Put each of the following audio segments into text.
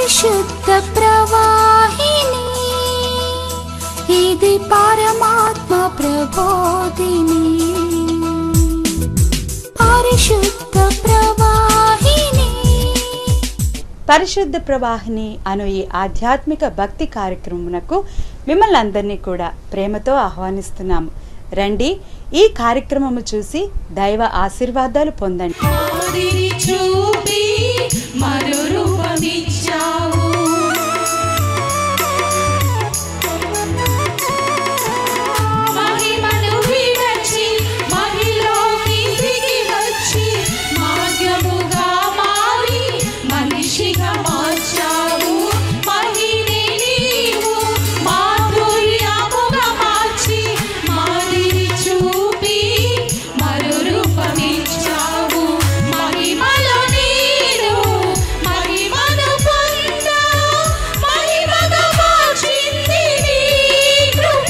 పరిశుద్ధ ప్రవాహిని ఇది పరమాత్మ ప్రబోధిని పరిశుద్ధ ప్రవాహిని పరిశుద్ధ ప్రవాహిని అను ఈ ఆధ్యాత్మిక భక్తి కార్యక్రమమునకు మిమ్మల్ని అందరినీ కూడా ప్రేమతో ఆహ్వానిస్తున్నాము రండి ఈ కార్యక్రమము చూసి దైవ ఆశీర్వాదాలు పొందండి మాదిరి చూపి మరో రూపమిచ్చావు మహిమను విడచి మహిలోకి దిగి వచ్చి మార్గముగా మారి మనిషిగా మార్చావు మహిని నీవు మాధుర్యముగా మార్చి మాదిరి చూపి మరో రూపమిచ్చావు మహిమలో నీరు మహిమను పొంద మహిమగా మార్చింది నీ కృప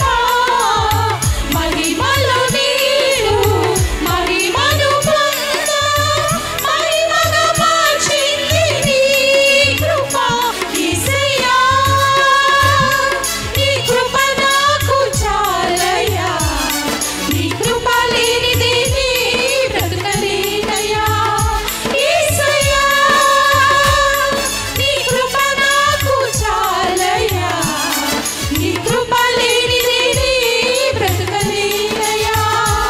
మహిమలో నీరు మహిమను పొంద మహిమగా మార్చింది నీ కృప యేసయ్యా నీ కృప నాకు చాలయ్యా నీ కృప లేనిదే నీ బ్రతకలేనయ్యా యేసయ్యా నీ కృప నాకు చాలయ్యా నీ కృప లేనిదే నీ బ్రతకలేనయ్యా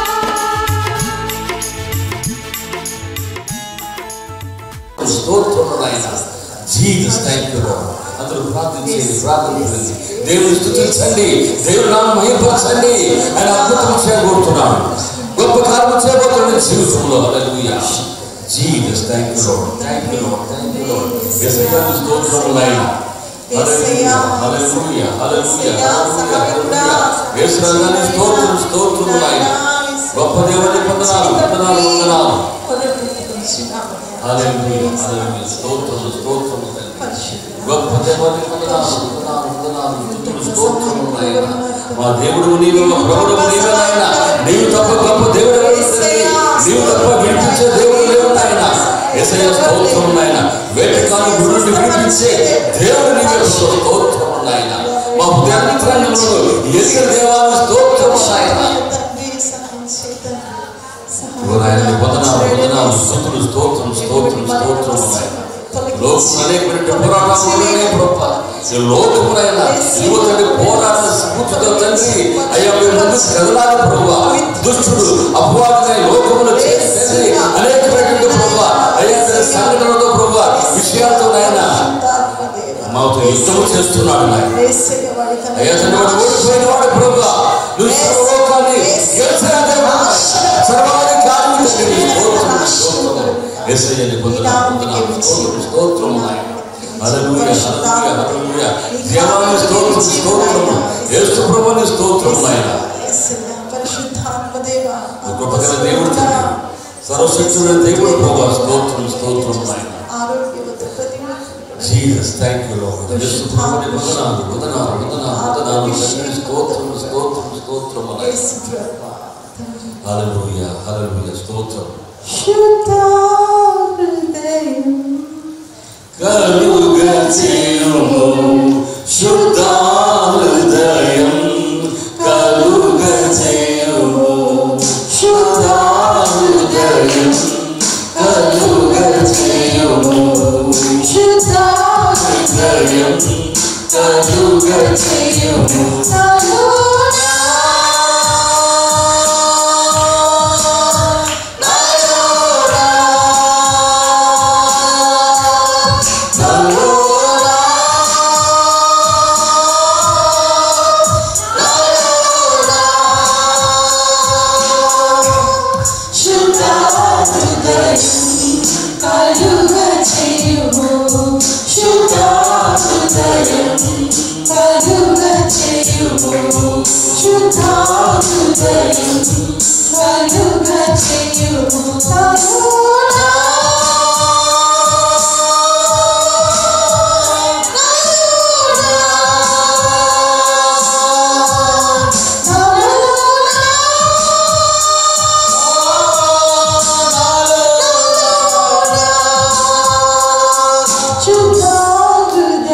స్తోత్రం నాయన జీసస్ థ్యాంక్ యూ అందరూ ప్రార్థించండి ప్రార్థించండి దేవుని స్థుతించండి దేవుని నామం మహిమపరచండి ఆయన అద్భుతం చేయబోతున్నాను గొప్ప కార్యం చేయబోతున్నాడు జీవితంలో hallelujah Jesus thank you Lord thank you Lord thank you Lord యేసయ్యా స్తోత్రం నాయన హల్లెలూయా హల్లెలూయా హల్లెలూయా హల్లెలూయా యేసయ్యా స్తోత్రం స్తోత్రం నాయన గొప్ప దేవుని వందనాలు వందనాలు వందనాలు హల్లెలూయా హల్లెలూయా స్తోత్రము స్తోత్రము తండ్రి గొప్ప దేవాన్ని వందనాలు వందనాలు వందనాలు స్తుతులు స్తోత్రము నాయన మా దేవుడు నీవు మా ప్రభువు నీవే నాయన నీవు తప్ప గొప్ప దేవుడు ఎవరు తండ్రి? నీవు తప్ప విడిపించే దేవుడు లేవు నాయన యేసయ్య స్తోత్రము నాయన వేటకాలు గురుని విడిపించే దేవుడు నీవే స్తోత్రము నాయన మా హృదయాంతరంగంలో ఎదిగిన దేవాన్ని స్తోత్రము నాయన ఆయన వందనాలు వందనాలు స్తుతులు స్తోత్రం స్తోత్రం స్తోత్రం నాయన లోకం అనేకమైన పోరాటాలు ఉన్నాయి ప్రభా ఈ లోకమునైన యువతని పోరాట స్ఫూర్తితో తండ్రి అయ్యా మీ ముందు కదలాలి ప్రభా దుష్టుడు అపవాదమైన లోకమును చేసి తండ్రి అనేకమైనటువంటి ప్రభా అయ్యా తన సంఘటనలతో ప్రభా విషయాలతో నాయన మాతో యుద్ధం చేస్తున్నాడు నాయన అయ్యా తండ్రి వాడు ఓడిపోయిన వాడు ప్రభా నువ్వు సర్వలోకాన్ని గెలిచిన దేవుడు సర్వాధికారి తండ్రి స్తోత్రం స్తోత్రం యేసయ్యని వందనాలు వందనాలు స్తోత్రం స్తోత్రం నాయన హల్లెలూయా హల్లెలూయా హల్లెలూయా దేవాని స్తోత్రం స్తోత్రం యేసు ప్రభుని స్తోత్రం నాయన గొప్పగల దేవుడు తండ్రి సర్వశక్తుడైన దేవుడు ప్రభా స్తోత్రం స్తోత్రం నాయన జీసస్ థ్యాంక్ యూ లార్డ్ యేసు ప్రభుని వందనాలు వందనాలు వందనాలు వందనాలు తండ్రి స్తోత్రం స్తోత్రం స్తోత్రం నాయన హల్లెలూయా హల్లెలూయా స్తోత్రం కలుగచేయుము శుద్ధాహృదయం కలుగచేయుము శుద్ధాహృదయం కలుగచేయుము శుద్ధాహృదయం కలుగచేయుము Chuta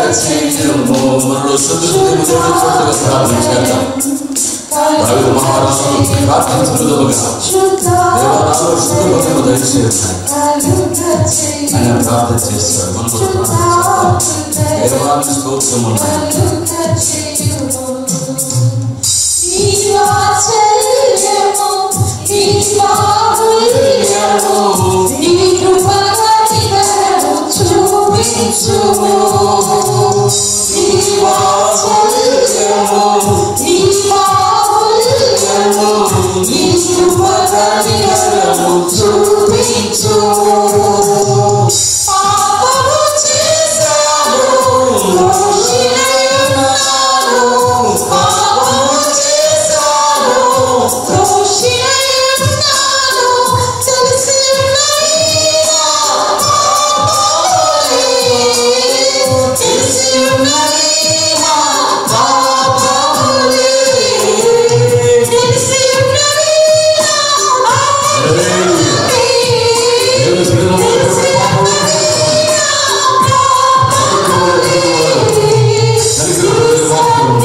చేయుము మనలో శుద్ధి శుద్ధి ముద్ర చోటుగా ప్రార్థన చేద్దాం దావీదు మహారాజు ప్రార్థించుదువుగా దేవాలయంలో శుద్ధి భక్తులు దయచేయండి ఆయన ప్రార్థన చేస్తాడు మనం కూడా ప్రార్థన చేద్దాం దేవాలయ స్తోత్రము దేవుని సన్నిధిలో కలిగి వాక్యం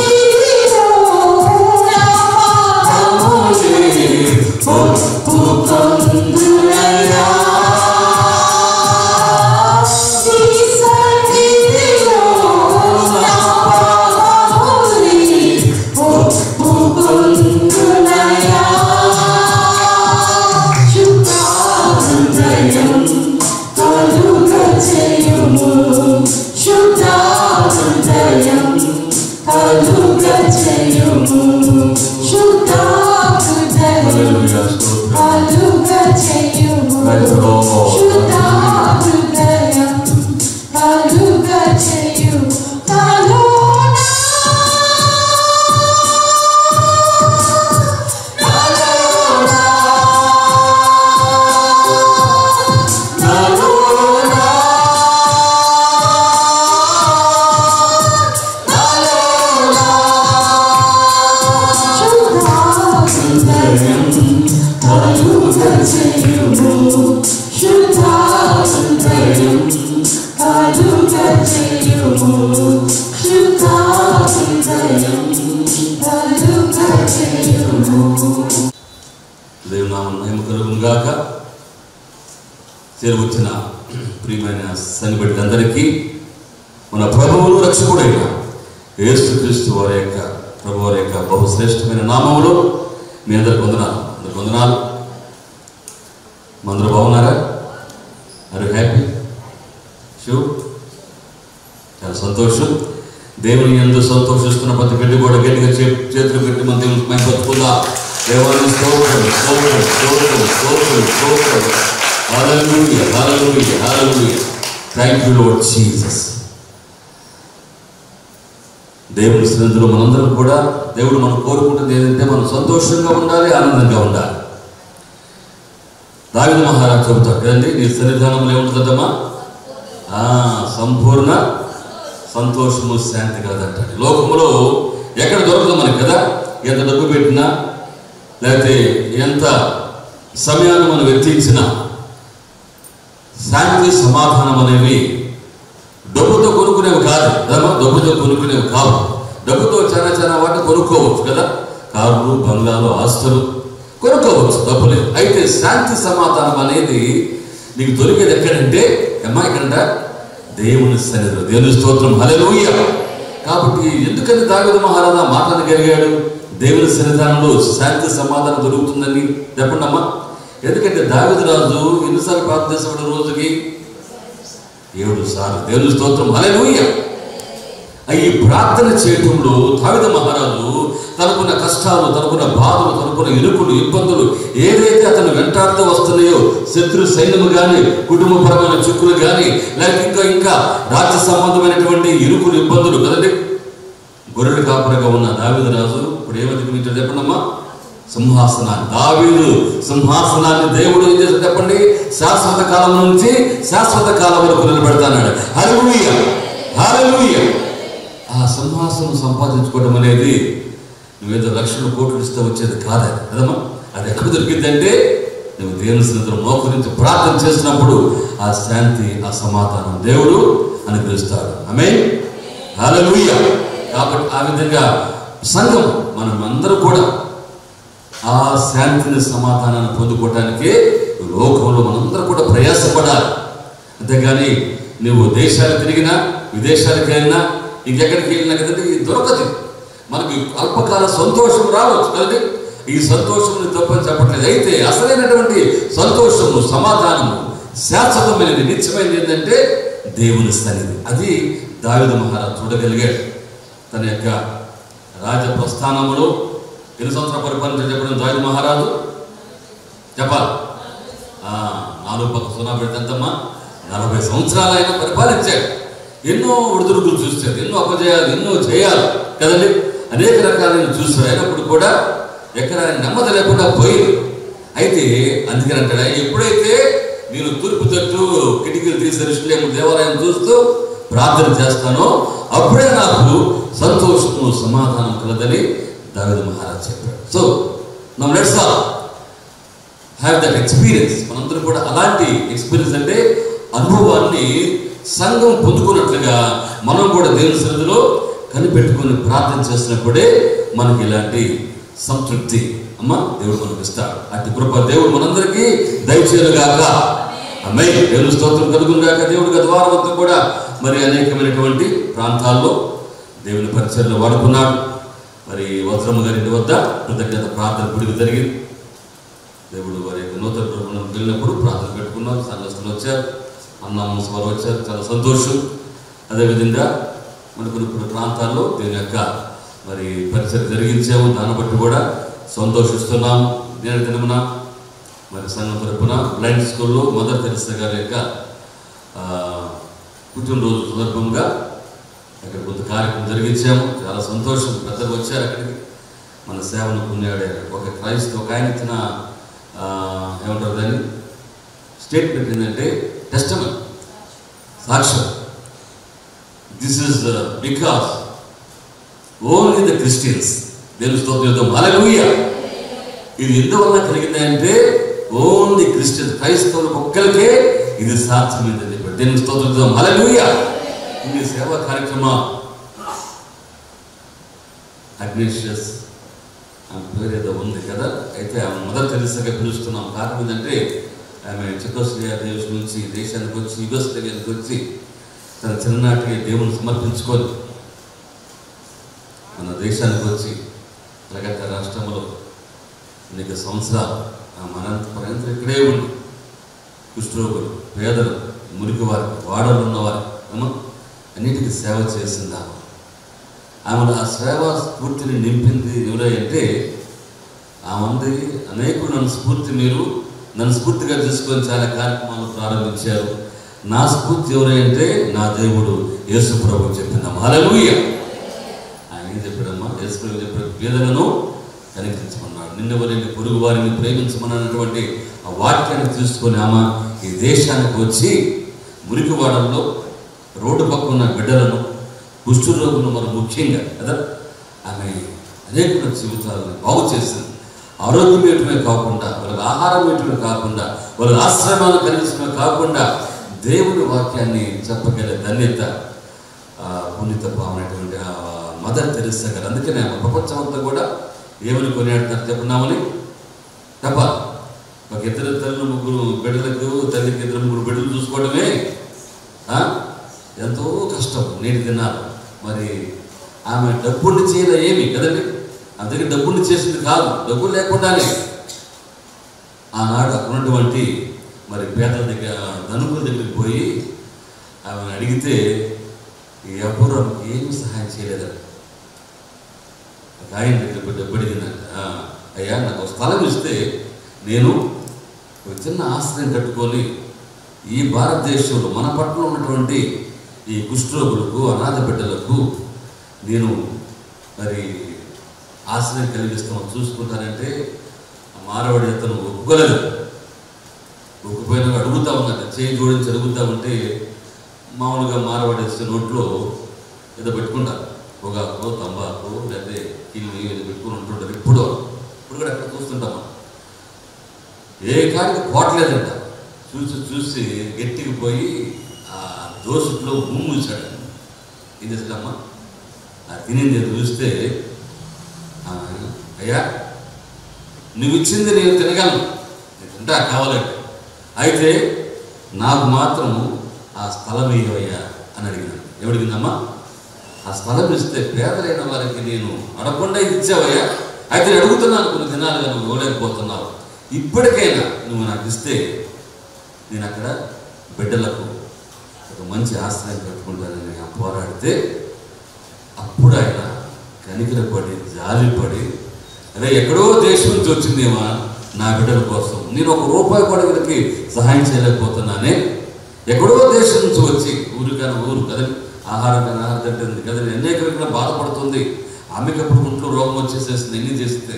హల్లెలూయా స్తోత్రం ప్రైజ్ ది లార్డ్ దేవుని నామం మహిమ కలుగును గాక చేరువచ్చిన ప్రియమైన సన్నిబడినందరికీ మన ప్రభువును రక్షకుడైన యేసుక్రీస్తు వారి యొక్క ప్రభు వారి యొక్క బహుశ్రేష్టమైన నామములో మీ అందరికి వందనాలు అందరికి వందనాలు మందరు బాగున్నారా ఆర్ హ్యాపీ షూర్ చాలా సంతోషం దేవుని ఎందు సంతోషిస్తున్న ప్రతి బిడ్డ కూడా గట్టిగా చే- చేతులు పెట్టి మన దేవుని మైపరుచుకుందా దేవాలయం స్తోత్రం స్తోత్రం స్తోత్రం స్తోత్రం స్తోత్రం hallelujah hallelujah hallelujah thank you Lord Jesus దేవుని సన్నిధిలో మనందరం కూడా దేవుడు మనం కోరుకుంటుంది ఏంటంటే మనం సంతోషంగా ఉండాలి ఆనందంగా ఉండాలి దావిద మహారాజ్ చెబుతాడు కదండి నీ సన్నిధానంలో ఏముంటుందమ్మా ఆ, సంపూర్ణ సంతోషము శాంతి కలదంటాడు లోకములో ఎక్కడ దొరకదు మనకి కదా ఎంత డబ్బు పెట్టినా లేకపోతే ఎంత సమయాన్ని మనం వెచ్చించినా శాంతి సమాధానం అనేవి డబ్బుతో కొనుక్కునేవి కాదు కదా డబ్బుతో కొనుక్కునేవి కావు డబ్బుతో చాలా చాలా వాటిని కొనుక్కోవచ్చు కదా కార్లు బంగ్లాలు ఆస్తులు కొనుక్కోవచ్చు డబ్బు లేదు అయితే శాంతి సమాధానం అనేది నీకు దొరికేది ఎక్కడంటే అమ్మా ఎక్కడంట దేవుని సన్నిధిలో దేవుని స్తోత్రం హల్లెలూయ కాబట్టి ఎందుకని దావిద మహారాజా మాట్లాడగలిగాడు దేవుని సన్నిధానంలో శాంతి సమాధానం దొరుకుతుందని చెప్పండి అమ్మా ఎందుకంటే దావిద రాజు ఎన్నిసార్లు ప్రార్థిస్తాడు రోజుకి ఏడు సార్లు దేవుని స్తోత్రం హల్లెలూయ ఈ ప్రార్థన చేయటంలో దావిద మహారాజు తనకున్న కష్టాలు తనకున్న బాధలు తనకున్న ఇరుకులు ఇబ్బందులు ఏదైతే అతను వెంటాడుతూ వస్తున్నాయో శత్రు సైన్యము కానీ కుటుంబపరమైన చిక్కులు కానీ లేక ఇంకా ఇంకా రాజ్య సంబంధమైనటువంటి ఇరుకులు ఇబ్బందులు కదండి గొర్రెలు కాపురగా ఉన్న దావీదు రాజు ఇప్పుడు ఏమనుకుంటాడు చెప్పండమ్మా సింహాసనాన్ని దావీదు సింహాసనాన్ని దేవుడు ఏం చేశాడు చెప్పండి శాశ్వత కాలం నుంచి శాశ్వత కాలం వరకు నిలబెడతాడు హల్లెలూయ హల్లెలూయ ఆ సింహాసనం సంపాదించుకోవడం అనేది నువ్వేదో లక్షల కోట్లు ఇస్తే వచ్చేది కాదని కదమ్మా అది ఎక్కడ దొరికిందంటే నువ్వు దేవుని సన్నిధిలో మోకరించి ప్రార్థన చేసినప్పుడు ఆ శాంతి ఆ సమాధానం దేవుడు అనుగ్రహిస్తాడు ఆమె హల్లెలూయా కాబట్టి ఆ విధంగా సంఘం మనం అందరూ కూడా ఆ శాంతిని సమాధానాన్ని పొందుకోవటానికే లోకంలో మనందరూ కూడా ప్రయాసపడాలి అంతేగాని నువ్వు దేశాలు తిరిగినా విదేశాలకు వెళ్ళినా ఇంకెక్కడికి వెళ్ళినా కదండి ఇది దొరకదు మనకి అల్పకాల సంతోషం రావచ్చు కదండి ఈ సంతోషం తప్పని చెప్పట్లేదు అయితే అసలైనటువంటి సంతోషము సమాధానము శాశ్వతమైనది నిత్యమైనది ఏంటంటే దేవుని సన్నిధి అది దావిద మహారాజు చూడగలిగాడు తన యొక్క రాజ ప్రస్థానములో ఎన్ని సంవత్సరాల పరిపాలన చెప్పడం దావిద మహారాజు చెప్పాలి ఆ, నాలుగు పక్క సున్నా పెడితే ఎంతమ్మా నలభై సంవత్సరాలు ఆయన పరిపాలించాడు ఎన్నో ఒడిదుడుకులు చూశాడు ఎన్నో అపజయాలు ఎన్నో చేయాలి కదండి అనేక రకాలైన చూశాడు అయినప్పుడు కూడా ఎక్కడ ఆయన నెమ్మది లేకుండా పోయింది అయితే అందుకని అంటాడు ఎప్పుడైతే నేను తూర్పు తట్టు కిటికీలు తీసి ఋషులేము దేవాలయం చూస్తూ ప్రార్థన చేస్తానో అప్పుడే నాకు సంతోషము సమాధానం కలదని దావిద మహారాజ్ చెప్పాడు సో నమ్ let's all have that experience మనందరం కూడా అలాంటి ఎక్స్పీరియన్స్ అంటే అనుభవాన్ని సంఘం పొందుకున్నట్లుగా మనం కూడా దేవుని సన్నిధిలో కనిపెట్టుకొని ప్రార్థన చేసినప్పుడే మనకి ఇలాంటి సంతృప్తి అమ్మ దేవుడు మనకు ఇస్తాడు అట్టి కృప దేవుడు మనందరికీ దయచేయలుగాక అమ్మాయి దేవుని స్తోత్రం కలుగునుగాక దేవుడు గత వారం అంతా కూడా మరి అనేకమైనటువంటి ప్రాంతాల్లో దేవుని పరిచయలో వాడుకున్నాడు మరి వజ్రమ్మ గారి ఇంటి వద్ద కృతజ్ఞత ప్రార్థన గుడికి జరిగింది దేవుడు వారి యొక్క నూతన ప్రభుత్వం వెళ్ళినప్పుడు ప్రార్థన పెట్టుకున్నాం సంఘస్థులు వచ్చారు అన్నమ్మ వారు వచ్చారు చాలా సంతోషం అదేవిధంగా మన కొన్ని కొన్ని ప్రాంతాల్లో దీని యొక్క మరి పరిచయం జరిగించాము దాన్ని బట్టి కూడా సంతోషిస్తున్నాము నేను దినమున మరి సంఘం తరపున బ్లైండ్ స్కూల్లో మదర్ తెరిసా గారి యొక్క ఆ, పుట్టినరోజు సందర్భంగా అక్కడ కొంత కార్యక్రమం జరిగించాము చాలా సంతోషం పెద్దలు వచ్చారు అక్కడికి మన సేవను కొనియాడారు ఒక క్రైస్తవ ఒక ఆయన ఇచ్చిన ఆ, ఏమంటారు దాన్ని స్టేట్మెంట్ ఏంటంటే టెస్టమెంట్ సాక్ష్యం this is because only the Christians దేవుని స్తోత్రం హల్లెలూయా ఇది ఎందువల్ల కలిగింది అంటే ఓన్లీ క్రిస్టియన్ క్రైస్తవులు ఒక్కరికే ఇది సాధ్యమైందని చెప్పాడు దేవుని స్తోత్రం హల్లెలూయా ఇన్ని సేవా కార్యక్రమం అగ్నేషియస్ ఆమె పేరు ఏదో ఉంది కదా అయితే ఆమె మొదటి తెలిసగా పిలుస్తున్నాం కారణం ఏంటంటే ఆమె చెకోస్లియా దేశం నుంచి దేశానికి వచ్చి యుగోస్లేవియానికి వచ్చి తన చిన్ననాటి దేవుని సమర్పించుకొని మన దేశానికి వచ్చి కలకత్తా రాష్ట్రంలో అనేక సంవత్సరాలు ఆ మనంత పర్యంతం ఇక్కడే ఉండి కుష్ఠరోగులు పేదలు మురికి వారి వాడలు ఉన్నవారు ఏమో అన్నిటికీ సేవ చేసింది ఆమె ఆమె ఆ సేవ స్ఫూర్తిని నింపింది ఎవరంటే ఆమె అనేకులు నన్ను స్ఫూర్తి మీరు నన్ను స్ఫూర్తిగా తీసుకొని చాలా కార్యక్రమాలు ప్రారంభించారు నా స్ఫూర్తి ఎవరంటే నా దేవుడు యేసు ప్రభు చెప్పిన హల్లెలూయ ఆయన ఏం చెప్పాడమ్మా యేసు ప్రభు చెప్పిన పేదలను కనికరించమన్నాడు నిన్న వారిని పొరుగు వారిని ప్రేమించమన్నటువంటి ఆ వాక్యాన్ని తీసుకొని ఆమె ఈ దేశానికి వచ్చి మురికివాడల్లో రోడ్డు పక్కన ఉన్న బిడ్డలను కుష్ఠరోగులు మరి ముఖ్యంగా కదా ఆమె అనేక జీవితాలను బాగు చేసింది ఆరోగ్యం ఇవ్వటమే కాకుండా వాళ్ళకి ఆహారం ఇవ్వటమే కాకుండా వాళ్ళకి ఆశ్రమాలు కలిగించడమే కాకుండా దేవుని వాక్యాన్ని చెప్పగల ధన్యత ఆ, పునీత పావనటువంటి ఆ మదర్ తెరిసా గారు అందుకనే ఆమె ప్రపంచం అంతా కూడా ఏమని కొనియాడతారు చెప్పున్నామని తప్ప ఒక ఇద్దరు తల్లి ముగ్గురు బిడ్డలకు తల్లికి ఇద్దరు ముగ్గురు బిడ్డలు చూసుకోవడమే ఆ? ఎంతో కష్టం నేటి దినాలు మరి ఆమె డబ్బుని చేయలే ఏమి కదండి ఆమె దగ్గర డబ్బుని చేసింది కాదు డబ్బులు లేకుండానే ఆనాడు అక్కడ ఉన్నటువంటి మరి పేదల దగ్గర ధనుకుల దగ్గరికి పోయి ఆమెను అడిగితే ఎవరు ఆమెకి ఏమి సహాయం చేయలేదండి ఒక ఆయన దగ్గర పోయి డబ్బు అడిగిందంట "ఆ, అయ్యా నాకు ఒక స్థలం ఇస్తే నేను ఒక చిన్న ఆశ్రయం కట్టుకొని ఈ భారతదేశంలో మన పట్ల ఉన్నటువంటి ఈ కుష్ఠరోగులకు అనాథ బిడ్డలకు నేను మరి ఆశ్రయం కలిగిస్తాను చూసుకుంటానంటే ఆ మానవుడి అతను ఒప్పుకోలేదు ఒప్పుకోయినా అడుగుతా ఉందంట చేయి జోడించి అడుగుతా ఉంటే మామూలుగా మారవాడేస్తే నోట్లో ఏదో పెట్టుకుంటారు పొగాకు తంబాకు లేకపోతే కిల్లి ఏదో పెట్టుకుని ఉంటుంటారు ఇప్పుడు ఇప్పుడు కూడా అక్కడ చూస్తుంటాం మనం. ఏ కాడికి పోవట్లేదంట చూసి చూసి గట్టికి పోయి ఆ దోషుట్లో మూసాడు ఏం చేశాడమ్మా ఆ తినింది చూస్తే ఆ, అయ్యా నువ్వు ఇచ్చింది నేను తినగలను నేను తింటా కావాలంటే అయితే నాకు మాత్రం ఆ స్థలం ఇయ్యవయ్యా అని అడిగినాను ఎవడిగిందమ్మా ఆ స్థలం ఇస్తే పేదలైన వారికి నేను అడగకుండా ఇచ్చావయ్యా అయితే నేను అడుగుతున్నాను కొన్ని దినాలుగా నువ్వు ఇవ్వలేకపోతున్నావు ఇప్పటికైనా నువ్వు నాకు ఇస్తే నేను అక్కడ బిడ్డలకు ఒక మంచి ఆశ్రయం పెట్టుకుంటానని ఆ పోరాడితే అప్పుడు ఆయన కనికరపడి జాలిపడి అదే ఎక్కడో దేశం నుంచి వచ్చిందేమా నా బిడ్డల కోసం నేను ఒక రూపాయి కూడా వీళ్ళకి సహాయం చేయలేకపోతున్నానే ఎక్కడో దేశం నుంచి వచ్చి ఊరికైనా ఊరు కదండి ఆహారం కానీ ఆహారం తింటుంది కదండి అనేక విధంగా బాధపడుతుంది ఆమెకి అప్పుడు ఒంట్లో రోగం వచ్చేసేస్తుంది ఎన్ని చేస్తే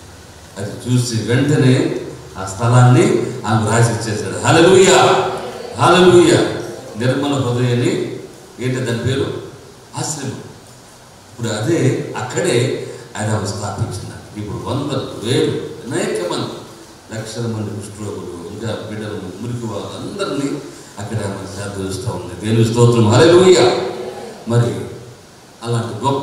అది చూసి వెంటనే ఆ స్థలాన్ని ఆమె రాసి ఇచ్చేసాడు హలలుయ హలలుయ నిర్మల హృదయాన్ని ఏంటి దాని పేరు ఆశ్రమం ఇప్పుడు అదే అక్కడే ఆయన ఆమె స్థాపించినారు ఇప్పుడు వందలు వేలు అనేక మంది లక్షల మంది కుష్ఠరోగులు ఇంకా బిడ్డలు మురికి వాళ్ళందరినీ అక్కడ ఆమె శాంతిస్తూ ఉంది దేని స్తోత్రం హల్లెలూయా మరి అలాంటి గొప్ప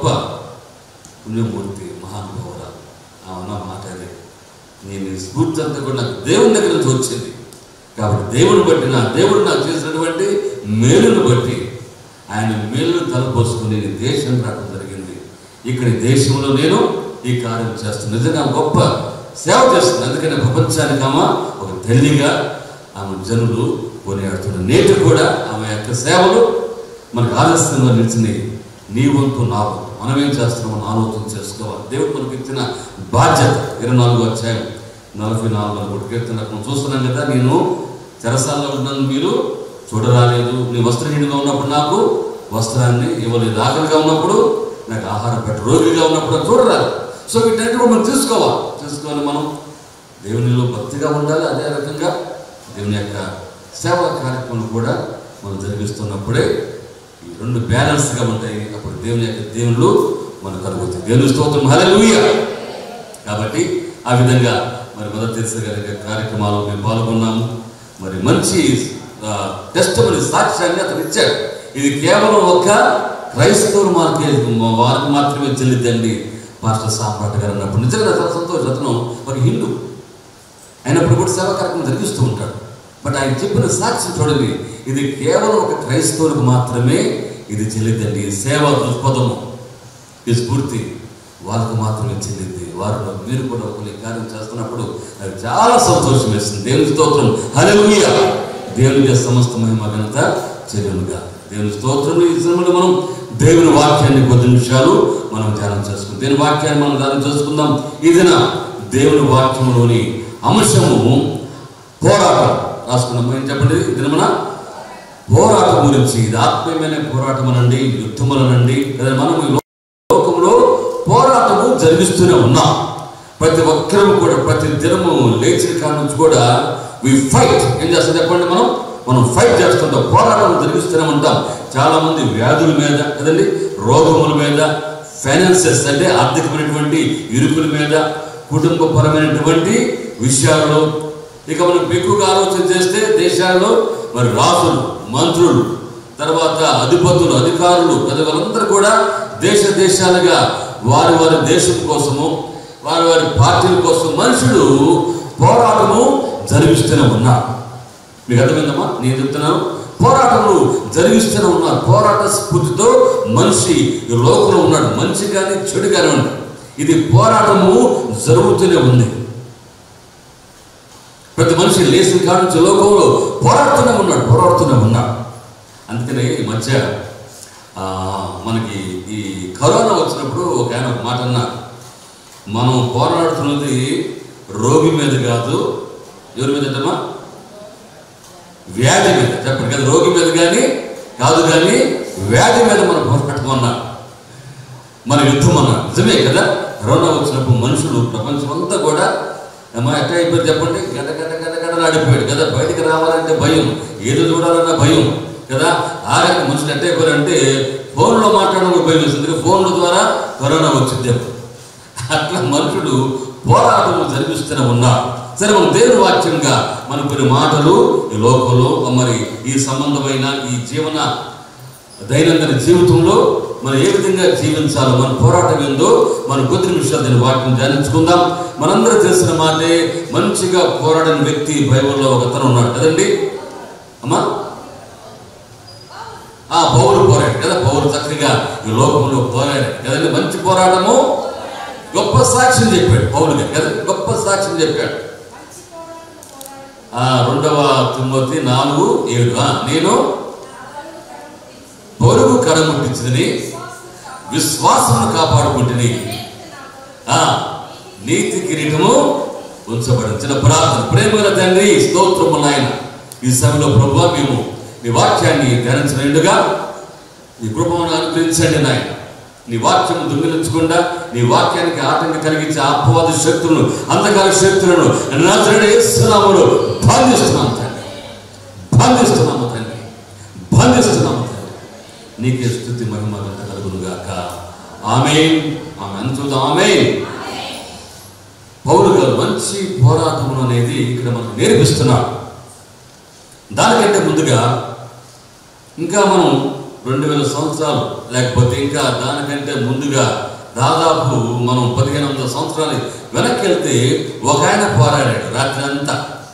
పుణ్యమూర్తి మహానుభావురాలు ఆమె అన్న మాట అదే నేను ఈ స్ఫూర్తి అంతా కూడా నాకు దేవుని దగ్గర నుంచి వచ్చింది కాబట్టి దేవుని బట్టి నా దేవుడు నాకు చేసినటువంటి మేలును బట్టి ఆయన మేలును తలపోసుకుని నేను దేశం రావడం జరిగింది ఇక్కడ ఈ దేశంలో నేను ఈ కార్యం చేస్తాను నిజంగా ఆమె గొప్ప సేవ చేస్తుంది అందుకని ప్రపంచానికి ఆమె ఒక తల్లిగా ఆమె జనులు కొనియాడుతున్నారు నేటి కూడా ఆమె యొక్క సేవలు మనకు ఆలస్యంగా నిలిచినాయి నీ వంతు నా వంతు మనం ఏం చేస్తున్నామో ఆలోచన చేసుకోవాలి దేవుడు మనకి ఇచ్చిన బాధ్యత ఇరవై నాలుగు అధ్యాయం నలభై నాలుగు అనుకోటి కీర్తన మనం చూస్తున్నాం కదా నేను చెరసాల్లో ఉన్నాను మీరు చూడరాలేదు నీ వస్త్రహీనంగా ఉన్నప్పుడు నాకు వస్త్రాన్ని ఇవ్వలేదు ఆకలిగా ఉన్నప్పుడు నాకు ఆహారం పెట్ట రోగిగా ఉన్నప్పుడు నాకు చూడరాదు సో వీటన్నిటి కూడా మనం తీసుకోవాలి తీసుకోవాలి మనం దేవునిలో భక్తిగా ఉండాలి అదే రకంగా దేవుని యొక్క సేవా కార్యక్రమం కూడా మనం జరిగిస్తున్నప్పుడే ఈ రెండు బ్యాలెన్స్గా ఉంటాయి అప్పుడు దేవుని యొక్క దేవుళ్ళు మనకు కలుగుతాయి దేవుని స్తోత్రం హల్లెలూయా కాబట్టి ఆ విధంగా మరి మొదటి తెలిసిన గారి కార్యక్రమాలు మేము పాల్గొన్నాము మరి మంచి టెస్ట్ మరి సాక్ష్యాన్ని అతను ఇచ్చాడు ఇది కేవలం ఒక క్రైస్తవులు మార్కే వారికి మాత్రమే చెల్లిద్దండి పాస్టర్ సాంపాట్ గారు అన్నప్పుడు నిజంగా చాలా సంతోషం అతను ఒక హిందూ అయినప్పుడు కూడా సేవా కార్యక్రమం జరిగిస్తూ ఉంటాడు బట్ ఆయన చెప్పిన సాక్ష్యం చూడండి ఇది కేవలం ఒక క్రైస్తవులకు మాత్రమే ఇది చెల్లిద్దండి ఈ సేవా దృక్పథము ఈ స్ఫూర్తి వాళ్ళకు మాత్రమే చెల్లింది వారిలో మీరు కూడా ఒక కార్యం చేస్తున్నప్పుడు నాకు చాలా సంతోషం వేస్తుంది దేవుని స్తోత్రం హల్లెలూయా దేవునికి సమస్త మహిమ ఘనత చెల్లునుగా దేవుని స్తోత్రం ఈ సమయంలో మనం దేవుని వాక్యాన్ని కొద్ది నిమిషాలు మనం ధ్యానం చేసుకుందాం దేవుని వాక్యాన్ని మనం ధ్యానం చేసుకుందాం ఈ దిన దేవుని వాక్యంలోని అంశము పోరాటం రాసుకున్నాం ఏం చెప్పండి ఈ దినమున పోరాటం గురించి ఇది ఆత్మీయమైన పోరాటం అనండి యుద్ధములనండి లేదా మనం ఈ లోకంలో పోరాటము జరిగిస్తూనే ఉన్నాం ప్రతి ఒక్కరూ కూడా ప్రతి దినము లేచిన కాడ నుంచి కూడా వి ఫైట్ ఏం చేస్తాం చెప్పండి మనం మనం ఫైట్ చేస్తుంటాం పోరాటం జరిగిస్తూనే ఉంటాం చాలా మంది వ్యాధుల మీద కదండి రోగముల మీద ఫైనాన్సెస్ అంటే ఆర్థికమైనటువంటి ఇరుకుల మీద కుటుంబపరమైనటువంటి విషయాల్లో ఇక మనం ఎక్కువగా ఆలోచన చేస్తే దేశాల్లో మరి రాజులు మంత్రులు తర్వాత అధిపతులు అధికారులు కదా వాళ్ళందరూ కూడా దేశ దేశాలుగా వారి వారి దేశం కోసము వారి వారి పార్టీల కోసం మనుషులు పోరాటము జరిగిస్తూనే ఉన్నారు మీకు అర్థమైందమ్మా నేను చెప్తున్నాను పోరాటములు జరిగిస్తూనే ఉన్నారు పోరాట స్ఫూర్తితో మనిషి ఈ లోకంలో ఉన్నాడు మంచి కానీ చెడు కానీ ఉన్నాడు ఇది పోరాటము జరుగుతూనే ఉంది ప్రతి మనిషి లేచిన కాడ నుంచి లోకంలో పోరాడుతూనే ఉన్నాడు పోరాడుతూనే ఉన్నాడు అందుకనే ఈ మధ్య ఆ, మనకి ఈ కరోనా వచ్చినప్పుడు ఒక ఆయన ఒక మాట అన్నారు మనం పోరాడుతున్నది రోగి మీద కాదు ఎవరి మీద అంటమ్మా వ్యాధి మీద చెప్పండి కదా రోగి మీద కానీ కాదు కానీ వ్యాధి మీద మనం పోరాటం అన్నారు మన యుద్ధం అన్నారు నిజమే కదా కరోనా వచ్చినప్పుడు మనుషులు ప్రపంచం అంతా కూడా అమ్మా ఎట్లా అయిపోయింది చెప్పండి గడ గడ గడ గడ ఆడిపోయాడు కదా బయటికి రావాలంటే భయం ఏదో చూడాలన్నా భయం కదా ఆ రకం మనుషులు ఎట్లా అయిపోయారంటే ఫోన్లో మాట్లాడడం కూడా భయం వేస్తుంది ఫోన్ల ద్వారా కరోనా వచ్చింది అట్లా మనుషులు పోరాటం జరిపిస్తూనే ఉన్నారు సరే మనం దేవుని వాక్యంగా మన కొన్ని మాటలు ఈ లోకంలో మరి ఈ సంబంధమైన ఈ జీవన దైనందిన జీవితంలో మనం ఏ విధంగా జీవించాలో మన పోరాటం ఏందో మనం కొద్ది నిమిషాలు దీని వాక్యం ధ్యానించుకుందాం మనందరూ తెలిసిన మాటే మంచిగా పోరాడిన వ్యక్తి బైబిల్లో ఒక అతను ఉన్నాడు కదండి అమ్మా ఆ పౌరు పోరాడు కదా పౌరు చక్కగా ఈ లోకంలో పోరాడు కదండి మంచి పోరాటము గొప్ప సాక్ష్యం చెప్పాడు పౌరు గారు కదా గొప్ప సాక్ష్యం చెప్పాడు ఆ రెండవ తిమ్మతి నాలుగు ఏడు ఆ, నేను పొరుగు కడముట్టించుదని విశ్వాసమును కాపాడుకుంటుని ఆ నీతి కిరీటము ఉంచబడింది చిన్న ప్రార్థన ప్రేమల తండ్రి స్తోత్రము నాయన ఈ సమయంలో ప్రభు మేము నీ వాక్యాన్ని ధ్యానించినట్టుగా నీ కృపను అనుగ్రహించండి నాయన నీ వాక్యం దొంగిలించకుండా నీ వాక్యానికి ఆటంకం కలిగించే అపవాద శక్తులను అంధకార శక్తులను నజరేస్తున్నాములు బంధిస్తున్నాము తండ్రి బంధిస్తున్నాము తండ్రి బంధిస్తున్నాము తండ్రి నీకే స్థుతి మహిమ గంట కలుగును గాక ఆమె ఆమె అంచుద ఆమె పౌరు గారు మంచి పోరాటం అనేది ఇక్కడ మనకు నేర్పిస్తున్నాడు దానికంటే ముందుగా ఇంకా మనం రెండు వేల సంవత్సరాలు లేకపోతే ఇంకా దానికంటే ముందుగా దాదాపు మనం పదిహేను వందల సంవత్సరాలు వెనక్కి వెళ్తే ఒక ఆయన పోరాడాడు రాత్రి అంతా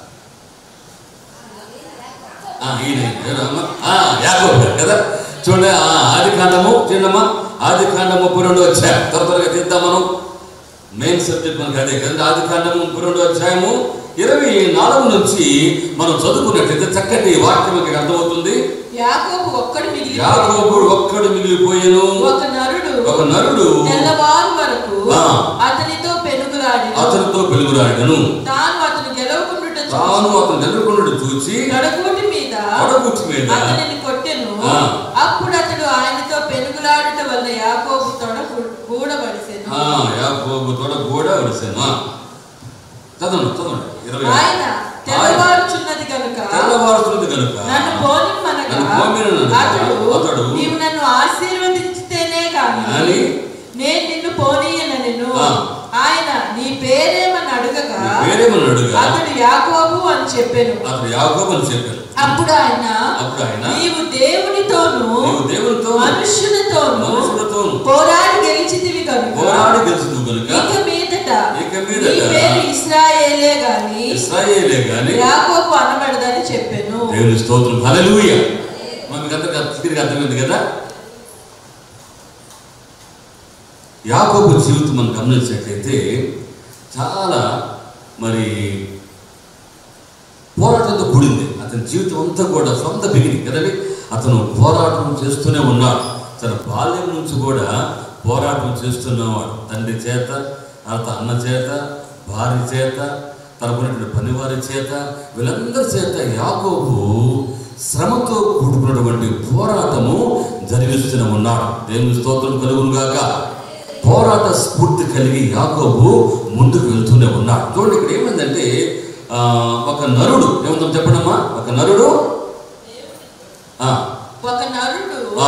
ఆ, ఈయన ఎవరమ్మ? ఆ, యాకోబు గారు కదా చూడండి ఆ, ఆది కాండము చిన్నమ్మా ఆది కాండం ముప్పై రెండు వచ్చాయి త్వర త్వరగా తీద్దాం మనం మెయిన్ సబ్జెక్ట్ మనకి అదే కదండి ఆది కాండము ముప్పై రెండు అధ్యాయము ఇరవై నాలుగు నుంచి మనం చదువుకున్నట్లయితే చక్కటి వాక్యం మనకి అర్థమవుతుంది యాకోబు ఒక్కడు మిగిలి యాకోబుడు ఒక్కడు మిగిలిపోయాను ఒక నరుడు ఒక నరుడు తెల్లవారు వరకు ఆ. అతనితో పెనుగులాడి అతనితో పెలుగురాడను తాను అతను గెలవకుండా తాను అతను నెలకొండడు చూచి గడగూటి మీద పడగుచ్చి మీద అతనిని కొట్టెను ఆ. అప్పుడు అతడు ఆయనతో పెనుగులాడుట వల్ల యాకోబు తొడ గూడబడిసెను ఆ, యాకోబు తోడ కూడా విడిసాను చదవండి చదవండి ఇరవై ఆయన తెల్లవారుచున్నది కనుక తెల్లవారుతుంది కనుక నన్ను పోనిమ్మనగా నన్ను పోనిమ్మనగా అతడు అతడు నీవు నన్ను ఆశీర్వదించితేనే కానీ అని నేను నిన్ను పోనీయన నిన్ను ఆ. ఆయన నీ పేరేమని అడగగా వేరేమని అడుగా అతడు యాకోబు అని చెప్పాను అతడు యాకోబు అని చెప్పాను అప్పుడు ఆయన అప్పుడు ఆయన నీవు దేవునితోను నీవు దేవునితో మనుష్యులతోను మనుషులతోను పోరాడి గెలిచితివి కనుక పోరాడి గెలుచుదు కనుక ఇక మీదట ఇక మీదట నీ పేరు ఇస్రాయేలే గాని ఇస్రాయేలే గాని యాకోబు అనబడదని చెప్పాను దేవుని స్తోత్రం హల్లెలూయా మనకి అందరికీ తిరిగి అర్థమైంది కదా యాకోబు జీవితం మనం గమనించినట్లయితే చాలా మరి పోరాటంతో కూడింది అతని జీవితం అంతా కూడా సొంత బిగిని కదండి అతను పోరాటం చేస్తూనే ఉన్నాడు తన బాల్యం నుంచి కూడా పోరాటం చేస్తున్నవాడు తండ్రి చేత తర్వాత అన్న చేత భార్య చేత తనకున్నటువంటి పనివారి చేత వీళ్ళందరి చేత యాకోబు శ్రమతో కూడుకున్నటువంటి పోరాటము జరిగిస్తూనే ఉన్నాడు దేవుని స్తోత్రం కలుగును గాక పోరాట స్ఫూర్తి కలిగి యాకోబు ముందుకు వెళ్తూనే ఉన్నాడు చూడండి ఇక్కడ ఏమైందంటే ఆ, ఒక నరుడు ఏముందో చెప్పడమ్మా ఒక నరుడు ఆ, ఒక నరుడు ఆ,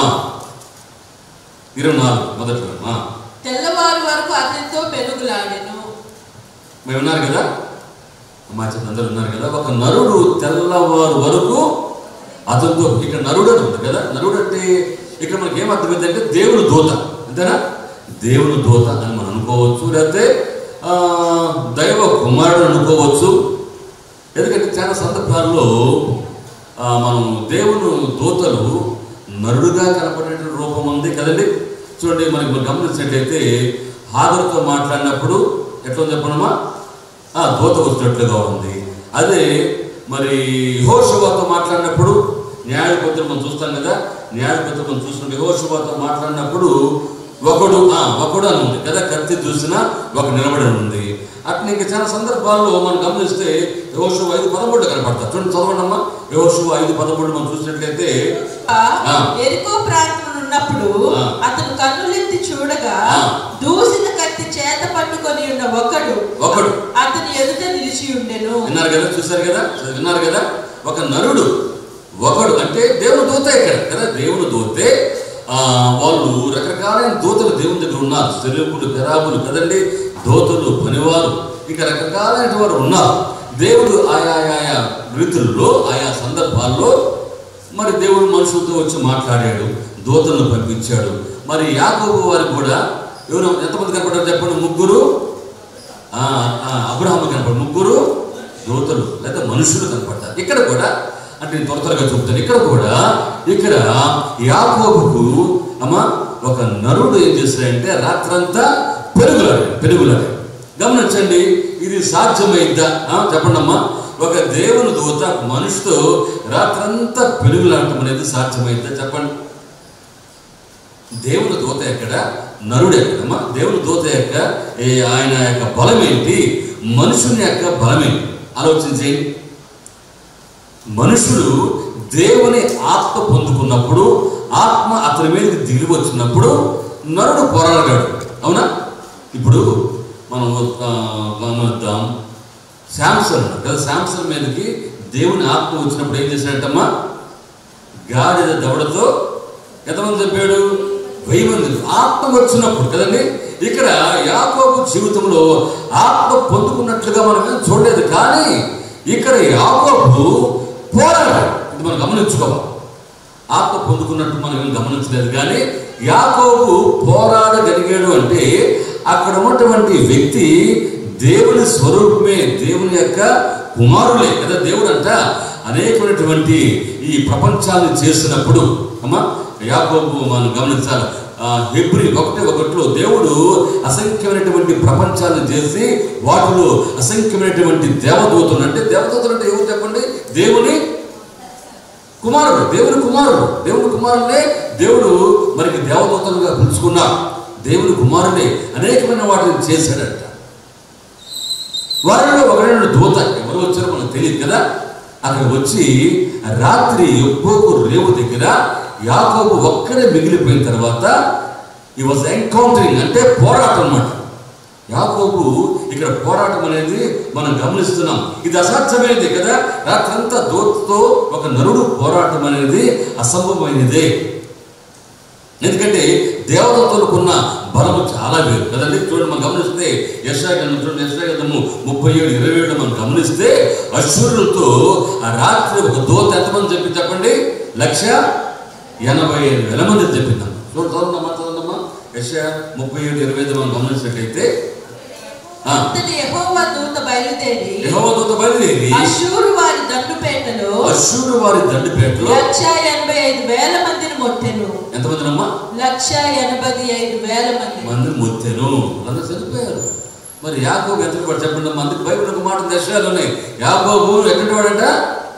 ఇరవై నాలుగు మొదటి ఆ, తెల్లవారు వరకు అతనితో పెనుగులాడెను మేము ఉన్నారు కదా మా చెత్త అందరూ ఉన్నారు కదా ఒక నరుడు తెల్లవారు వరకు అతనితో ఇక్కడ నరుడు అని ఉంది కదా నరుడు అంటే ఇక్కడ మనకి ఏం అర్థమైంది అంటే దేవుని దూత అంతేనా దేవుని దూత అని మనం అనుకోవచ్చు లేకపోతే ఆ, దైవ కుమారుడు అనుకోవచ్చు ఎందుకంటే చాలా సందర్భాల్లో ఆ, మనం దేవుని దూతలు నరుడుగా కనపడే రూపం ఉంది కదండి చూడండి మనకి మనం గమనించినట్లయితే హాగరుతో మాట్లాడినప్పుడు ఎట్లా ఉంది చెప్పనమ్మా ఆ దూత వచ్చినట్లుగా ఉంది అదే మరి యెహోషువతో మాట్లాడినప్పుడు న్యాయపత్రం మనం చూస్తాం కదా న్యాయపత్రం మనం చూసినప్పుడు యెహోషువతో మాట్లాడినప్పుడు ఒకడు ఆ ఒకడు అని ఉంది కదా కత్తి చూసినా ఒక నిలబడి ఉంది అట్లా ఇంకా చాలా సందర్భాల్లో మనం గమనిస్తే యెహోషువ ఐదు పదమూడు కనపడతారు చూడండి చదవండి అమ్మా యెహోషువ ఐదు పదమూడు మనం చూసినట్లయితే ఆ. ఎరుకో ప్రాంతం ఉన్నప్పుడు ఆ. అతను కన్నులెత్తి చూడగా ఆ. దూసిన కత్తి చేత పట్టుకొని ఉన్న ఒకడు ఒకడు అతని ఎదుట నిలిచి ఉండెను విన్నారు కదా చూశారు కదా విన్నారు కదా ఒక నరుడు ఒకడు అంటే దేవుని దూత ఇక్కడ కదా దేవుని దూతే ఆ, వాళ్ళు రకరకాలైన దూతలు దేవుని దగ్గర ఉన్నారు శరీరపులు పెరాబులు కదండి దూతలు పనివారు ఇక రకరకాలైన వారు ఉన్నారు దేవుడు ఆయా ఆయా రీతుల్లో ఆయా సందర్భాల్లో మరి దేవుడు మనుషులతో వచ్చి మాట్లాడాడు దూతలను పంపించాడు మరి యాకోబు వారికి కూడా ఎవరు ఎంతమంది కనపడ్డారు చెప్పండి ముగ్గురు ఆ, ఆ, అబ్రహాము కనపడ్డారు ముగ్గురు దూతలు లేదా మనుషులు కనపడ్డారు ఇక్కడ కూడా అంటే నేను త్వర త్వరగా చెప్తాను ఇక్కడ కూడా ఇక్కడ యాకోబుకు అమ్మ ఒక నరుడు ఏం చేశాడంటే రాత్రంతా పెరుగులాడు పెరుగులాడు గమనించండి ఇది సాధ్యమైద్దా ఆ, చెప్పండి అమ్మా ఒక దేవుని దూత మనిషితో రాత్రంతా పెరుగులాడటం అనేది సాధ్యమైద్దా చెప్పండి దేవుని దూత ఎక్కడ నరుడు ఎక్కడమ్మా దేవుని దూత యొక్క ఏ ఆయన యొక్క బలం ఏంటి మనుషుని యొక్క బలం ఏంటి ఆలోచించేయండి మనుషుడు దేవుని ఆత్మ పొందుకున్నప్పుడు ఆత్మ అతని మీదకి దిగి వచ్చినప్పుడు నరుడు పోరాడగాడు అవునా ఇప్పుడు మనం ఆ, గమనిద్దాం శాంసన్ ఉన్నాడు కదా శాంసన్ మీదకి దేవుని ఆత్మ వచ్చినప్పుడు ఏం చేశాడటమ్మా గాడిద దవడతో ఎంతమంది చెప్పాడు వెయ్యి మంది ఆత్మ వచ్చినప్పుడు కదండి ఇక్కడ యాకోబు జీవితంలో ఆత్మ పొందుకున్నట్లుగా మనం ఏం చూడలేదు కానీ ఇక్కడ యాకోబు పోరాడు ఇది మనం గమనించుకోవాలి ఆత్మ పొందుకున్నట్టు మనం ఏం గమనించలేదు కానీ యాకోబు పోరాడగలిగాడు అంటే అక్కడ ఉన్నటువంటి వ్యక్తి దేవుని స్వరూపమే దేవుని యొక్క కుమారులే కదా దేవుడు అంట అనేకమైనటువంటి ఈ ప్రపంచాన్ని చేసినప్పుడు అమ్మా యాకోబు మనం గమనించాలి ఆ, హెబ్రి ఒకటి ఒకటిలో దేవుడు అసంఖ్యమైనటువంటి ప్రపంచాన్ని చేసి వాటిలో అసంఖ్యమైనటువంటి దేవదూతలు అంటే దేవదూతలు అంటే ఎవరు చెప్పండి దేవుని కుమారుడు దేవుని కుమారుడు దేవుని కుమారుడే దేవుడు మనకి దేవదూతలుగా పిలుచుకున్నాడు దేవుని కుమారుడే అనేకమైన వాటిని చేశాడట వారిలో ఒకరైన దూత ఎవరు వచ్చారో మనకు తెలియదు కదా అక్కడ వచ్చి రాత్రి ఎప్పోకు రేవు దగ్గర యాకోబు ఒక్కడే మిగిలిపోయిన తర్వాత ఈ వాజ్ ఎన్కౌంటరింగ్ అంటే పోరాటం అన్నమాట యాకోబు ఇక్కడ పోరాటం అనేది మనం గమనిస్తున్నాం ఇది అసాధ్యమైనది కదా రాత్రంతా దూతతో ఒక నరుడు పోరాటం అనేది అసంభవమైనదే ఎందుకంటే దేవదత్తులకున్న బలము చాలా వేరు కదండి చూడండి మనం గమనిస్తే యశాగంధం చూడండి యశాగంధము ముప్పై ఏడు ఇరవై ఏడు మనం గమనిస్తే అశ్వరులతో ఆ రాత్రి ఒక దోత ఎంతమంది చెప్పి చెప్పండి లక్ష ఎనభై ఐదు వేల మంది చెప్పిందాం చూడండి చదవమ్మా చదవమ్మా యశ ముప్పై ఏడు ఇరవై ఐదు మనం గమనించినట్టయితే ఆ, అంతటి యెహోవా దూత బయలుదేరి యెహోవా దూత బయలుదేరి అశూరు వారి దండుపేటలో అశ్వరు వారి దండుపేటలో లక్ష ఎనభై ఐదు వేల మందిని మొట్టెను ఎంతమందినమ్మా లక్ష ఎనభై ఐదు వేల మంది మంది మొత్తెను అందరూ చనిపోయారు మరి యాకోబు ఎక్కడి వాడు చెప్పండి మందికి బైబిల్ ఒక మాట దర్శనాలు ఉన్నాయి యాకోబు ఎక్కడి వాడంట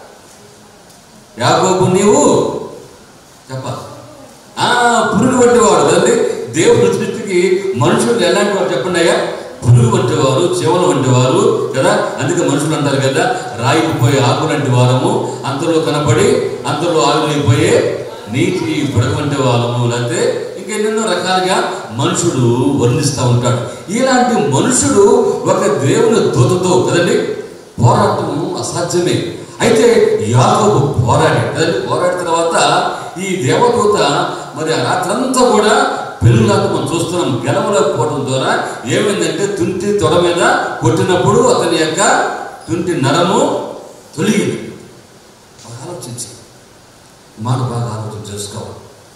యాకోబు నీవు చెప్పాలి ఆ పురుగు వంటి వాడు కదండి దేవుడి దృష్టికి మనుషులు ఎలాంటి వాడు చెప్పండి అయ్యా పురుగు వంటి వారు చెవలు వంటి వారు కదా అందుకే మనుషులు అంటారు కదా రాయిపోయే ఆకు లాంటి వారము అంతలో కనపడి అంతలో ఆవిరైపోయే నీటి బుడక వంటి వారము లేకపోతే ఇంకెన్నెన్నో రకాలుగా మనుషుడు వర్ణిస్తూ ఉంటాడు ఇలాంటి మనుషుడు ఒక దేవుని దూతతో కదండి పోరాటం అసాధ్యమే అయితే యాకోబు పోరాడి కదండి పోరాడిన తర్వాత ఈ దేవదూత మరి ఆ రాత్రంతా కూడా పెళ్ళులాగా మనం చూస్తున్నాం గెలవలేకపోవడం ద్వారా ఏమైందంటే తుంటి తొడ మీద కొట్టినప్పుడు అతని యొక్క తుంటి నరము తొలిగింది బాగా ఆలోచించి మాట బాగా ఆలోచన చేసుకోవాలి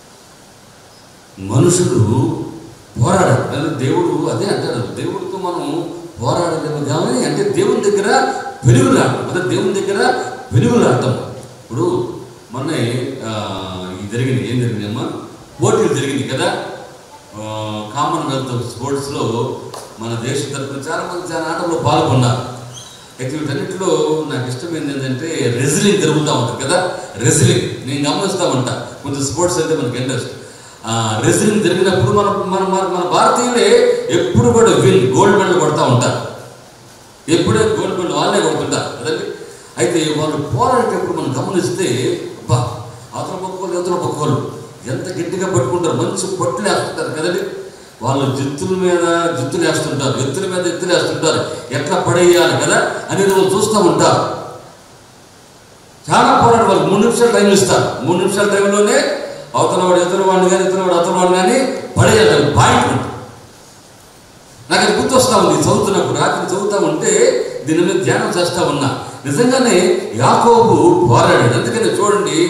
మనుషుడు పోరాడాలి కానీ దేవుడు అదే అంటారు దేవుడితో మనం పోరాడలేము కానీ అంటే దేవుని దగ్గర వెలుగులాడటం అదే దేవుని దగ్గర వెలుగులాడటం ఇప్పుడు మొన్న ఆ, ఇది జరిగింది ఏం జరిగిందమ్మా పోటీలు జరిగింది కదా ఆ, కామన్వెల్త్ స్పోర్ట్స్లో మన దేశం తరఫున చాలా మంది చాలా ఆటల్లో పాల్గొన్నారు అయితే వీటన్నిటిలో నాకు ఇష్టమైంది ఏంటంటే రెజిలింగ్ జరుగుతూ ఉంటుంది కదా రెజిలింగ్ నేను గమనిస్తూ ఉంటా కొంచెం స్పోర్ట్స్ అయితే మనకి ఇంట్రెస్ట్ రెజిలింగ్ జరిగినప్పుడు మన మన మన మన భారతీయులే ఎప్పుడు కూడా విన్ గోల్డ్ మెడల్ కొడతా ఉంటారు ఎప్పుడే గోల్డ్ మెడల్ వాళ్ళే కొడుతుంటారు కదండి అయితే వాళ్ళు పోరాడేటప్పుడు మనం గమనిస్తే అబ్బా అవతల పక్కోళ్ళు అవతల పక్కోళ్ళు ఎంత గట్టిగా పట్టుకుంటారు మంచి పట్టులు వేస్తుంటారు కదండి వాళ్ళు జిత్తుల మీద జిత్తులు వేస్తుంటారు ఎత్తుల మీద ఎత్తులు వేస్తుంటారు ఎట్లా పడేయాలి కదా అనేది వాళ్ళు చూస్తూ ఉంటారు చాలా పోరాడు వాళ్ళు మూడు నిమిషాలు టైం ఇస్తారు మూడు నిమిషాల టైంలోనే అవతల వాడు ఎదురు వాడిని కానీ ఇతర వాడు అవతల వాడిని కానీ పడేయాలి పాయింట్ ఉంటుంది నాకు అది గుర్తొస్తా ఉంది చదువుతున్నప్పుడు రాత్రి చదువుతా ఉంటే దీని మీద ధ్యానం చేస్తా ఉన్నా నిజంగానే యాకోబు పోరాడాడు అందుకని చూడండి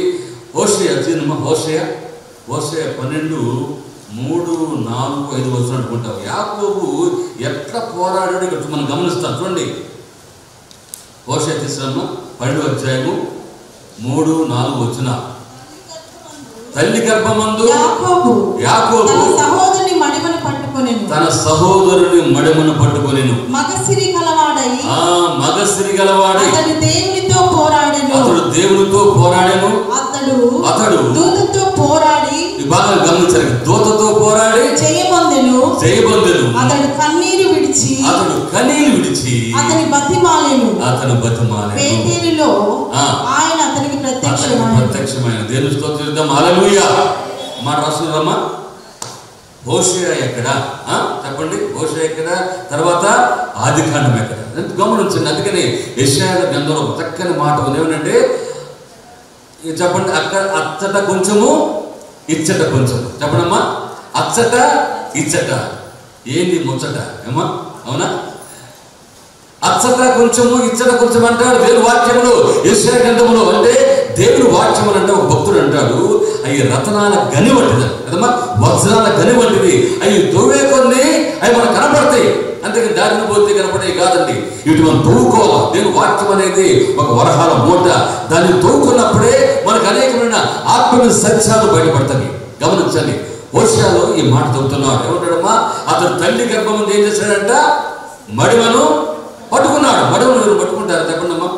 హోషయ చిన్నమ్మ హోషయ హోషయ పన్నెండు మూడు నాలుగు ఐదు వచ్చిన అనుకుంటాం యాకోబు ఎట్లా పోరాడాడు ఇక్కడ మనం గమనిస్తాం చూడండి హోషయ తీసుకురమ్మ పన్నెండు అధ్యాయము మూడు నాలుగు వచ్చిన తల్లి గర్భమందు యాకోబు యాకోబు తన సహోదరుని మడిమను పట్టుకొనెను తన సహోదరుని మడమను పట్టుకొనిను మగసిరి కలవాడై ఆ మగసిరి గలవాడై అతడు దేవునితో పోరాడెను అతడు దేవునితో పోరాడెను అతడు అతడు దూతతో పోరాడి ఈ బాగా గమనించారు దూతతో పోరాడి జయమొందెను జయబంధుడు అతడు కన్నీరు విడిచి అతడు కనీలు విడిచి అతని బతిమాలెను అతను బతిమాలెను పేతేరులో ఆ. ఆయన అతనికి అతనికి ప్రత్యక్షమాయెను ప్రత్యక్షమైన దేవుని స్తోత్రిద్దాం హల్లెలూయా మాట రాస్తున్నారమ్మా హోషయ ఎక్కడ ఆ? చెప్పండి హోషయ ఎక్కడ తర్వాత ఆదికాండం ఎక్కడ ఎంత గమనించండి అందుకని యెషయా గ్రంథంలో ఒక చక్కని మాట ఉంది ఏమనంటే ఇది చెప్పండి అక్కడ అచ్చట కొంచెము ఇచ్చట కొంచెము చెప్పడమ్మా అచ్చట ఇచ్చట ఏంది ముచ్చట ఏమా అవునా అచ్చట కొంచెము ఇచ్చట కొంచెం అంటాడు దేవుని వాక్యములు ఈశ్వర గ్రంథములు అంటే దేవుని వాక్యములు అంటే ఒక భక్తుడు అంటాడు అవి రతనాల గని వంటిది కదమ్మా వజ్రాల గని వంటిది అవి తవ్వే కొన్ని అవి మనకు కనపడతాయి అంతేగా దారిని పోతే కనపడేవి కాదండి ఇటు మనం తవ్వుకోవాలి దేవుని వాక్యం అనేది ఒక వరహాల మూట దాన్ని తవ్వుకున్నప్పుడే మనకు అనేకమైన ఆత్మీయ సత్యాలు బయటపడతాయి గమనించండి ఓషియాలో ఈ మాట చెబుతున్నాడు ఏమంటాడమ్మా అతను తల్లి గర్భం ముందు ఏం చేశాడంట మడిమను పట్టుకున్నాడు మడవను ఎవరు పట్టుకుంటారు చెప్పండి అమ్మా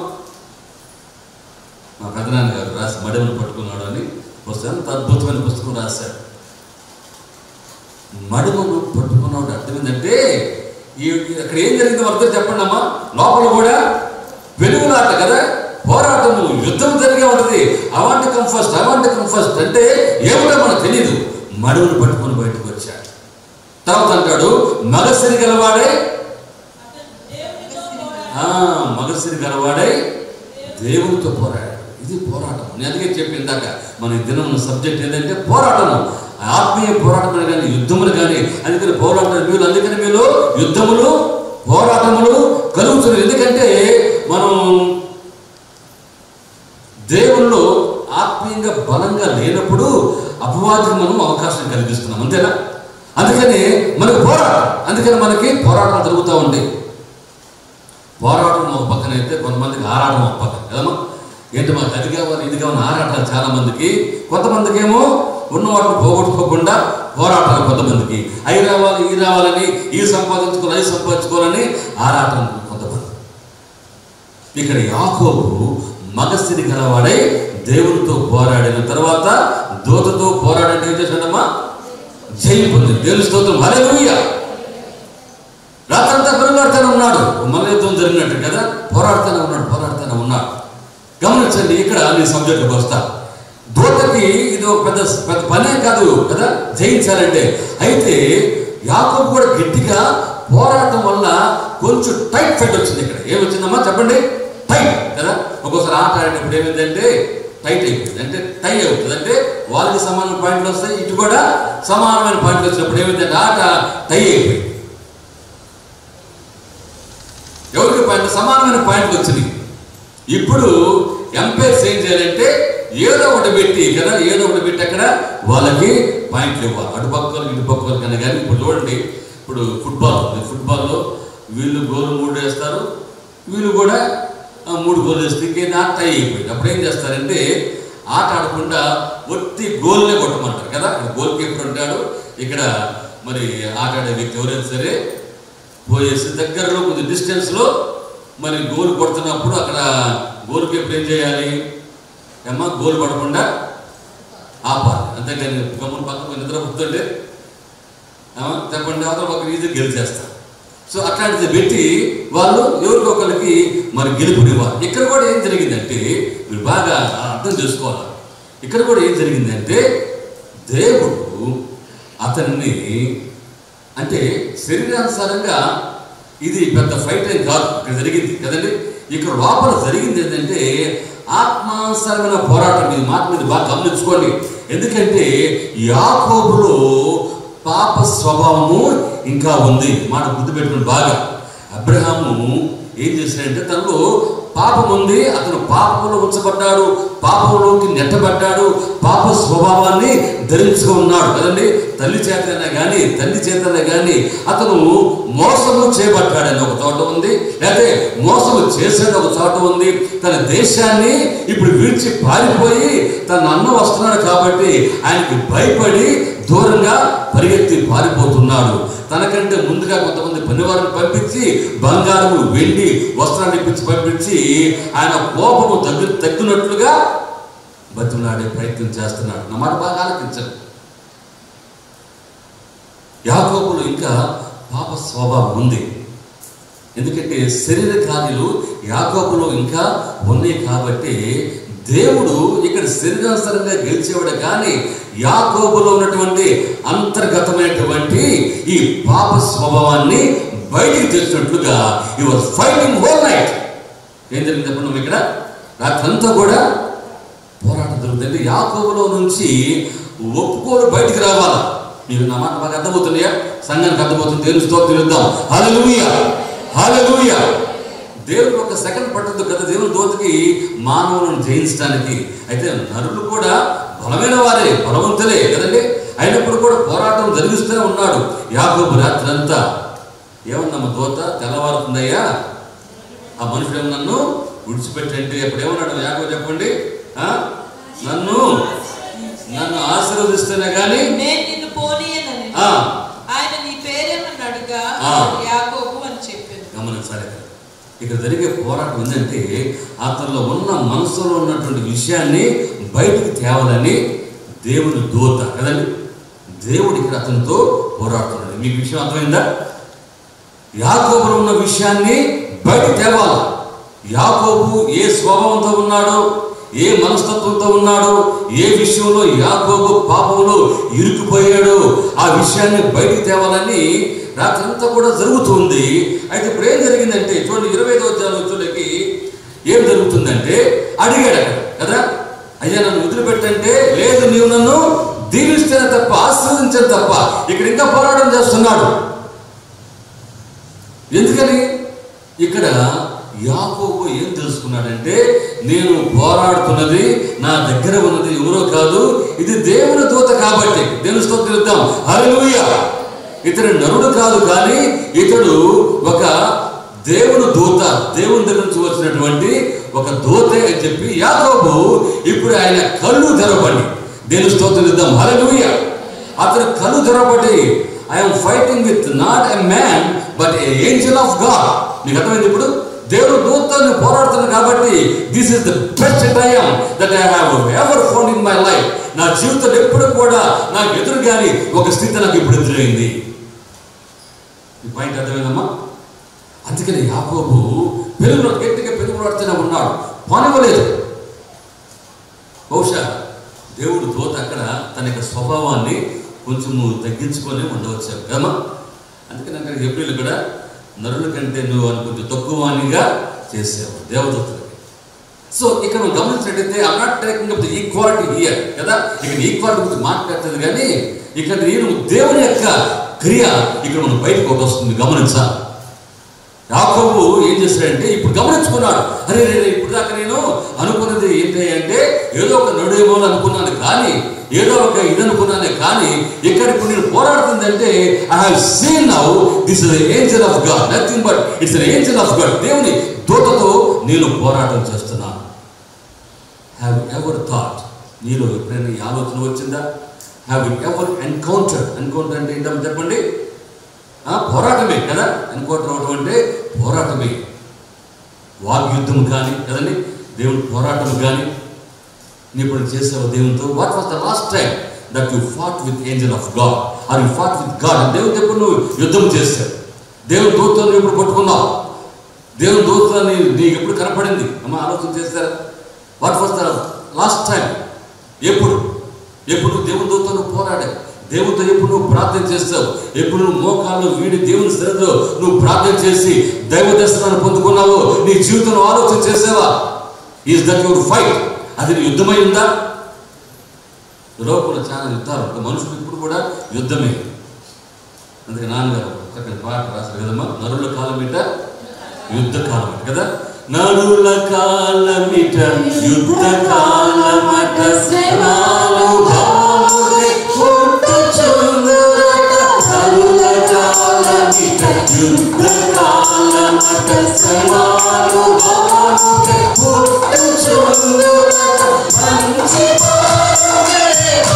మా పెదనాన్న గారు రాసి మడవను పట్టుకున్నాడు అని వస్తే అంత అద్భుతమైన పుస్తకం రాశాడు మడుమను పట్టుకున్నాడు అర్థం ఏంటంటే ఈ అక్కడ ఏం జరిగిందో అర్థం చెప్పండి అమ్మా లోపల కూడా వెలుగులాట కదా పోరాటము యుద్ధం జరిగే ఉంటది అవాంటి కమ్ ఫస్ట్ అవాంటి కమ్ ఫస్ట్ అంటే ఏమిటో మనకు తెలియదు మడువును పట్టుకొని బయటకు వచ్చాడు తర్వాత అంటాడు మగసిరి గలవాడే ఆ, మగసిరి గలవాడై దేవునితో పోరాడాడు ఇది పోరాటం నేను అందుకే చెప్పి ఇందాక మన ఈ దినం సబ్జెక్ట్ ఏంటంటే పోరాటము ఆత్మీయ పోరాటములు కానీ యుద్ధములు కానీ అందుకని పోరాటం మీరు అందుకని మీరు యుద్ధములు పోరాటములు కలుగుతున్నాయి ఎందుకంటే మనం దేవుళ్ళు ఆత్మీయంగా బలంగా లేనప్పుడు అపవాదికి మనం అవకాశం కలిగిస్తున్నాం అంతేనా అందుకని మనకు పోరాటం అందుకని మనకి పోరాటాలు జరుగుతూ ఉంటాయి పోరాటం ఒక పక్కన అయితే కొంతమందికి ఆరాటం ఒక పక్కన కదమ్మా ఏంటి మాకు అది కావాలి ఇది కావాలి ఆరాటాలు చాలా మందికి కొంతమందికి ఏమో ఉన్న వాటిని పోగొట్టుకోకుండా పోరాటాలు కొంతమందికి అవి రావాలి ఈ రావాలని ఈ సంపాదించుకోవాలి అవి సంపాదించుకోవాలని ఆరాటం కొంతమంది ఇక్కడ యాకోబు మగస్థితి గలవాడై దేవునితో పోరాడిన తర్వాత దూతతో పోరాడంటే ఏం చేశాడమ్మా జయం పొంది దేవుని స్తోత్రం హల్లెలూయా రాత్రంతా పెరుగులాడుతూనే ఉన్నాడు మల్ల యుద్ధం జరిగినట్టు కదా పోరాడుతూనే ఉన్నాడు పోరాడుతూనే ఉన్నాడు గమనించండి ఇక్కడ నీ సబ్జెక్టుకి వస్తా దూతకి ఇది ఒక పెద్ద పెద్ద పనే కాదు కదా జయించాలంటే అయితే యాకోబు కూడా గట్టిగా పోరాటం వల్ల కొంచెం టైట్ ఫైట్ వచ్చింది ఇక్కడ ఏమొచ్చిందమ్మా చెప్పండి టైట్ కదా ఒక్కోసారి ఆట ఆడేటప్పుడు ఏమైందంటే టైట్ అయిపోయింది అంటే టై అవుతుంది అంటే వాళ్ళకి సమానమైన పాయింట్లు వస్తాయి ఇటు కూడా సమానమైన పాయింట్లు వచ్చినప్పుడు ఏమైందంటే ఆట టై అయిపోయింది ఎవరికి పాయింట్ సమానమైన పాయింట్లు వచ్చినాయి ఇప్పుడు ఎంపైర్స్ ఏం చేయాలంటే ఏదో ఒకటి పెట్టి కదా ఏదో ఒకటి పెట్టి అక్కడ వాళ్ళకి పాయింట్లు ఇవ్వాలి అటు పక్క వాళ్ళకి ఇటు పక్క వాళ్ళకి కానీ ఇప్పుడు చూడండి ఇప్పుడు ఫుట్బాల్ ఉంది ఫుట్బాల్లో వీళ్ళు గోల్ మూడు వేస్తారు వీళ్ళు కూడా ఆ, మూడు గోల్ వేస్తే ఇంకేం ఆట టై అయిపోయింది అప్పుడు ఏం చేస్తారంటే ఆట ఆడకుండా ఒట్టి గోల్నే కొట్టమంటారు కదా ఇక్కడ గోల్ కీపర్ ఉంటాడు ఇక్కడ మరి ఆట ఆడే వ్యక్తి ఎవరైనా సరే పోయేసి దగ్గరలో కొద్ది డిస్టెన్స్లో మరి గోల్ కొడుతున్నప్పుడు అక్కడ గోల్ కీపర్ ఏం చేయాలి ఏమ్మా గోల్ పడకుండా ఆపాలి అంతేకాని గమ్మున పక్కన నిద్ర పుట్టుంటే చెప్పండి అవతల పక్కన ఈజీ గెలిచేస్తారు సో అట్లాంటిది పెట్టి వాళ్ళు ఎవరికొకరికి మరి గెలుపునివ్వాలి ఇక్కడ కూడా ఏం జరిగిందంటే మీరు బాగా అర్థం చేసుకోవాలి ఇక్కడ కూడా ఏం జరిగిందంటే దేవుడు అతన్ని అంటే శరీరానుసారంగా ఇది పెద్ద ఫైట్ ఏం కాదు ఇక్కడ జరిగింది కదండి ఇక్కడ లోపల జరిగింది ఏంటంటే ఆత్మానుసారమైన పోరాటం ఇది మాట మీద బాగా గమనించుకోండి ఎందుకంటే యాకోబులో పాప స్వభావము ఇంకా ఉంది మాట గుర్తుపెట్టుకుని బాగా అబ్రహాము ఏం చేశాడంటే తనలో పాపం ఉంది అతను పాపంలో ఉంచబడ్డాడు పాపంలోకి నెట్టబడ్డాడు పాప స్వభావాన్ని ధరించుకుని ఉన్నాడు కదండి తల్లి చేతనైనా కానీ తండ్రి చేతనైనా కానీ అతను మోసము చేయబడ్డాడని ఒక చోట ఉంది లేకపోతే మోసము చేసేది ఒక చోట ఉంది తన దేశాన్ని ఇప్పుడు విడిచి పారిపోయి తన అన్న వస్తున్నాడు కాబట్టి ఆయనకి భయపడి దూరంగా పరిగెత్తి పారిపోతున్నాడు తనకంటే ముందుగా కొంతమంది పనివారిని పంపించి బంగారము వెండి వస్త్రాన్ని ఇప్పించి పంపించి ఆయన కోపము తగ్గు తగ్గినట్లుగా బతిమలాడే ప్రయత్నం చేస్తున్నాడు నా మాట బాగా ఆలోచించండి యాకోబులు ఇంకా పాప స్వభావం ఉంది ఎందుకంటే శరీర కార్యాలు యాకోబులో ఇంకా ఉన్నాయి కాబట్టి దేవుడు ఇక్కడ శరీరానుసరంగా గెలిచేవాడు కానీ యాకోబులో ఉన్నటువంటి అంతర్గతమైనటువంటి ఈ పాప స్వభావాన్ని బయటికి తెచ్చినట్లుగా ఈ వాజ్ ఫైటింగ్ హోల్ నైట్ ఏం జరిగింది చెప్పండి మనం ఇక్కడ రాత్రంతా కూడా పోరాటం జరుగుతుంది యాకోబులో నుంచి ఒప్పుకోలు బయటికి రావాలా మీకు నా మాట బాగా అర్థమవుతున్నాయా సంఘానికి అర్థమవుతుంది దేవుని స్తోత్రం ఇద్దాం హల్లెలూయా హల్లెలూయా దేవుడు ఒక సెకండ్ పట్టదు కదా దేవుని దోతకి మానవులను జయించడానికి అయితే నరులు కూడా బలమైన వారే బలవంతులే కదండి అయినప్పుడు కూడా పోరాటం జరిగిస్తూనే ఉన్నాడు యాకోబు రాత్రి అంతా ఏమన్నాము దోత తెల్లవారుతుందయ్యా ఆ మనుషుడు ఏమో నన్ను విడిచిపెట్టండి అప్పుడు ఏమన్నాడు యాకో చెప్పండి ఆ? నన్ను నన్ను ఆశీర్వదిస్తేనే కానీ నేను నిన్ను పోనీయనని ఆ. ఆయన నీ పేరేమని అడుగా ఆ. యాకోబు అని చెప్పాను గమనించాలి ఇక్కడ జరిగే పోరాటం ఏంటంటే అతనిలో ఉన్న మనసులో ఉన్నటువంటి విషయాన్ని బయటికి తేవాలని దేవుని దూత కదండి దేవుడు ఇక్కడ అతనితో పోరాడుతున్నాడు మీకు విషయం అర్థమైందా యాకోబులో ఉన్న విషయాన్ని బయట తేవాలి యాకోబు ఏ స్వభావంతో ఉన్నాడో ఏ మనస్తత్వంతో ఉన్నాడు ఏ విషయంలో యాకోబు పాపంలో ఇరుక్కుపోయాడో ఆ విషయాన్ని బయటికి తేవాలని రాత్రంతా కూడా జరుగుతుంది అయితే ఇప్పుడు ఏం జరిగిందంటే చూడండి ఇరవై ఐదో వచ్చేలకి ఏం జరుగుతుందంటే అడిగాడు అక్కడ కదా అయ్యా నన్ను వదిలిపెట్టంటే లేదు నీవు నన్ను దీవిస్తేనే తప్ప ఆశీర్వదించని తప్ప ఇక్కడ ఇంకా పోరాటం చేస్తున్నాడు ఎందుకని ఇక్కడ యాకోబు ఏం తెలుసుకున్నాడంటే నేను పోరాడుతున్నది నా దగ్గర ఉన్నది ఎవరో కాదు ఇది దేవుని దూత కాబట్టి దేవుని స్తోత్రం ఇద్దాం హల్లెలూయా ఇతడు నరుడు కాదు కానీ ఇతడు ఒక దేవుని దూత దేవుని దగ్గర నుంచి వచ్చినటువంటి ఒక దూతే అని చెప్పి యాకోబు ఇప్పుడు ఆయన కళ్ళు తెరవబడి దేవుని స్తోత్రం ఇద్దాం హల్లెలూయా అతను కళ్ళు తెరవబడి I'm fighting with not a man but a angel of God నీకు అర్థమైంది ఇప్పుడు దేవుడు దూతని పోరాడుతున్నాను కాబట్టి this is the best time that I have ever found in my life నా జీవితంలో ఎప్పుడు కూడా నాకు ఎదురు కానీ ఒక స్థితి నాకు ఇప్పుడు ఎదురైంది ఈ పాయింట్ అర్థమైందమ్మా అందుకని యాకోబు పెరుగులో గట్టిగా పెరుగులాడుతూనే ఉన్నాడు పోనివ్వలేదు బహుశా దేవుడు దోత అక్కడ తన యొక్క స్వభావాన్ని కొంచెము తగ్గించుకొని ఉండవచ్చు కదమ్మా అందుకని అక్కడ ఎప్పుడు కూడా నరుల కంటే నువ్వు అని కొంచెం తక్కువనిగా చేసావు దేవదూతలకి సో ఇక్కడ మనం గమనించినట్టయితే I'm not taking up the equality here కదా ఇక్కడ ఈక్వాలిటీ గురించి మాట్లాడుతుంది కానీ ఇక్కడ నేను దేవుని యొక్క క్రియ ఇక్కడ మనం బయటకు ఒకటి వస్తుంది గమనించాలి యాకోబు ఏం చేశాడంటే ఇప్పుడు గమనించుకున్నాడు అరే రే రే, ఇప్పుడు దాకా నేను అనుకున్నది ఏంటి అంటే ఏదో ఒక నడుమో అనుకున్నాను కానీ ఏదో ఒక ఇది అనుకున్నాను కానీ ఇక్కడ ఇప్పుడు నేను పోరాడుతుందంటే I have seen now this is angel of God nothing but it's angel of God దేవుని దూతతో నేను పోరాటం చేస్తున్నాను హ్యావ్ ఎవర్ థాట్ నీలో ఎప్పుడైనా ఈ ఆలోచన వచ్చిందా హ్యావ్ ఎవర్ ఎన్కౌంటర్ ఎన్కౌంటర్ అంటే ఏంటో చెప్పండి ఆ, పోరాటమే కదా ఎన్కౌంటర్ అవడం అంటే పోరాటమే వాగ్యుద్ధం కానీ కదండి దేవుని పోరాటం కానీ నీ ఇప్పుడు చేసావు దేవునితో what was the last time that you fought with angel of God or you fought with God దేవునితో ఎప్పుడు నువ్వు యుద్ధం చేశావు దేవుని దూతతో నువ్వు ఎప్పుడు పట్టుకున్నావు దేవుని దూత నీ నీకు ఎప్పుడు కనపడింది అమ్మ ఆలోచన చేస్తారా what was the last time ఎప్పుడు ఎప్పుడు దేవుని దూతతో నువ్వు పోరాడావు దేవునితో ఎప్పుడు నువ్వు ప్రార్థన చేస్తావు ఎప్పుడు నువ్వు మోకాళ్ళు వీడి దేవుని స్థితిలో నువ్వు ప్రార్థన చేసి దైవ దర్శనాన్ని పొందుకున్నావో నీ జీవితంలో ఆలోచన చేసావా ఈజ్ దట్ యువర్ ఫైట్ అది నీ యుద్ధమై ఉందా లోపల చాలా యుద్ధాలు ఒక మనుషులు ఇప్పుడు కూడా యుద్ధమే అందుకే నాన్నగారు చక్కని పాట రాశారు కదమ్మా నరుల కాలం ఇట యుద్ధ కాలం ఇట కదా నరుల కాలమిట యుద్ధ కాలమట శ్రమాలు భావులే పుట్టుచుందురట. నరుల కాలమిట యుద్ధ కాలమట శ్రమాలు భావులే పుట్టుచుందురట. మంచి పాలుగే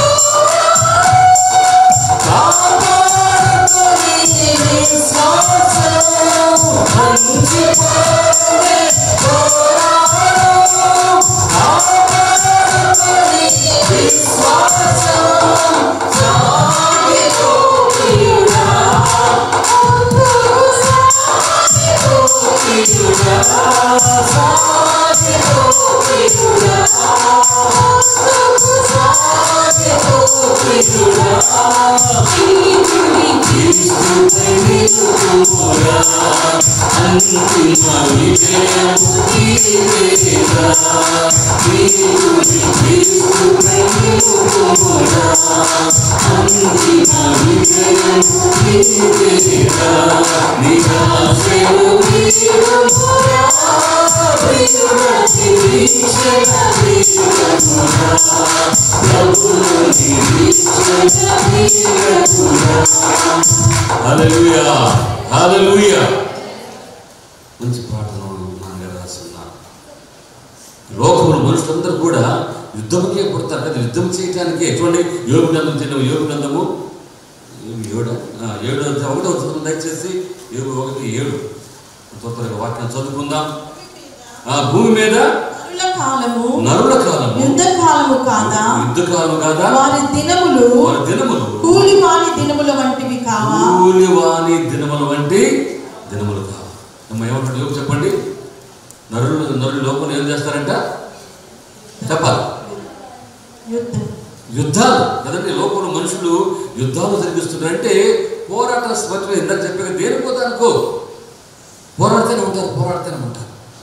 హల్లెలూయా హల్లెలూయా మంచి పాటను నాన్నగారు రాస్తున్నారు లోకంలో మనుషులందరూ కూడా యుద్ధంకే పుడతారు కదా యుద్ధం చేయడానికి ఎటువంటి యోగు గ్రంథం చేయడం యోగు గ్రంథము ఏడు ఏడు ఒకటో చదువు దయచేసి ఏడు ఒకటి ఏడు త్వరగా వాక్యం చదువుకుందాం ఆ భూమి మీద నరుల కాలము నరుల కాలము యుద్ధ కాలము కాదా యుద్ధ కాలము కాదా వారి దినములు వారి దినములు కూలి వారి దినముల వంటివి కావా కూలివాని దినముల వంటి దినములు కావు అమ్మ ఏమంటాడు యోగు చెప్పండి నరులు నరులు లోపల ఏం చేస్తారంట చెప్పాలి యుద్ధం యుద్ధాలు కదండి లోపల మనుషులు యుద్ధాలు జరిగిస్తున్నారంటే పోరాట స్వచ్ఛ ఇందాక చెప్పాక దేనిపోతానుకో పోరాడుతూనే ఉంటారు పోరాడుతూనే ఉంటారు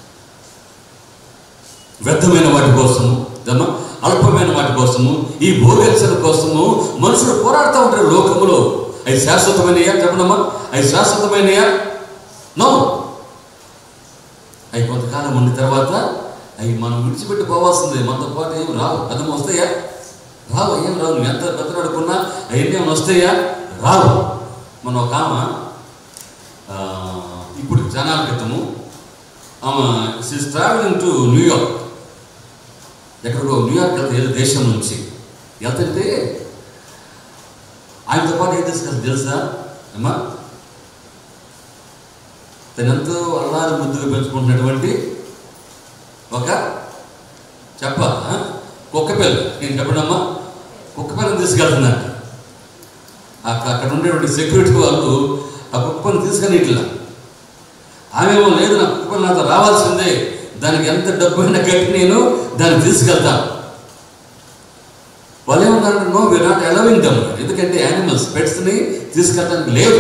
వ్యర్థమైన వాటి కోసము దమ్మ అల్పమైన వాటి కోసము ఈ భోగక్షల కోసము మనుషులు పోరాడుతూ ఉంటారు లోకములో అవి శాశ్వతమైనయా చెప్పనమ్మా అవి శాశ్వతమైనయా నో అవి కొంతకాలం ఉండిన తర్వాత అవి మనం విడిచిపెట్టి పోవాల్సిందే మనతో పాటు ఏం రావు అర్థం వస్తాయా రావు ఏం రావు నువ్వు ఎంత బతలాడుకున్నా అవన్నీ ఏమైనా వస్తాయా రావు మన ఒక ఆమె ఆ, ఇప్పుడు జనాల క్రితము ఆమె సిస్ ట్రావెలింగ్ టు న్యూయార్క్ ఎక్కడికో న్యూయార్క్ వెళ్తే ఏదో దేశం నుంచి వెళ్తుంటే ఆయనతో పాటు ఏం తీసుకెళ్తా తెలుసా అమ్మా తనెంతో అల్లారు ముద్దుగా పెంచుకుంటున్నటువంటి ఒక చెప్ప ఆ? కుక్క పిల్ల నేను చెప్పడమ్మా కుక్క పిల్లని తీసుకెళ్తున్నాను అక్క- అక్కడ ఉండేటువంటి సెక్యూరిటీ వాళ్ళు ఆ కుక్కని తీసుకొని ఇట్లా ఆమెమో లేదు నా కుక్క నాతో రావాల్సిందే దానికి ఎంత డబ్బు అయినా కట్టి నేను దాన్ని తీసుకెళ్తాను వాళ్ళు ఏమన్నారంటే no we not allowing them ఎందుకంటే యానిమల్స్ పెట్స్ని తీసుకెళ్ళడానికి లేదు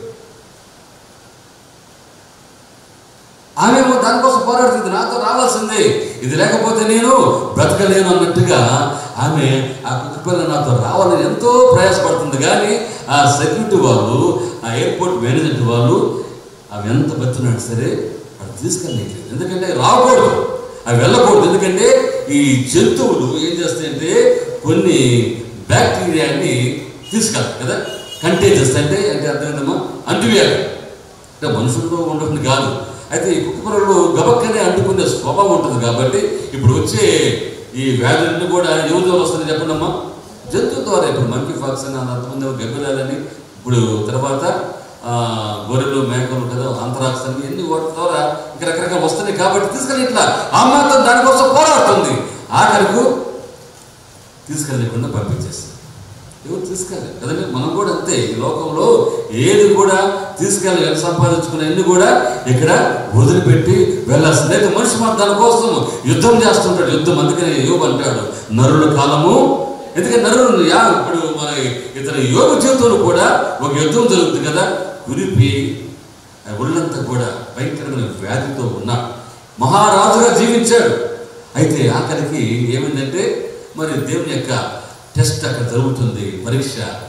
ఆమెమో దానికోసం పోరాడుతుంది నాతో రావాల్సిందే ఇది లేకపోతే నేను బ్రతకలేను అన్నట్టుగా ఆమె ఆ కుక్క పిల్ల నాతో రావాలని ఎంతో ప్రయాసపడుతుంది కానీ ఆ సెక్యూరిటీ వాళ్ళు ఆ ఎయిర్పోర్ట్ మేనేజ్మెంట్ వాళ్ళు ఆమె ఎంత బతున్నాడు సరే అది తీసుకెళ్ళలేదు ఎందుకంటే అవి రాకూడదు అవి వెళ్ళకూడదు ఎందుకంటే ఈ జంతువులు ఏం చేస్తాయంటే కొన్ని బ్యాక్టీరియాని తీసుకెళ్తాయి కదా కంటేజెస్ అంటే అంటే అర్థమైందమ్మా అంటువ్యాధి అంటే మనుషుల్లో ఉండకుండా కాదు అయితే ఈ కుక్కపిల్లలు గబక్కనే అంటుకునే స్వభావం ఉంటుంది కాబట్టి ఇప్పుడు వచ్చే ఈ వ్యాధులన్నీ కూడా ఎవరి ద్వారా వస్తుంది చెప్పండమ్మా జంతువు ద్వారా ఇప్పుడు మంకీ ఫాక్స్ అని అంతమంది గబ్బిలాలని ఇప్పుడు తర్వాత ఆ, గొర్రెలు మేకలు కదా అంతరాక్స్ అని ఎన్ని వాటి ద్వారా ఇంకా రకరకాల వస్తున్నాయి కాబట్టి తీసుకెళ్ళి ఇట్లా ఆ మాత్రం దానికోసం పోరాడుతుంది ఆఖరికు తీసుకెళ్ళకుండా పంపించేస్తుంది ఎవరు తీసుకెళ్ళాలి కదండి మనం కూడా అంతే ఈ లోకంలో ఏది కూడా తీసుకెళ్ళి ఎంత సంపాదించుకునే అన్ని కూడా ఇక్కడ వదిలిపెట్టి వెళ్ళాల్సింది అయితే మనిషి మన దానికోసం యుద్ధం చేస్తుంటాడు యుద్ధం అందుకని యోగు అంటాడు నరుల కాలము ఎందుకంటే నరులు యా ఇప్పుడు మన ఇతని యోగ జీవితంలో కూడా ఒక యుద్ధం జరుగుతుంది కదా గురిపి ఆ ఒళ్ళంతా కూడా భయంకరమైన వ్యాధితో ఉన్నాడు మహారాజుగా జీవించాడు అయితే ఆఖరికి ఏమైందంటే మరి దేవుని యొక్క టెస్ట్ అక్కడ జరుగుతుంది పరీక్ష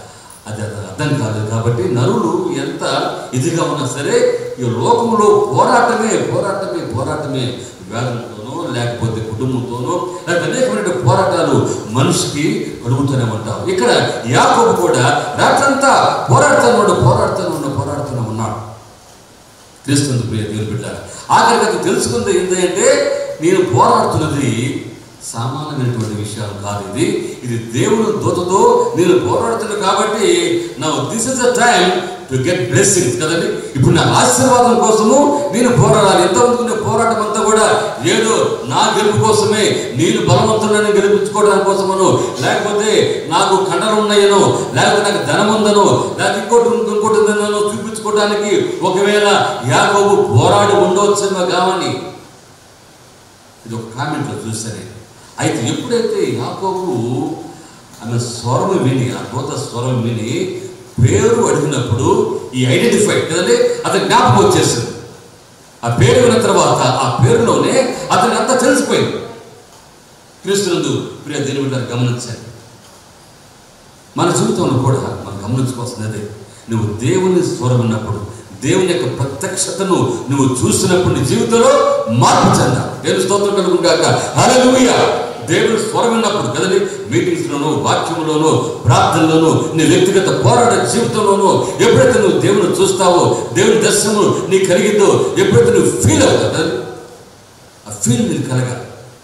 అది అది అర్థం కాదు కాబట్టి నరులు ఎంత ఇదిగా ఉన్నా సరే ఈ లోకంలో పోరాటమే పోరాటమే పోరాటమే వ్యాధులతోనో లేకపోతే కుటుంబంతోనో లేకపోతే అనేకమైన పోరాటాలు మనిషికి కలుగుతూనే ఉంటాం ఇక్కడ యాకోబు కూడా రాత్రంతా పోరాడుతూనే ఉన్నాడు పోరాడుతూనే ఉన్నాడు పోరాడుతూనే ఉన్నాడు క్రీస్తు ప్రియ దేవుని బిడ్డ ఆఖరికి అది తెలుసుకుంది ఏంటంటే నేను పోరాడుతున్నది సామాన్యమైనటువంటి విషయాలు కాదు ఇది ఇది దేవుడు దూతతో నేను పోరాడుతున్నాను కాబట్టి నా this is the time to get blessings కదండి ఇప్పుడు నా ఆశీర్వాదం కోసము నేను పోరాడాలి ఎంతమంది ఉండే పోరాటం అంతా కూడా ఏదో నా గెలుపు కోసమే నేను బలవంతులను గెలిపించుకోవడానికి కోసమను లేకపోతే నాకు కండలు ఉన్నాయనో లేకపోతే నాకు ధనం ఉందనో లేకపోతే ఇంకోటి ఉంది, ఇంకోటి ఉందనో చూపించుకోవడానికి ఒకవేళ యాకోబు పోరాడి ఉండవచ్చేమో కావని ఇది ఒక కామెంట్లో చూసాను నేను. అయితే ఎప్పుడైతే యాకోబు ఆమె స్వరం విని ఆ దూత స్వరం విని పేరు అడిగినప్పుడు ఈ ఐడెంటిఫై కదండి అతని జ్ఞాపకం వచ్చేసింది ఆ పేరు విన్న తర్వాత ఆ పేరులోనే అతనికి అంతా తెలిసిపోయింది క్రీస్తునందు ప్రియ దేని బిడ్డలు గమనించండి మన జీవితంలో కూడా మనం గమనించుకోవాల్సింది అదే నువ్వు దేవుని స్వరం విన్నప్పుడు దేవుని యొక్క ప్రత్యక్షతను నువ్వు చూసినప్పుడు నీ జీవితంలో మార్పు చెందా దేవుని స్తోత్రం కలుగుగాక హల్లెలూయా దేవుని స్వరం విన్నప్పుడు కదండి మీటింగ్స్లోనూ వాక్యంలోనూ ప్రార్థనలోనూ నీ వ్యక్తిగత పోరాట జీవితంలోనూ ఎప్పుడైతే నువ్వు దేవుని చూస్తావో దేవుని దర్శనము నీ కలిగిందో ఎప్పుడైతే నువ్వు ఫీల్ అవుతావు కదండి ఆ ఫీల్ నీకు కలగాలి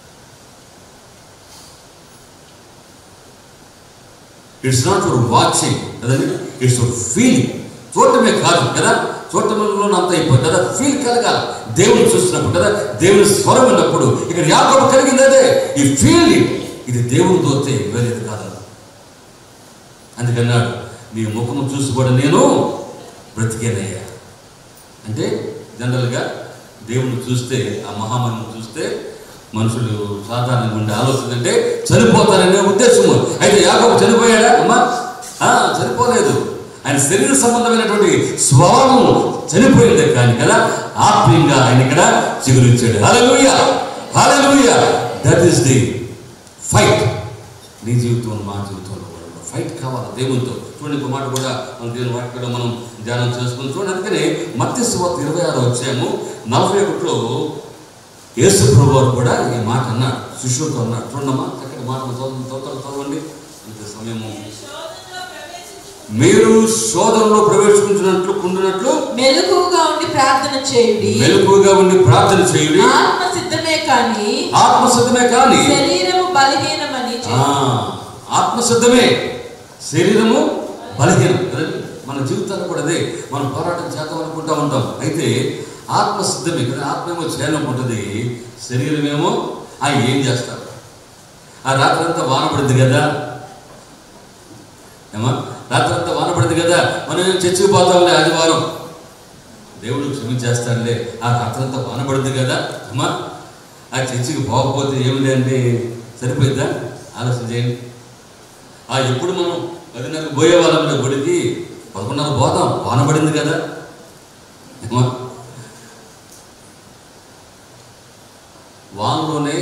ఇట్స్ నాట్ ఫర్ వాచింగ్ కదండి ఇట్స్ ఫర్ ఫీలింగ్ చూడటమే కాదు కదా చూడటంలో అంత అయిపోయింది కదా ఫీల్ కలగాల దేవుని చూసినప్పుడు కదా దేవుని స్వరం విన్నప్పుడు ఇక్కడ యాకోబు కలిగింది అదే ఈ ఫీల్ ఇది దేవుని తోతే వేరేది కాదు అందుకన్నాడు నీ ముఖము చూసి కూడా నేను బ్రతికేనయ్యా అంటే జనరల్గా దేవుని చూస్తే ఆ మహామహిమను చూస్తే మనుషులు సాధారణంగా ఉండే ఆలోచన అంటే చనిపోతారనే ఉద్దేశము అయితే యాకోబు చనిపోయాడా అమ్మా ఆ, చనిపోలేదు ఆయన శరీర సంబంధమైనటువంటి స్వభావం చనిపోయిందే కానీ కదా ఆత్మీయంగా ఆయన ఇక్కడ చిగురించాడు hallelujah hallelujah that is the fight నీ జీవితంలో మా జీవితంలో కూడా ఫైట్ కావాలి దేవునితో చూడండి ఇంకో మాట కూడా మన దేవుని వాటిలో మనం ధ్యానం చేసుకుని చూడండి అందుకనే మత్స్య సువార్త ఇరవై ఆరు వచ్చాము నలభై ఒకటిలో యేసు ప్రభు వారు కూడా ఈ మాట అన్నాడు శిష్యులతో అన్నాడు చూడమ్మా చక్కటి మాట చదువు చదువుతారు చదవండి ఇంత సమయము మీరు శోధనలో ప్రవేశించినట్లు కుండినట్లు మెలకువగా ఉండి ప్రార్థన చేయుడి మెలకుగా ఉండి ప్రార్థన చేయుడి ఆత్మ సిద్ధమే కానీ ఆత్మసిద్ధమే కానీ శరీరము బలహీనమని ఆ, ఆత్మసిద్ధమే శరీరము బలహీనం కదండి మన జీవితాలు కూడా అదే మనం పోరాటం చేద్దాం అనుకుంటా ఉంటాం అయితే ఆత్మసిద్ధమే కదా ఆత్మేమో చేయాలనుకుంటుంది శరీరమేమో ఆ ఏం చేస్తారు ఆ రాత్రి అంతా వాన పడింది కదా ఏమా రాత్రి అంతా వాన పడింది కదా మనం ఏం చర్చికి పోతాంలే ఆదివారం దేవుడు క్షమించేస్తాడులే ఆ రాత్రంతా వాన పడింది కదా అమ్మా ఆ చర్చికి పోకపోతే ఏమిటి అంటే సరిపోయిద్దా ఆలోచన చేయండి ఆ ఎప్పుడు మనం పదిన్నరకు పోయే వాళ్ళం గుడికి పదకొండున్నర పోతాం వాన పడింది కదా ఏమ్మా? వానలోనే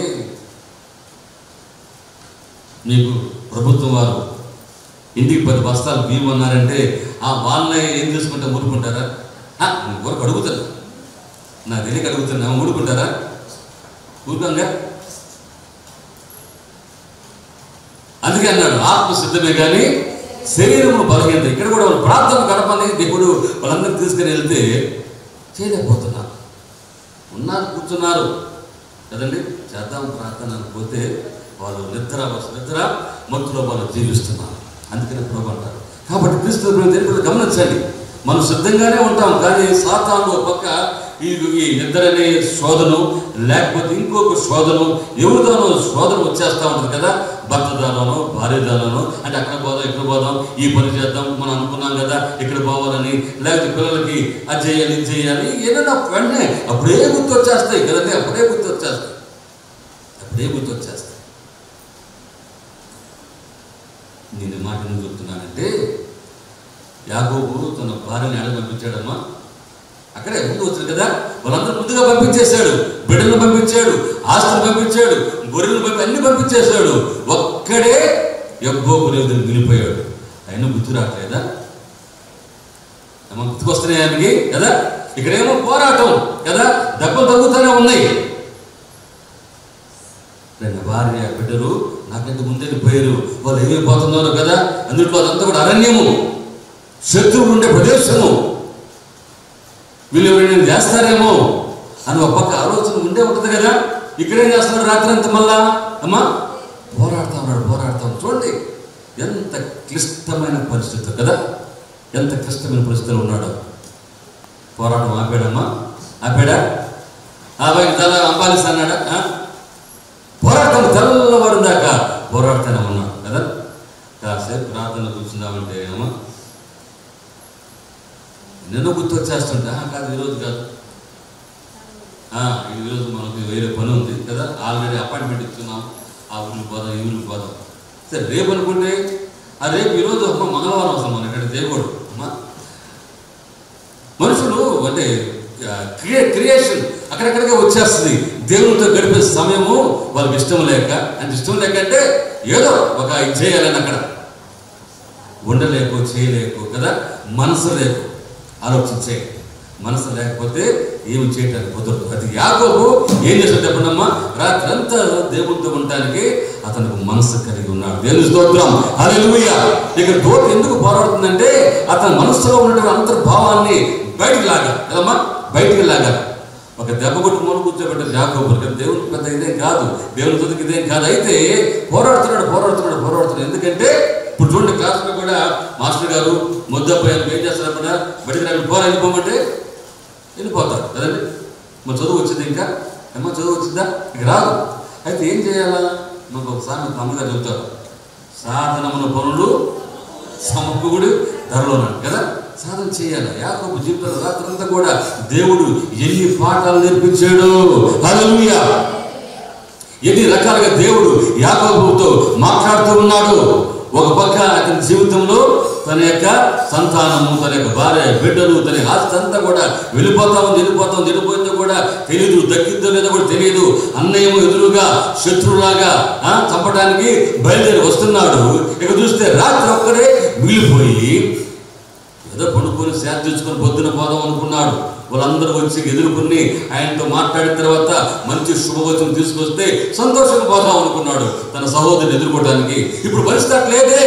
మీకు ప్రభుత్వం వారు ఇంటికి పది బస్తాలు బియ్యం అన్నారంటే ఆ వానలో ఏం చేసుకుంటే ఊరుకుంటారా ఆ, ఊరకు అడుగుతారు నా తెలియక అడుగుతున్నా ఊరుకుంటారా ఊరుకోంగా అందుకే అన్నాడు ఆత్మ సిద్ధమే కానీ శరీరము బలహీనత ఇక్కడ కూడా వాళ్ళు ప్రార్థన గడపని దేవుడు వాళ్ళందరూ తీసుకుని వెళ్తే చేయలేకపోతున్నారు ఉన్నారు కూర్చున్నారు కదండి చేద్దాం ప్రార్థన అనుకోతే వాళ్ళు నిద్ర నిద్ర మత్తులో వాళ్ళు జీవిస్తున్నారు అందుకనే ప్రభు అంటారు కాబట్టి క్రీస్తు దేవుడు గమనించండి మనం సిద్ధంగానే ఉంటాం కానీ సాతాను ఒక పక్క ఈ ఈ నిద్ర అనే శోధను లేకపోతే ఇంకొక శోధను ఎవరితోనో శోధన వచ్చేస్తా ఉంటుంది కదా భర్త దానో భార్య దానో అంటే అక్కడ పోదాం ఇక్కడ పోదాం ఈ పని చేద్దాం మనం అనుకున్నాం కదా ఇక్కడ పోవాలని లేకపోతే పిల్లలకి అది చేయాలి ఇది చేయాలి ఏదైనా వెంటనే అప్పుడే గుర్తు వచ్చేస్తాయి కదండి అప్పుడే గుర్తు వచ్చేస్తాయి అప్పుడే గుర్తు వచ్చేస్తాయి నేను ఈ మాట ఎందుకు చెప్తున్నానంటే యాగోబు తన భార్యని ఎడ పంపించాడమ్మా అక్కడే ముందు వచ్చింది కదా వాళ్ళందరూ ముందుగా పంపించేశాడు బిడ్డలను పంపించాడు ఆస్తులు పంపించాడు గొర్రెలను పంపి అన్ని పంపించేశాడు ఒక్కడే యబ్బోబు ఎదురు నిలిపోయాడు అయినా గుర్తు రావట్లేదా ఏమో గుర్తుకొస్తున్నాయి ఆయనకి కదా ఇక్కడేమో పోరాటం కదా దెబ్బలు తగ్గుతూనే ఉన్నాయి రెండు భార్య బిడ్డలు నాకంటే ముందే పోయారు వాళ్ళు ఏమైపోతున్నారో కదా అందులో అదంతా కూడా అరణ్యము శత్రువులు ఉండే ప్రదేశము వీళ్ళు ఎవరైనా చేస్తారేమో అని ఒక పక్క ఆలోచన ఉండే ఉంటుంది కదా ఇక్కడేం చేస్తున్నాడు రాత్రి అంతా మళ్ళా అమ్మా పోరాడుతా ఉన్నాడు పోరాడుతా ఉన్నాడు చూడండి ఎంత క్లిష్టమైన పరిస్థితి కదా ఎంత క్లిష్టమైన పరిస్థితిలో ఉన్నాడు పోరాటం ఆపాడమ్మా ఆపాడా ఆబాయి తల అంబాలిస్ అన్నాడా ఆ? పోరాటం తెల్లవారు దాకా పోరాడుతూనే ఉన్నాం కదా కాసేపు ప్రార్థన కూర్చుందామంటే ఏమో నిన్న గుర్తు వచ్చేస్తుంటా "ఆ, కాదు ఈరోజు కాదు ఆ, ఈరోజు మనకి వేరే పని ఉంది కదా ఆల్రెడీ అపాయింట్మెంట్ ఇస్తున్నాం ఆ ఊరికి పోదాం ఈ ఊరికి పోదాం సరే రేపు అనుకుంటే ఆ రేపు ఈరోజు అమ్మ మంగళవారం వస్తాం మన ఇక్కడ దేవుడు అమ్మ మనుషులు అంటే క్రియే క్రియేషన్ అక్కడక్కడికే వచ్చేస్తుంది దేవునితో గడిపే సమయము వాళ్ళకి ఇష్టం లేక అంటే ఇష్టం లేక అంటే ఏదో ఒక ఇది చేయాలని అక్కడ ఉండలేకు చేయలేకు కదా మనసు లేకు ఆలోచించే మనసు లేకపోతే ఏమి చేయటానికి కుదరదు అది యాకోబు ఏం చేశాడు చెప్పండమ్మా రాత్రి అంతా దేవుడితో ఉండటానికి అతనికి మనసు కలిగి ఉన్నాడు దేవుని స్తోత్రం హల్లెలూయా ఇక్కడ దోత ఎందుకు పోరాడుతుందంటే అతని మనసులో ఉన్నటువంటి అంతర్భావాన్ని బయటికి లాగా కదమ్మా బయటికి లాగా ఒక దెబ్బ కొట్టి మూల కూర్చోబెట్టారు యాకోబు కానీ దేవునికి పెద్ద ఇదేం కాదు దేవుని తుదికి ఇదేం కాదు అయితే పోరాడుతున్నాడు పోరాడుతున్నాడు పోరాడుతున్నాడు ఎందుకంటే ఇప్పుడు చూడండి క్లాసులో కూడా మాస్టర్ గారు ముద్దపై ఏం చేస్తారు కూడా బయటికి రాని పోరా వెళ్ళిపోమంటే వెళ్ళిపోతారు కదండి మరి చదువు వచ్చింది ఇంకా ఏమో చదువు వచ్చిందా ఇక రాదు అయితే ఏం చేయాలా మాకు ఒకసారి మా అమ్మగారు చెబుతారు సాధనమున పనులు సమకూడి ధరలోనాడు కదా సాధన చేయాలి యాకోబు జీవితంలో రాత్రంతా కూడా దేవుడు ఎన్ని పాఠాలు నేర్పించాడు హల్లెలూయా ఎన్ని రకాలుగా దేవుడు యాకోబుతో మాట్లాడుతూ ఉన్నాడు ఒక పక్క అతని జీవితంలో తన యొక్క సంతానము తన యొక్క భార్య బిడ్డలు తన యొక్క ఆస్తి అంతా కూడా వెళ్ళిపోతా ఉంది వెళ్ళిపోతా ఉంది వెళ్ళిపోయిందో కూడా తెలియదు దక్కిద్దో లేదో కూడా తెలియదు అన్నయ్యము ఎదురుగా శత్రువులాగా ఆ, చంపడానికి బయలుదేరి వస్తున్నాడు ఇక చూస్తే రాత్రి ఒక్కడే మిగిలిపోయి ఏదో పడుకొని శాంతి తెచ్చుకొని పొద్దున పోదాం అనుకున్నాడు వాళ్ళందరూ వచ్చి ఎదుర్కొని ఆయనతో మాట్లాడిన తర్వాత మంచి శుభవచనం తీసుకొస్తే సంతోషంగా పోదాం అనుకున్నాడు తన సహోదరుని ఎదుర్కోవడానికి ఇప్పుడు పరిస్థితి అట్లేదే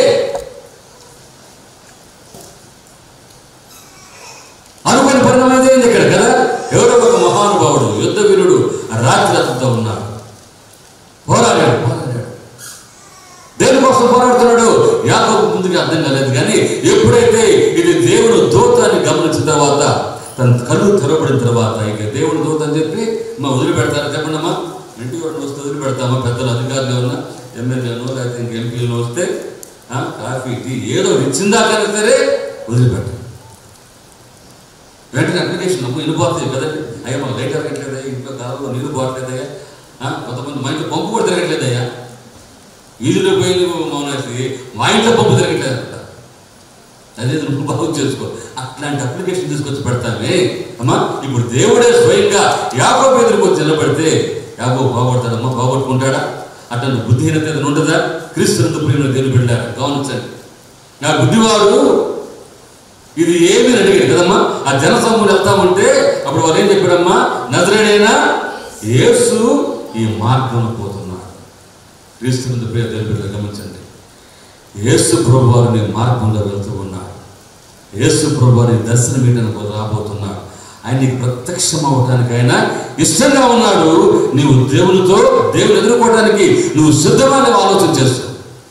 అనుకుని పరిణామం అయింది ఇక్కడ కదా ఎవరో ఒక మహానుభావుడు యుద్ధ వీరుడు రాత్రి అతనితో ఉన్నాడు పోరాడాడు పోరాడాడు దేనికోసం పోరాడుతున్నాడు యాకోబు ముందుగా అర్థం కాలేదు కానీ ఎప్పుడైతే ఇది దేవుడు దూత అని గమనించిన తర్వాత తన కళ్ళు తెరవబడిన తర్వాత ఇక దేవుడు దూత అని చెప్పి మా వదిలిపెడతారు చెప్పండి అమ్మా ఇంటి వాడిని వస్తే వదిలిపెడతామా పెద్దలు అధికారులు ఏమన్నా ఎమ్మెల్యేనో లేకపోతే ఇంక ఎంపీలు వస్తే ఆ, కాఫీ టీ ఏదో ఇచ్చిందా కానీ సరే వదిలిపెట్టారు వెంటనే అప్లికేషన్ అమ్మ ఇల్లు పోతాయి కదండి అయ్యా మాకు లైట్ తిరగట్లేదయ్యా ఇంట్లో కాలంలో నీళ్ళు పోవట్లేదయ్యా ఆ, కొంతమంది మా ఇంట్లో పంపు కూడా తిరగట్లేదయ్యా వీధిలో పోయి నువ్వు మౌనేసి మా ఇంట్లో పంపు తిరగట్లేదంట అదే నువ్వు బాగు చేసుకో అట్లాంటి అప్లికేషన్ తీసుకొచ్చి పెడతామే అమ్మా ఇప్పుడు దేవుడే స్వయంగా యాకోబు ఎదురుకు వచ్చి నిలబడితే యాకోబు బాగుపడతాడమ్మా బాగొట్టుకుంటాడా అట్లాంటి బుద్ధిహీనత ఏదైనా ఉండదా క్రీస్తు ప్రియులు దేవుని బిడ్డారు గమనించండి నా బుద్ధివాడు ఇది ఏమి అని అడిగాడు కదమ్మా ఆ జనసమూహం వెళ్తామంటే అప్పుడు వాళ్ళు ఏం చెప్పాడమ్మా నజరేడైనా యేసు ఈ మార్గంలో పోతున్నాడు క్రీస్తు పేరు తెలిపి గమనించండి యేసు ప్రభు వారిని మార్గంలో వెళ్తూ ఉన్నాడు యేసు ప్రభు వారి దర్శనం ఏంటని రాబోతున్నాడు ఆయన నీకు ప్రత్యక్షం అవటానికి ఆయన ఇష్టంగా ఉన్నాడు నీవు దేవునితో దేవుని ఎదుర్కోవడానికి నువ్వు సిద్ధమైన ఆలోచన చేస్తావు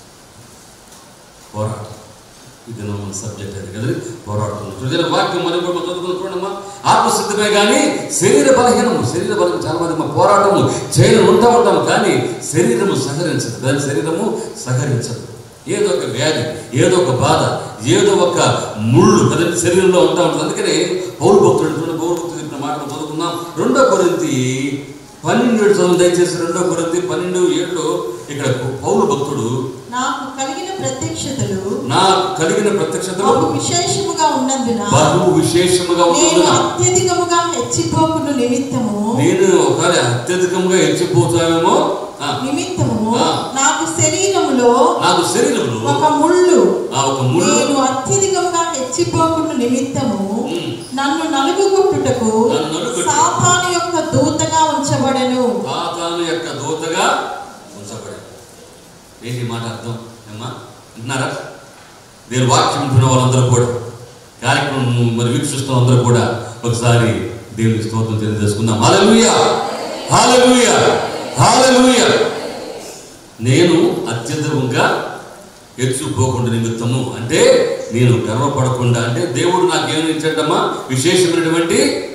పోరాటం ఇది మన సబ్జెక్ట్ అది కదా పోరాటం హృదయ వాక్యం మనం కూడా మనం చదువుకుని చూడమ్మా ఆత్మసిద్ధమే కానీ శరీర బలహీనము శరీర బలం చాలా మంది మా పోరాటము చేయని ఉంటా ఉంటాం కానీ శరీరము సహకరించదు దాని శరీరము సహకరించదు ఏదో ఒక వ్యాధి ఏదో ఒక బాధ ఏదో ఒక ముళ్ళు కదండి శరీరంలో ఉంటా ఉంటుంది అందుకనే పౌరు భక్తుడు చూడండి, పౌరు భక్తుడు చెప్పిన మాటలు చదువుకున్నాం రెండో కొరింతి పన్నెండు ఏడు చదువు దయచేసి రెండో కొరింతి పన్నెండు ఏళ్ళు ఇక్కడ పౌరు భక్తుడు నాకు కలిగిన ప్రత్యక్షతలు నాకు కలిగిన ప్రత్యక్షతలు బహు విశేషముగా ఉన్నందున బహు విశేషముగా నేను ఉంటుందిన అత్యధికముగా హెచ్చిపోకును నిమిత్తము నేను ఒకవేళ అత్యధికంగా హెచ్చిపోతామేమో ఆ, నిమిత్తము ఆ. నాకు శరీరములో శరీరములో నాకు శరీరంలో ఒక ముళ్ళు ఆ ఒక ముళ్ళు నేను అత్యధికంగా హెచ్చిపోకుండా నిమిత్తము ఉమ్. నన్ను నలుగుకొట్టుటకు నన్ను నలుగుకొట్టుటకు సాతాను యొక్క దూతగా ఉంచబడెను సాతాను యొక్క దూతగా ఉంచబడాడు ఏంటి మాట అర్థం ఏమ్మా వింటున్నారా నేను వాక్యం వింటున్న వాళ్ళందరూ కూడా కార్యక్రమం మరి వీక్షిస్తున్న అందరూ కూడా ఒకసారి దేవుని స్తోత్రం తెలియజేసుకుందాం హాలలుయ హాలలుయ హాలలుయ నేను అత్యధికంగా హెచ్చుకోకుండా నిమిత్తము అంటే నేను గర్వపడకుండా అంటే దేవుడు నాకేమని ఇచ్చాడమ్మా విశేషమైనటువంటి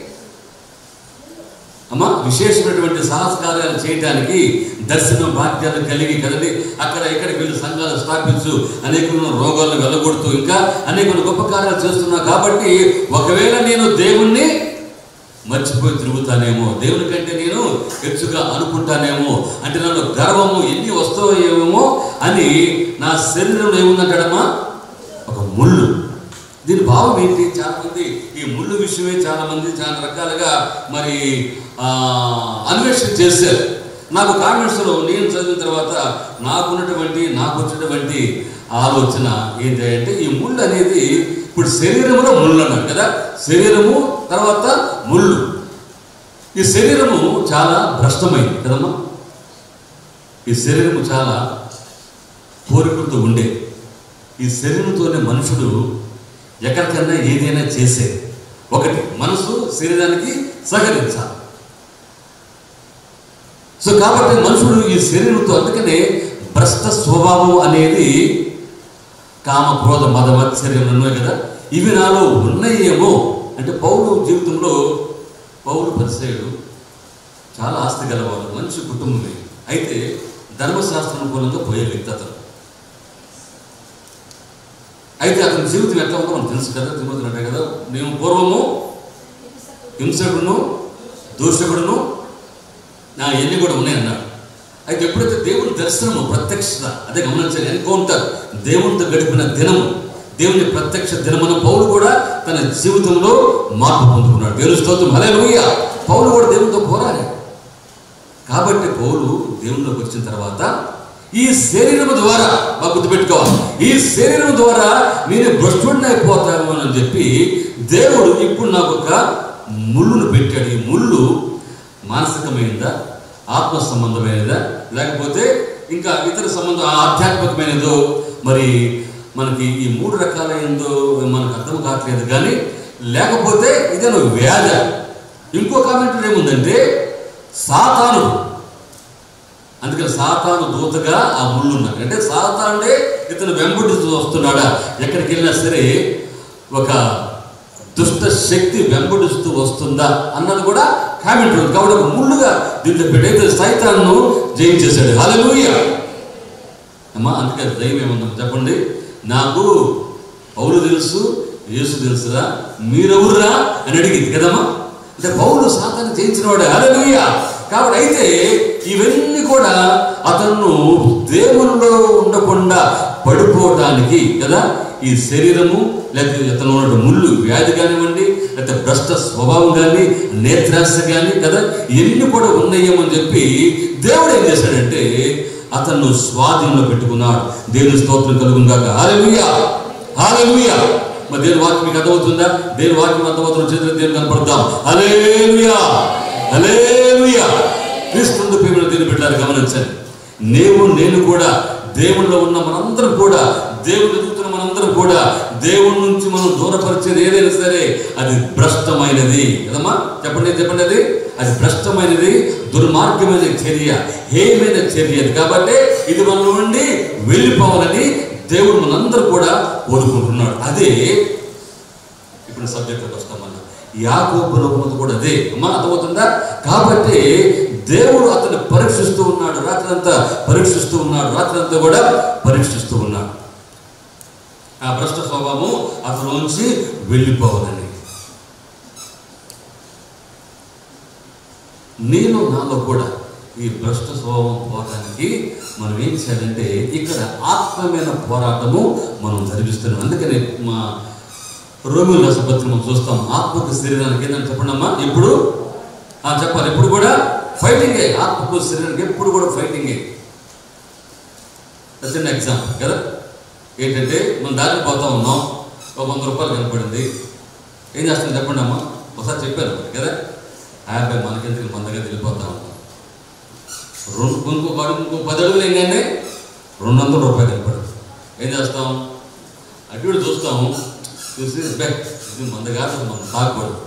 అమ్మా విశేషమైనటువంటి సాహస కార్యాలు చేయడానికి దర్శనం భాగ్యాలు కలిగి కదండి అక్కడ ఇక్కడికి వెళ్ళి సంఘాలు స్థాపించు అనేకులను రోగాలను వెళ్ళగొడుతూ ఇంకా అనేక గొప్ప కార్యాలు చేస్తున్నా కాబట్టి ఒకవేళ నేను దేవుణ్ణి మర్చిపోయి తిరుగుతానేమో దేవుని కంటే నేను హెచ్చుగా అనుకుంటానేమో అంటే నన్ను గర్వము ఎన్ని వస్తాయేమో అని నా శరీరంలో ఏముందంటాడమ్మా ఒక ముళ్ళు దీని భావం ఏంటి చాలా మంది ఈ ముళ్ళు విషయమే చాలా మంది చాలా రకాలుగా మరి ఆ, అన్వేషణ చేశారు నాకు కామెంట్స్లో నేను చదివిన తర్వాత నాకున్నటువంటి నాకు వచ్చినటువంటి ఆలోచన ఏంటి అంటే ఈ ముళ్ళు అనేది ఇప్పుడు శరీరంలో ముళ్ళు అన్నారు కదా శరీరము తర్వాత ముళ్ళు ఈ శరీరము చాలా భ్రష్టమైంది కదమ్మా ఈ శరీరము చాలా కోరికలతో ఉండే ఈ శరీరంతోనే మనుషుడు ఎక్కడికన్నా ఏదైనా చేసే ఒకటి మనసు శరీరానికి సహకరించాలి సో కాబట్టి మనుషుడు ఈ శరీరంతో అందుకనే భ్రష్ట స్వభావం అనేది కామ క్రోధ మద మత్సర్యం ఉన్నాయి కదా ఇవి నాలో ఉన్నాయేమో అంటే పౌరు జీవితంలో పౌరు పరిచయుడు చాలా ఆస్తి గలవాడు మంచి కుటుంబమే అయితే ధర్మశాస్త్రం అనుకూలంగా పోయే వ్యక్తి అతను అయితే అతని జీవితం ఎట్లా ఉందో మనకు తెలుసు కదా తిమ్మతులు అంటే కదా మేము పూర్వము హింసకుడును దూషకుడును నా ఎన్ని కూడా ఉన్నాయి అన్నాడు అయితే ఎప్పుడైతే దేవుని దర్శనము ప్రత్యక్షత అదే గమనించాలి ఎన్కౌంటర్ దేవునితో గడిపిన దినము దేవుని ప్రత్యక్ష దినమున పౌలు కూడా తన జీవితంలో మార్పు పొందుకున్నాడు దేవుని స్తోత్రం హలే పౌలు కూడా దేవునితో పోరాలి కాబట్టి పౌలు దేవునిలోకి వచ్చిన తర్వాత ఈ శరీరము ద్వారా బాగా గుర్తుపెట్టుకోవాలి ఈ శరీరం ద్వారా నేను భ్రష్టుడిని అయిపోతాను అని చెప్పి దేవుడు ఇప్పుడు నాకు ఒక ముళ్ళును పెట్టాడు ఈ ముళ్ళు మానసికమైనదా ఆత్మ సంబంధమైనదా లేకపోతే ఇంకా ఇతర సంబంధం ఆధ్యాత్మికమైనదో మరి మనకి ఈ మూడు రకాలైనదో మనకు అర్థం కావట్లేదు కానీ లేకపోతే ఇదేనో వ్యాధ ఇంకో కామెంట్ ఏముందంటే సాతానుడు అందుకని సాతాను దూతగా ఆ ముళ్ళు ఉన్నాడు అంటే సాతానుడే ఇతను వెంబడిస్తూ వస్తున్నాడా ఎక్కడికి వెళ్ళినా సరే ఒక దుష్ట శక్తి వెంబడిస్తూ వస్తుందా అన్నది కూడా కామెంట్ ఉంది కాబట్టి ఒక ముళ్ళుగా దీంట్లో పెట్టి సైతాన్ని జయించేశాడు హల్లెలూయా అమ్మా అందుకే దైవం ఏమన్నా చెప్పండి నాకు పౌలు తెలుసు యేసు తెలుసురా మీరెవరురా అని అడిగింది కదమ్మా అంటే పౌలు సాతాన్ని జయించిన వాడే హల్లెలూయా కాబట్టి అయితే ఇవన్నీ కూడా అతను దేవునిలో ఉండకుండా పడిపోవటానికి కదా ఈ శరీరము లేకపోతే ఇతను ఉన్న ముళ్ళు వ్యాధి కానివ్వండి లేకపోతే భ్రష్ట స్వభావం కానీ నేత్రాశ కానీ కదా ఇవన్నీ కూడా ఉన్నాయేమని చెప్పి దేవుడు ఏం చేశాడంటే అతను స్వాధీనంలో పెట్టుకున్నాడు దేవుని స్తోత్రం కలుగును కాక హాలెలూయా హాలెలూయా మరి దేవుని వాక్యం మీకు అర్థమవుతుందా దేవుని వాక్యం అర్థమవుతున్న చేతులు దేవుని కనపడతాం హలేలుయా హలేలుయా క్రీస్తు ప్రేమను దేవుని పెట్టారు గమనించండి నేను నేను కూడా దేవుల్లో ఉన్న మనందరం కూడా దేవుడు ఎదుగుతున్న మనందరం కూడా దేవుడి నుంచి మనం దూరపరిచేది ఏదైనా సరే అది భ్రష్టమైనది కదమ్మా చెప్పండి చెప్పండి అది అది భ్రష్టమైనది దుర్మార్గమైన చర్య హేమైన చర్య అది కాబట్టి ఇది మన నుండి వెళ్ళిపోవాలని దేవుడు మనందరూ కూడా కోరుకుంటున్నాడు అదే ఇప్పుడు సబ్జెక్ట్కి వస్తాం మనం యాకోబు లోకముతో కూడా అదే అమ్మా అర్థమవుతుందా కాబట్టి దేవుడు అతన్ని పరీక్షిస్తూ ఉన్నాడు రాత్రంతా పరీక్షిస్తూ ఉన్నాడు రాత్రంతా కూడా పరీక్షిస్తూ ఉన్నాడు ఆ భ్రష్ట స్వభావం అతనిలోంచి వెళ్ళిపోవాలని నేను నాలో కూడా ఈ భ్రష్ట స్వభావం పోవడానికి మనం ఏం చేయాలంటే ఇక్కడ ఆత్మమైన పోరాటము మనం జరిపిస్తున్నాం అందుకని మా రోమిల్ రాసపత్రిక మనం చూస్తాం ఆత్మకు శరీరానికి ఏంటని చెప్పండి అమ్మా ఎప్పుడు ఆ, చెప్పాలి ఎప్పుడు కూడా ఫైటింగే ఆత్మకు శరీరానికి ఎప్పుడు కూడా ఫైటింగే అది చిన్న ఎగ్జాంపుల్ కదా ఏంటంటే మనం దారికి పోతా ఉన్నాం ఒక వంద రూపాయలు కనపడింది ఏం చేస్తాం చెప్పండి అమ్మా ఒకసారి చెప్పాను మరి కదా యాభై మనకెందుకు మందగా వెళ్ళిపోతా ఉన్నాం రెండు ఇంకో అడుగు ఇంకో పది అడుగులు ఏంటంటే రెండు వందల రూపాయలు కనపడదు ఏం చేస్తాం అటు ఇటు చూస్తాము చూసి బే ఇది మంద కాదు మన తాగకూడదు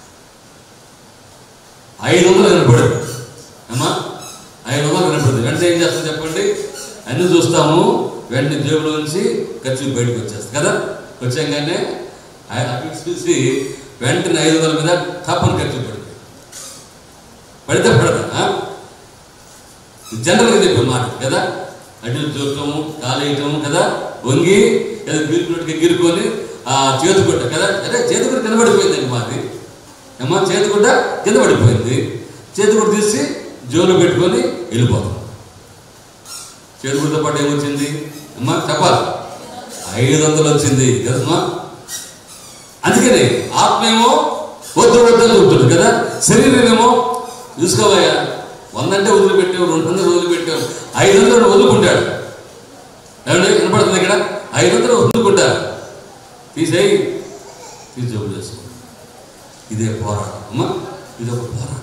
ఐదు వందలు కనపడదు అమ్మా ఐదు వందలు కనపడదు వెంటనే ఏం చేస్తాం చెప్పండి అన్ని చూస్తాము వెంటనే జేబులో నుంచి ఖర్చు బయటకు వచ్చేస్తుంది కదా వచ్చాగానే ఆయన అటు ఇటు చూసి వెంటనే ఐదు వందల మీద తప్పని ఖర్చు పడుతుంది పడితే పడదా జనరల్గా చెప్పే మాట కదా అటు ఇటు చూడటము కాలేయటము కదా వంగి ఏదో గీరుకున్నట్టుగా గీరుకొని ఆ చేతుగుడ్డ కదా అదే చేతుగుడ్డ కింద పడిపోయిందండి మాది అమ్మ చేతుగుడ్డ కింద పడిపోయింది చేతుగుడ్డ తీసి జోలో పెట్టుకొని వెళ్ళిపోతాం చేతుగుడ్డ పాటు ఏమొచ్చింది అమ్మ చెప్పాలి ఐదు వందలు వచ్చింది కదమ్మా అందుకని ఆత్మేమో వద్దు వద్దని ఉంటుంది కదా శరీరం ఏమో చూసుకోవయ్యా వందంటే వదిలిపెట్టావు రెండు వందలు వదిలిపెట్టావు ఐదు వందలు వదులుకుంటాడు ఏమండి వినపడుతుంది ఇక్కడ ఐదు వందలు వదులుకుంటారు తీసేయి తీసి జబ్బు చేసుకో ఇదే పోరాటం అమ్మా ఇది ఒక పోరాటం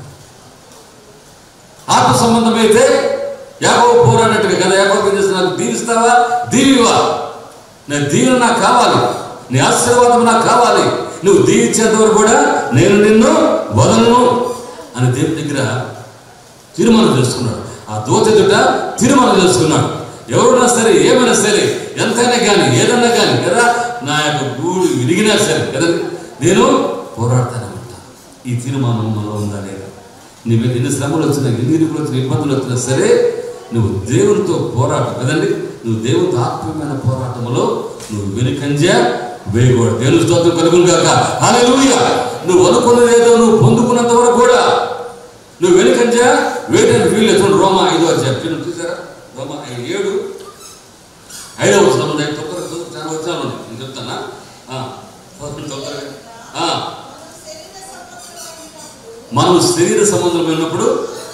ఆత్మ సంబంధమైతే యాకో పోరాడినట్టుగా కదా యాకో ఏం చేస్తే నాకు దీవిస్తావా దీవివా నా దీవెన నాకు కావాలి నీ ఆశీర్వాదం నాకు కావాలి నువ్వు దీవించేంత వరకు కూడా నేను నిన్ను వదలను అని దేవుని దగ్గర తీర్మానం చేసుకున్నాడు ఆ దూత ఎదుట తీర్మానం చేసుకున్నాడు ఎవరున్నా సరే ఏమైనా సరే ఎంతైనా కానీ ఏదన్నా కానీ కదా నా యొక్క గూడు విరిగినా సరే కదా నేను పోరాడతానే ఉంటాను ఈ తీర్మానం మనలో ఉందా లేదా నీ మీద ఎన్ని శ్రమలు వచ్చినా ఎన్ని ఇరుకులు వచ్చినా ఇబ్బందులు వచ్చినా సరే నువ్వు దేవునితో పోరాటం కదండి నువ్వు దేవునితో ఆత్మీయమైన పోరాటంలో నువ్వు వెనుకంజ వేయకూడదు దేవుని స్తోత్రం కలుగును కాక హల్లెలూయా నువ్వు అనుకున్నదేదో నువ్వు పొందుకున్నంత వరకు కూడా నువ్వు వెనుకంజ వేయడానికి వీలు చూడండి రోమా ఐదో అధ్యాయం చూసారా రోమా ఐ- ఏడు ఐదవ సంబంధం తొందరగా చదువు, చాలా వచ్చాను నేను చెప్తానా ఆ, చదవండి తొందరగా. ఆ. మనం శరీర సంబంధం ఉన్నప్పుడు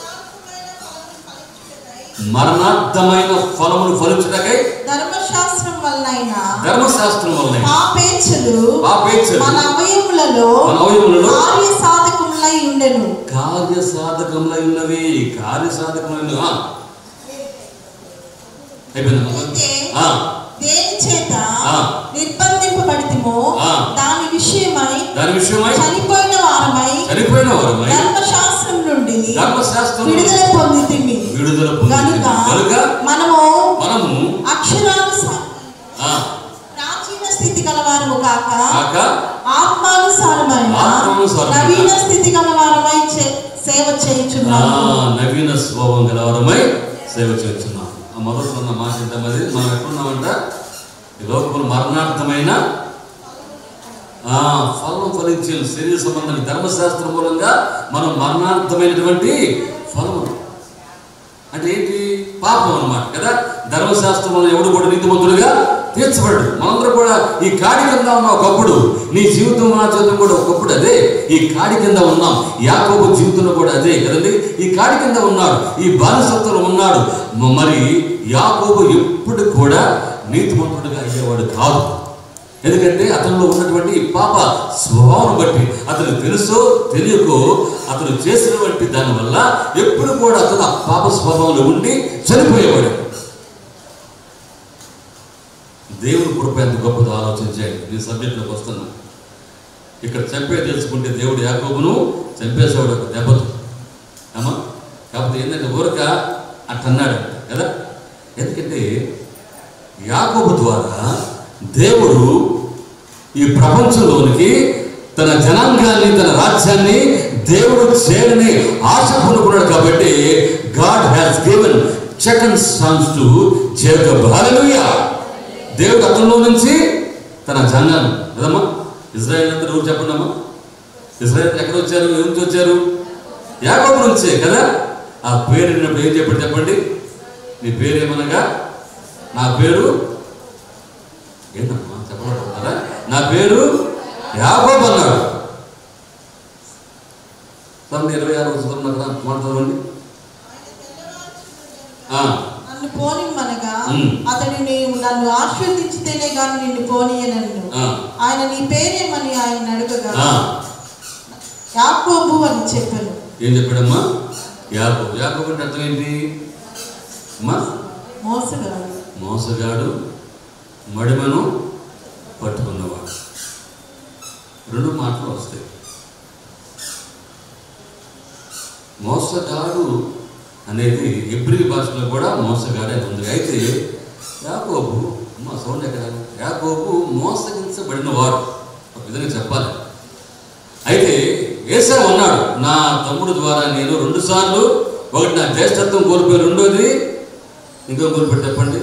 మరణార్థమైన ఫలములు ఫలించటకై ధర్మశాస్త్రం వలనైనా ధర్మశాస్త్రం వల్ల పాపేచ్ఛలు పాపేచ్ఛలు మన అవయములలో మన అవయవములలో కార్య సాధకములై ఉండెను కార్య సాధకములై ఉన్నవి కార్య సాధకములైన ఆ. అయిపోయిందమ్మా? అయితే ఆ. దేని చేత ఆ. నిర్బంధింపబడితిమో ఆ. దాని విషయమై దాని విషయమై చనిపోయిన వారమై చనిపోయిన వారమై ధర్మశాస్త్రం నుండి ధర్మశాస్త్రం విడుదల పొందితిమి విడుదల గనుక పొంది కనుక మనము మనము అక్షరానుసారం ఆ, ప్రాచీన స్థితి గలవారము కాక కాక ఆత్మానుసారమైన ఆత్మానుసారమైన నవీన స్థితి గలవారమై చే- సేవ ఆ, చేయుచున్నాము నవీన స్వభావం గలవారమై సేవ చేస్తున్నాం ఆ మొదటి ఉన్న మాట ఏంటన్నది మనం ఎక్కడున్నామంట ఈ లోకంలో మరణార్థమైన ఆ, ఫలం ఫలించే శరీర సంబంధమైన ధర్మశాస్త్రం మూలంగా మనం మరణార్థమైనటువంటి ఫలము అంటే ఏంటి పాపం అన్నమాట కదా ధర్మశాస్త్రంలో ఎవడు కూడా నీతిమంతుడుగా తీర్చబడ్డు మనందరూ కూడా ఈ కాడి కింద ఉన్నాం ఒకప్పుడు నీ జీవితం నా జీవితం కూడా ఒకప్పుడు అదే ఈ కాడి కింద ఉన్నాం యాకోబు జీవితంలో కూడా అదే కదండి ఈ కాడి కింద ఉన్నాడు ఈ బానిసత్వంలో ఉన్నాడు మ- మరి యాకోబు ఎప్పుడు కూడా నీతిమంతుడుగా అయ్యేవాడు కాదు ఎందుకంటే అతనిలో ఉన్నటువంటి ఈ పాప స్వభావం బట్టి అతను తెలుసో తెలియకో అతను చేసినటువంటి దానివల్ల ఎప్పుడు కూడా అతను ఆ పాప స్వభావంలో ఉండి చనిపోయేవాడు దేవుని కృప ఎంత గొప్పదో ఆలోచించేయండి నేను సబ్జెక్ట్లోకి వస్తున్నా ఇక్కడ చంపే తెలుసుకుంటే దేవుడు యాకోబును చంపేసేవాడు ఒక దెబ్బతో అమ్మా కాకపోతే ఏంటంటే ఊరక అట్టన్నాడు కదా ఎందుకంటే యాకోబు ద్వారా దేవుడు ఈ ప్రపంచంలోనికి తన జనాంగాన్ని తన రాజ్యాన్ని దేవుడు చేరని ఆశ పొందుకున్నాడు కాబట్టి God has given second chance to Jacob hallelujah దేవుడు అతనిలో నుంచి తన జనాన్ని కదమ్మా ఇజ్రాయెల్ అంతా నువ్వు చెప్పండి అమ్మా ఇజ్రాయెల్ ఎక్కడ వచ్చారు ఏ నుంచి వచ్చారు యాకోబు నుంచే కదా ఆ పేరు విన్నప్పుడు ఏం చెప్పాడు చెప్పండి నీ పేరేమనగా నా పేరు ఏంటమ్మా చెప్పబడుతున్నారా నా పేరు యాకోబ్ అన్నాడు తొమ్మిది ఇరవై ఆరు చదువుతున్నా కదా మాట చదవండి ఆ, నన్ను పోనిమ్మనగా ఉమ్. అతడిని నన్ను ఆశీర్వదించితేనే గాని నిన్ను పోనీయనన్ను ఆ. ఆయన నీ పేరేమని ఆయన అడగగా ఆ, యాకోబు అని చెప్పాను ఏం చెప్పాడమ్మా యాకోబు యాకోబు అంటే అర్థం ఏంటి అమ్మా మోసగాడు మోసగాడు మడిమను పట్టుకున్నవాడు రెండు మాటలు వస్తాయి మోసగాడు అనేది ఎబ్రి భాషలో కూడా మోసగాడే ఉంది అయితే యాకోబు మా సౌండ్ ఎక్కడ యాకోబు మోసగించబడిన వాడు ఒక విధంగా చెప్పాలి అయితే ఏసా ఉన్నాడు నా తమ్ముడు ద్వారా నేను రెండు సార్లు ఒకటి నా జ్యేష్ఠత్వం కోల్పోయి రెండోది ఇంకో కోల్పోయి చెప్పండి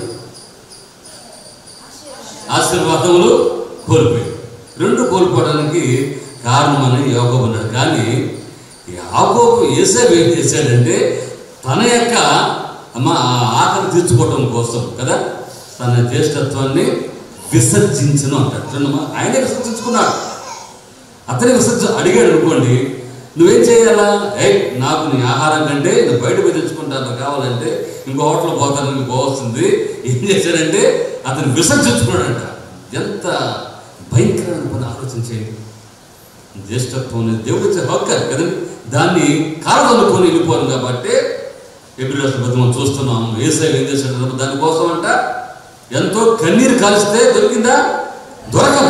ఆశీర్వాదములు కోల్పోయి రెండు కోల్పోవడానికి కారణమని యోగం ఉన్నాడు కానీ యాకోబు ఏసేపు ఏం చేశాడంటే తన యొక్క అమ్మ ఆ ఆకలి తీర్చుకోవటం కోసం కదా తన జ్యేష్ఠత్వాన్ని విసర్జించను అంటాడు చూడమ్మా ఆయనే విసర్జించుకున్నాడు అతని విసర్జ అడిగాడు అనుకోండి నువ్వేం చేయాలా ఏ నాకు నీ ఆహారం కంటే నువ్వు బయట పోయి తెచ్చుకుంటాను కావాలంటే ఇంకో హోటల్ పోతాను నీకు పోవస్తుంది ఏం చేశాడంటే అతను విసర్జించుకున్నాడంట ఎంత భయంకరమైన పని ఆలోచించేయండి జ్యేష్ఠత్వం అనేది దేవుడు ఇచ్చే హక్కు అది కదండి దాన్ని కాలదనుకొని వెళ్ళిపోను కాబట్టి ఎప్పుడు రాష్ట్రపతి మనం చూస్తున్నాం ఏసై ఏం చేశాడు దానికోసం అంట ఎంతో కన్నీరు కాల్స్తే దొరికిందా దొరకదు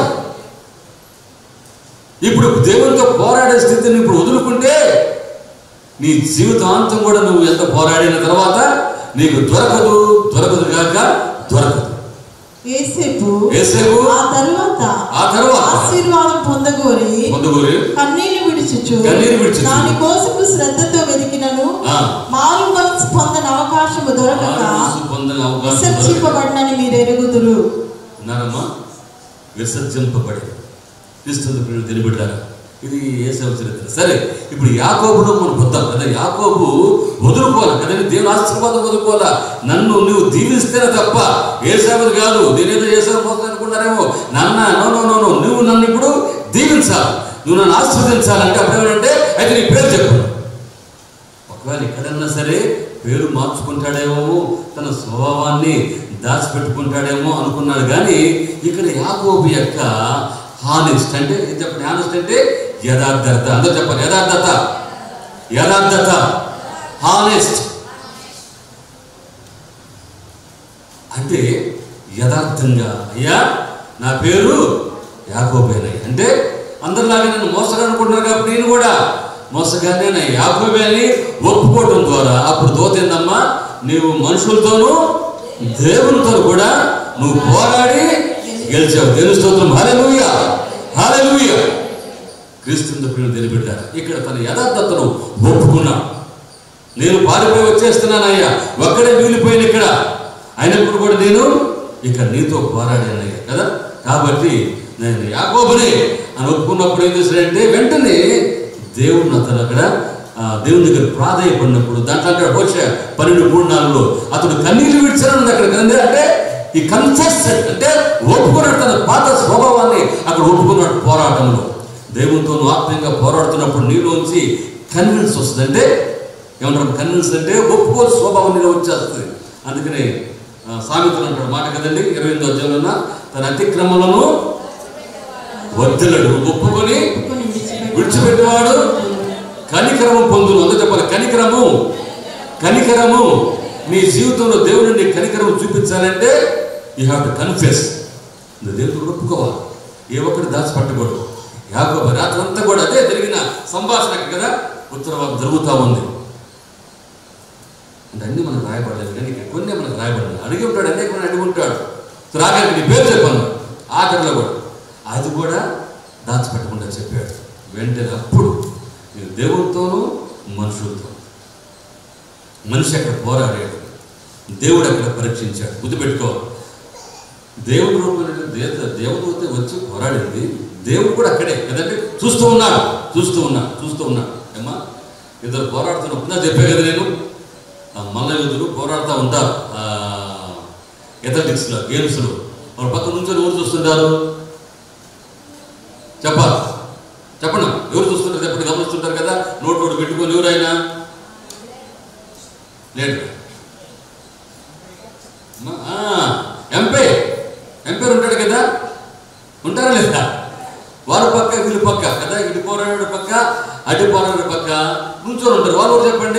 ఇప్పుడు దేవునితో పోరాడే స్థితిని ఇప్పుడు వదులుకుంటే నీ జీవితాంతం కూడా నువ్వు ఎంత పోరాడిన తర్వాత నీకు దొరకదు దొరకదు కాక దొరకదు ఏసేపు ఏసేపు ఆ తరువాత ఆ తరువాత ఆశీర్వాదం పొందగోరి పొందుగోరి కన్నీళ్లు విడిచుచు కన్నీరు విడిచుచు. దాని కోసము శ్రద్ధతో వెతికినను ఆ. మారు మనసు పొందని అవకాశము దొరకక మనసు పొందని అవకాశం దొరకదు. విసర్జింపబడినని మీరు ఎరుగుదురు విన్నారమ్మా విసర్జింపబడి క్రీస్తు ప్రియులు తెలిపెట్టారు ఇది ఏ చరిత్ర సరే ఇప్పుడు యాకోబులో మనం పొద్దాం కదా యాకోబు వదులుకోవాలి కదండి దేవుని ఆశీర్వాదం వదులుకోవాలా నన్ను నువ్వు దీవిస్తేనే తప్ప ఏ సేవలు కాదు నేనేదో ఏ సేవ పోతుంది అనుకుంటారేమో నాన్న నో నో నో నో నువ్వు నన్ను ఇప్పుడు దీవించాలి నువ్వు నన్ను ఆశీర్వదించాలంటే అప్పుడేమంటే అయితే నీ పేరు చెప్పు ఒకవేళ ఎక్కడన్నా సరే పేరు మార్చుకుంటాడేమో తన స్వభావాన్ని దాచిపెట్టుకుంటాడేమో అనుకున్నాడు కానీ ఇక్కడ యాకోబు యొక్క హానెస్ట్ అంటే ఏం చెప్పండి హానెస్ట్ అంటే యథార్థత అందరూ చెప్పండి యథార్థత యథార్థత హానెస్ట్ అంటే యథార్థంగా అయ్యా నా పేరు యాకోబేనయ్య అంటే అందరిలాగా నన్ను మోసగా అనుకుంటున్నారు కాబట్టి నేను కూడా మోసగానే నా యాకోబే అని ఒప్పుకోవడం ద్వారా అప్పుడు దోతేందమ్మా నీవు మనుషులతోనూ దేవునితో కూడా నువ్వు పోరాడి గెలిచావు దేవుని స్తోత్రం హాలెలూయ హాలెలూయ క్రీస్తుని ప్రియులు తెలిపెట్టారు ఇక్కడ తన యథార్థతను ఒప్పుకున్నాడు నేను పారిపోయి వచ్చేస్తున్నానయ్యా ఒక్కడే మిగిలిపోయిన ఇక్కడ అయినప్పుడు కూడా నేను ఇక నీతో పోరాడానయ్యా కదా కాబట్టి నేను యాకోబుని అని ఒప్పుకున్నప్పుడు ఏం చేశాడంటే వెంటనే దేవుడు అతను అక్కడ ఆ, దేవుని దగ్గర ప్రాధాయపడినప్పుడు దాంట్లో అక్కడ వచ్చే పన్నెండు మూడు నాలుగులో అతడు కన్నీళ్ళు విడిచాను అక్కడ కదండి అంటే ఈ కన్ఫెస్ అంటే ఒప్పుకున్నాడు తన పాత స్వభావాన్ని అక్కడ ఒప్పుకున్నాడు పోరాటంలో దేవునితో నువ్వు ఆత్మీయంగా పోరాడుతున్నప్పుడు నీలోంచి కన్విన్స్ వస్తుంది అంటే ఏమంటారు కన్విన్స్ అంటే ఒప్పుకోని స్వభావం నీలో వచ్చేస్తుంది అందుకనే ఆ, సామెతలు అంటాడు మాట కదండి ఇరవై ఎనిమిదో అధ్యాయంలో తన అతిక్రమలను వద్దలడు ఒప్పుకొని విడిచిపెట్టేవాడు కనికరము పొందును అందుకు చెప్పాలి కనికరము కనికరము నీ జీవితంలో దేవుని నీ కనికరము చూపించాలంటే యూ హ్యావ్ టు కన్ఫెస్ నువ్వు దేవుడు ఒప్పుకోవాలి ఏ ఒక్కటి దాచిపెట్టకూడదు యాకోబు రాత్రంతా కూడా అదే జరిగిన సంభాషణ కదా ఉత్తరవాదం జరుగుతూ ఉంది అంటే అన్ని మనకు రాయబడలేదు కానీ ఇక్కడ కొన్ని మనకు రాయబడలేదు అడిగి ఉంటాడు అనేక మంది అడిగి ఉంటాడు రాగానికి నీ పేరు చెప్పాను ఆఖరిలో కూడా అది కూడా దాచిపెట్టకుండా చెప్పాడు వెంటనే అప్పుడు నేను దేవుడితోనూ మనుషులతో మనిషి అక్కడ పోరాడాడు దేవుడు అక్కడ పరీక్షించాడు గుర్తుపెట్టుకో దేవుడి రూపంలో దేవత దేవదూత వచ్చి పోరాడింది దేవుడు కూడా అక్కడే కదండి చూస్తూ ఉన్నాడు చూస్తూ ఉన్నాడు చూస్తూ ఉన్నాడు ఏమ్మా ఇద్దరు పోరాడుతున్నప్పుడు నా చెప్పే కదా నేను ఆ మల్ల యోధులు పోరాడుతూ ఉంటారు ఎథలెటిక్స్లో గేమ్స్లో వాళ్ళ పక్క నుంచి ఎవరు చూస్తుంటారు చెప్పాలి చెప్పండి ఎవరు చూస్తుంటారు చెప్పండి గమనిస్తుంటారు కదా నోట్ నోటు పెట్టుకొని ఎవరైనా లేడు అమ్మా, ఆ, లేదా వారి పక్క వీళ్ళ పక్క కదా ఇటు పోరాడు పక్క అటు పోరాడు పక్క నుంచొని ఉంటారు వాళ్ళు కూడా చెప్పండి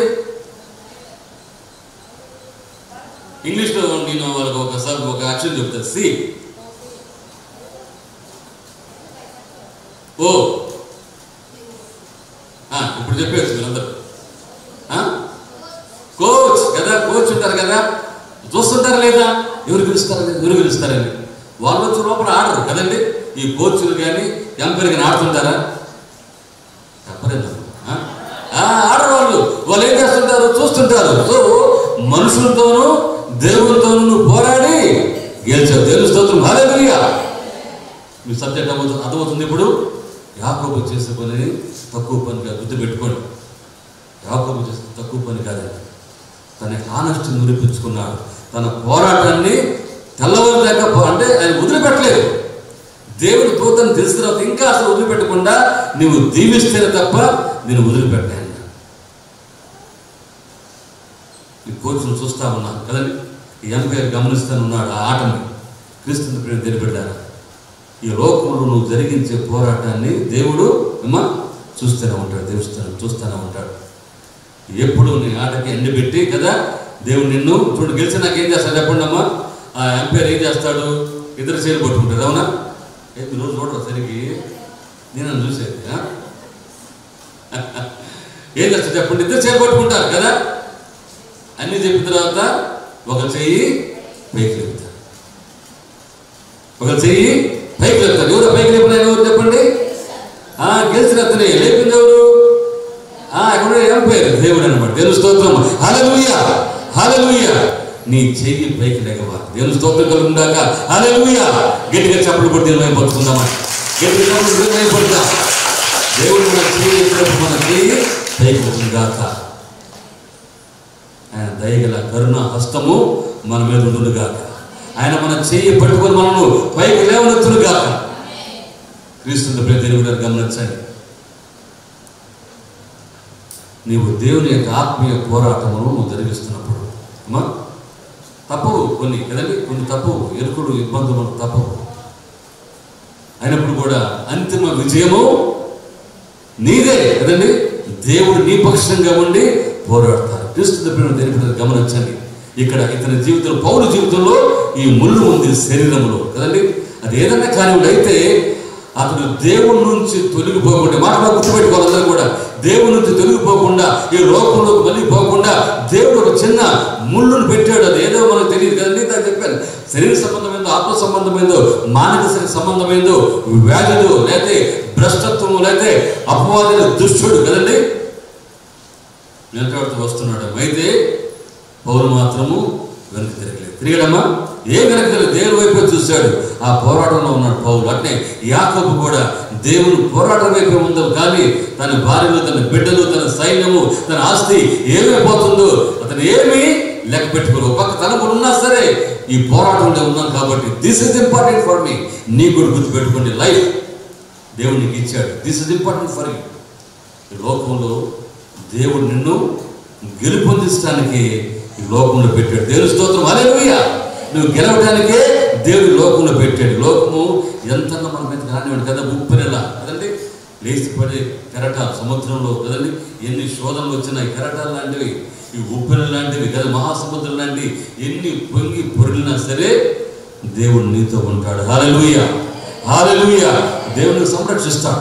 ఇంగ్లీష్లో నేను వాళ్ళకి ఒకసారి ఒక యాక్షన్ చెప్తాను సి ఓ ఆ, ఇప్పుడు చెప్పేసి మీరందరూ ఆ? కోచ్ కదా కోచ్ ఉంటారు కదా చూస్తుంటారా లేదా ఎవరు గెలుస్తారా లేదా ఎవరు గెలుస్తారని వాళ్ళు వచ్చి లోపల ఆడరు కదండి ఈ కోచ్లు కానీ ఎంపైర్ కానీ ఆడుతుంటారా చెప్పలేదు ఆ? ఆ, ఆడరు వాళ్ళు వాళ్ళు ఏం చేస్తుంటారు చూస్తుంటారు సో మనుషులతోనూ దేవునితోనూ నువ్వు పోరాడి గెలిచావు దేవుని స్తోత్రం హల్లెలూయా మీ సబ్జెక్ట్ అర్థమవుతుంది అర్థమవుతుంది ఇప్పుడు యాకోబు చేసే పని తక్కువ పని కాదు గుర్తుపెట్టుకోండి యాకోబు చేసే తక్కువ పని కాదండి తన హానెస్ట్ నిరూపించుకున్నాడు తన పోరాటాన్ని తెల్లవారుదాకా పో- అంటే ఆయన వదిలిపెట్టలేదు దేవుని దూతను తెలిసిన తర్వాత ఇంకా అసలు వదిలిపెట్టకుండా నువ్వు దీవిస్తేనే తప్ప నేను వదిలిపెట్టాను ఈ కోచ్ను చూస్తా ఉన్నాను కదండి ఈ ఎంపైర్ గమనిస్తాను ఉన్నాడు ఆ ఆటని క్రీస్తుని ప్రేమ తెలిపెట్టారు ఈ లోకంలో నువ్వు జరిగించే పోరాటాన్ని దేవుడు అమ్మా చూస్తూనే ఉంటాడు దేవుస్తాను చూస్తూనే ఉంటాడు ఎప్పుడు నీ ఆటకి ఎండబెట్టి కదా దేవుడు నిన్ను చూడు గెలిచి నాకు ఏం చేస్తాడు చెప్పండి అమ్మా ఆ ఎంపైర్ ఏం చేస్తాడు ఇద్దరు చేరు పట్టుకుంటాడు అవునా ఏ, మీరు రోజు చూడరు సరికి నేను నన్ను చూసేది ఆ? ఏం చేస్తాడు చెప్పండి ఇద్దరు చేరు పట్టుకుంటారు కదా అన్ని చెప్పిన తర్వాత ఒక చెయ్యి పైకి లేపుతారు ఒక చెయ్యి పైకి లేపుతారు ఎవరు పైకి లేపిన ఆయన ఎవరు చెప్పండి ఆ గెలిచిన అతనే లేపింది ఎవరు ఆ ఇక్కడ ఎంపైర్ దేవుడు అనమాట దేవుని స్తోత్రం హల్లెలూయ హల్లెలూయ నీ చెయ్యి పైకి లేకవా దేవుని స్తోత్రం కలుగుందాక హల్లెలూయ గట్టిగా చప్పలు కొట్టి నిర్ణయం పట్టుకుందామా గట్టిగా చప్పలు నిర్ణయం పడతాం దేవుడు మన చెయ్యి ఎప్పుడప్పుడు మన చెయ్యి పైకి వచ్చిందాక ఆయన దయగల కరుణ హస్తము మన మీద ఉండుగాక ఆయన మన చెయ్యి పట్టుకొని మనను పైకి లేవనెత్తునుగాక క్రీస్తు ప్రియ దేవుడు గారు గమనించండి నీవు దేవుని యొక్క ఆత్మీయ పోరాటమును నువ్వు జరిగిస్తున్నప్పుడు అమ్మా తప్పవు కొన్ని కదండి కొన్ని తప్పవు ఎరుకుడు ఇబ్బందులు తప్పవు అయినప్పుడు కూడా అంతిమ విజయము నీదే కదండి దేవుడు నీ పక్షంగా ఉండి పోరాడతారు క్రీస్తు ప్రేమ తెలిపిన గమనించండి ఇక్కడ ఇతని జీవితంలో పౌరు జీవితంలో ఈ ముళ్ళు ఉంది శరీరంలో కదండి అది ఏదన్నా కానివ్వండి అయితే అతడు దేవుడి నుంచి తొలగిపోకుండా మాట బాగా గుర్తుపెట్టుకోవాలి అందరూ కూడా దేవుడి నుంచి తొలగిపోకుండా ఈ లోకంలోకి మళ్ళీ పోకుండా దేవుడు ఒక చిన్న ముళ్ళును పెట్టాడు అది ఏదో మనకు తెలియదు కదండి దాన్ని చెప్పాను శరీర సంబంధమైందో ఆత్మ సంబంధమైందో మానసిక సంబంధమైందో వ్యాధులు లేకపోతే భ్రష్టత్వము లేకపోతే అపవాదైన దుష్టుడు కదండి వెనకాడుతూ వస్తున్నాడు అయితే పౌరు మాత్రము వెనక్కి తిరగలేదు తిరిగడమ్మా ఏ వెనక్కి తిరగలేదు దేవుని వైపే చూశాడు ఆ పోరాటంలో ఉన్నాడు పౌరులు అట్నే యాకోబు కూడా దేవుని పోరాటం వైపే ఉందో కానీ తన భార్యలు తన బిడ్డలు తన సైన్యము తన ఆస్తి ఏమైపోతుందో అతను ఏమీ లెక్క పెట్టుకోరు ఒక పక్క తలపులు ఉన్నా సరే ఈ పోరాటంలో ఉన్నాను కాబట్టి this is important for me నీ కూడా గుర్తుపెట్టుకోండి లైఫ్ దేవుడు నీకు ఇచ్చాడు this is important for you ఈ లోకంలో దేవుడు నిన్ను గెలుపొందించడానికి ఈ లోకంలో పెట్టాడు దేవుని స్తోత్రం హల్లెలూయా నువ్వు గెలవడానికే దేవుడు ఈ లోకంలో పెట్టాడు ఈ లోకము ఎంతగా మన మీద కానివ్వండి కదా ఉప్పెనెల కదండి లేచి పడే కెరటాలు సముద్రంలో కదండి ఎన్ని శోధనలు వచ్చినా ఈ కెరటాలు లాంటివి ఈ ఉప్పెనెల లాంటివి కదా మహాసముద్రం లాంటివి ఎన్ని పొంగి పొరిలినా సరే దేవుడు నీతో ఉంటాడు హాలెలూయా హాలెలూయా దేవుని సంరక్షిస్తాడు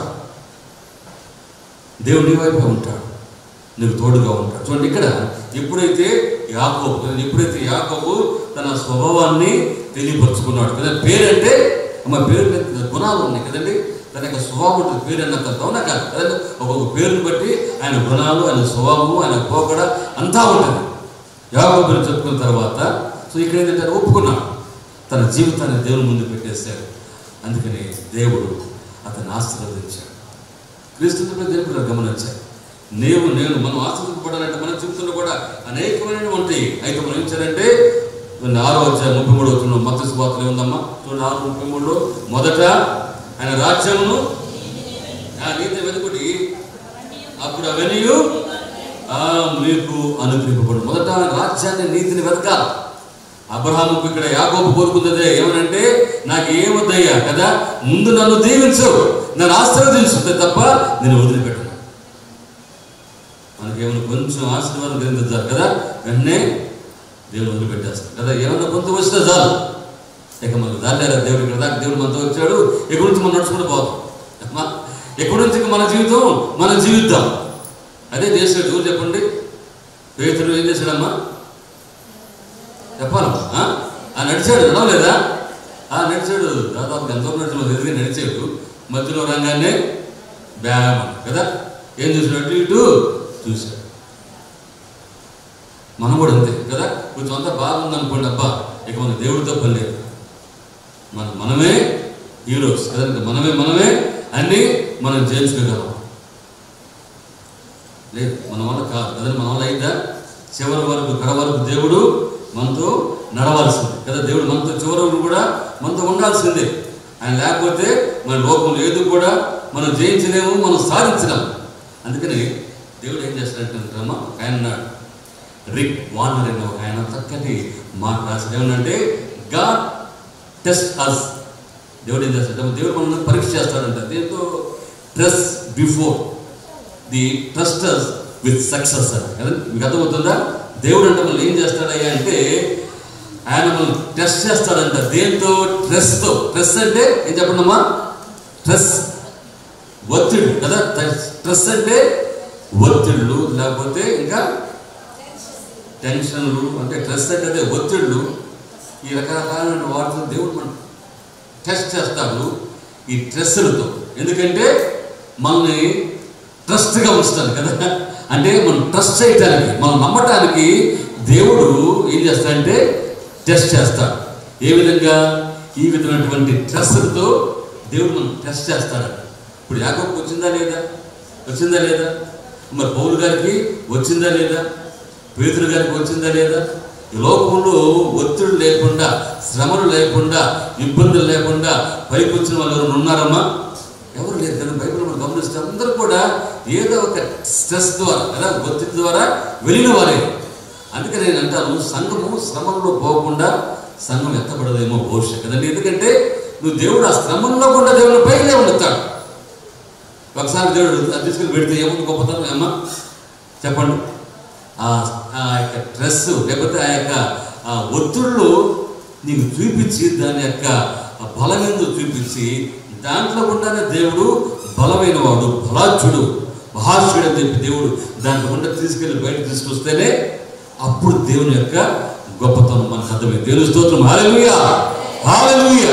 దేవుడు నీ వైపే ఉంటాడు నీకు తోడుగా ఉంటాడు చూడండి ఇక్కడ ఎప్పుడైతే యాకోబు కదా, ఎప్పుడైతే యాకోబు తన స్వభావాన్ని తెలియపరుచుకున్నాడు కదా పేరంటే అమ్మ పేరు మీద గుణాలు ఉన్నాయి కదండి తన యొక్క స్వభావం ఉంటుంది పేరు అన్న అవునా కాదు కదండి ఒక్కొక్క పేరుని బట్టి ఆయన గుణాలు ఆయన స్వభావము ఆయన పోకడ అంతా ఉంటుంది యాకోబు పేరు చెప్పుకున్న తర్వాత సో ఇక్కడ ఏంటంటే ఆయన ఒప్పుకున్నాడు తన జీవితాన్ని దేవుని ముందు పెట్టేశాడు అందుకని దేవుడు అతన్ని ఆశీర్వదించాడు క్రీస్తుపై దేవుడు గమనించాలి నీవు నేను మనం ఆశ్రయింపబడాలంటే మన జీవితంలో కూడా అనేకమైన ఉంటాయి అయితే మనం ఏం చేయాలంటే కొన్ని ఆరో వచ్చాయి ముప్పై మూడు వచ్చిన మత శుభార్తలు ఏముందమ్మా చూడండి ఆరు ముప్పై మూడులో మొదట ఆయన రాజ్యమును ఆ నీతి వెనుకుడి అప్పుడు అవన్నీ మీకు అనుగ్రహింపబడు మొదట ఆయన రాజ్యాన్ని నీతిని వెతకాలి అబ్రహాముకు ఇక్కడ యాకోబు కోరుకున్నదే ఏమనంటే నాకు ఏమొద్దయ్యా కదా ముందు నన్ను దీవించు నన్ను ఆశీర్వదించు తప్ప నేను వదిలిపెట్టను మనకేమైనా కొంచెం ఆశీర్వాదం గ్రహించారు కదా వెంటనే దేవుడు వదిలిపెట్టేస్తాడు కదా ఏమన్నా కొంత వచ్చినా చాలు ఇక మనకు దాల్లేరా దేవుడు ఇక్కడ దాకా దేవుడు మనతో వచ్చాడు ఎక్కడి నుంచి మనం నడుచుకుంటూ పోతాం అమ్మా, ఎక్కడి నుంచి ఇక మన జీవితం మనం జీవిద్దాం అదే చేశాడు ఎవరు చెప్పండి పేతుడు ఏం చేశాడమ్మా చెప్పాలమ్మా ఆ? ఆ నడిచాడు నడవలేదా ఆ నడిచాడు దాదాపు ఎంతో నడిచాడు ఎదురుగా నడిచాడు మధ్యలో రంగానే బ్యామ్ కదా ఏం చూసాడు అటు ఇటు చూశాడు మనం కూడా అంతే కదా కొంచెం అంతా బాగుంది అనుకోండి అబ్బా ఇక మన దేవుడితో పని లేదు మన మనమే హీరోస్ కదా ఇంకా మనమే మనమే అన్ని మనం చేయించుకోగలం లేదు మన వల్ల కాదు కదండి మన వల్ల అయిద్దా చివరి వరకు కడ వరకు దేవుడు మనతో నడవాల్సిందే కదా దేవుడు మనతో చివరి వరకు కూడా మనతో ఉండాల్సిందే ఆయన లేకపోతే మన లోకం ఏది కూడా మనం జయించలేము మనం సాధించలేము అందుకని దేవుడు ఏం చేస్తాడంటే అమ్మా ఒక ఆయన ఉన్నాడు రిక్ వార్నర్ అనే ఒక ఆయన చక్కటి మాట రాశాడు ఏమన్నంటే గాడ్ టెస్ట్ అస్ దేవుడు ఏం చేస్తాడు దేవుడు మనల్ని పరీక్ష చేస్తాడంట దీంతో trust before the trusters with success అని కదా మీకు అర్థమవుతుందా దేవుడు అంటే మనల్ని ఏం చేస్తాడయ్యా అంటే ఆయన మనల్ని టెస్ట్ చేస్తాడంట దేంతో ట్రెస్తో ట్రెస్ అంటే ఏం చెప్పండి అమ్మా ట్రెస్ ఒత్తిడి కదా స్ట్రెస్ అంటే ఒత్తిళ్ళు లేకపోతే ఇంకా టెన్షన్లు అంటే స్ట్రెస్ అంటే అదే ఒత్తిళ్ళు ఈ రకరకాలైన వాటితో దేవుడు మనం టెస్ట్ చేస్తాడు ఈ ట్రెస్సులతో ఎందుకంటే మనల్ని ట్రస్ట్గా ఉంచుతాడు కదా అంటే మనం ట్రస్ట్ చేయటానికి మనం నమ్మటానికి దేవుడు ఏం చేస్తాడంటే టెస్ట్ చేస్తాడు ఏ విధంగా ఈ విధమైనటువంటి ట్రస్ట్తో దేవుడు మనం టెస్ట్ చేస్తాడు ఇప్పుడు యాకోబుకి వచ్చిందా లేదా వచ్చిందా లేదా మరి పౌలు గారికి వచ్చిందా లేదా పేతురు గారికి వచ్చిందా లేదా ఈ లోకంలో ఒత్తిడి లేకుండా శ్రమలు లేకుండా ఇబ్బందులు లేకుండా పైకి వచ్చిన వాళ్ళు ఎవరు ఉన్నారమ్మా ఎవరు లేరు కదా బైబిల్ మనం గమనిస్తే అందరూ కూడా ఏదో ఒక స్ట్రెస్ ద్వారా కదా ఒత్తిడి ద్వారా వెళ్ళిన వారే అందుకే నేను అంటాను సంఘము శ్రమంలో పోకుండా సంఘం ఎత్తబడదేమో భవిష్యత్ కదండి ఎందుకంటే నువ్వు దేవుడు ఆ శ్రమంలో కూడా దేవుని పైకి లేవనెత్తాడు ఒకసారి దేవుడు అది తీసుకుని పెడితే ఏముంది గొప్పతనం ఏమ్మా చెప్పండి ఆ ఆ యొక్క డ్రెస్ లేకపోతే ఆ యొక్క ఆ ఒత్తిళ్ళు నీకు చూపించి దాని యొక్క బలమేందో చూపించి దాంట్లో గుండానే దేవుడు బలమైన వాడు బలాచుడు మహాశుడు అని చెప్పి దేవుడు దాంట్లో గుండా తీసుకెళ్ళి బయట తీసుకొస్తేనే అప్పుడు దేవుని యొక్క గొప్పతనం మనకు అర్థమైంది దేవుని స్తోత్రం హాలెలూయా హాలెలూయా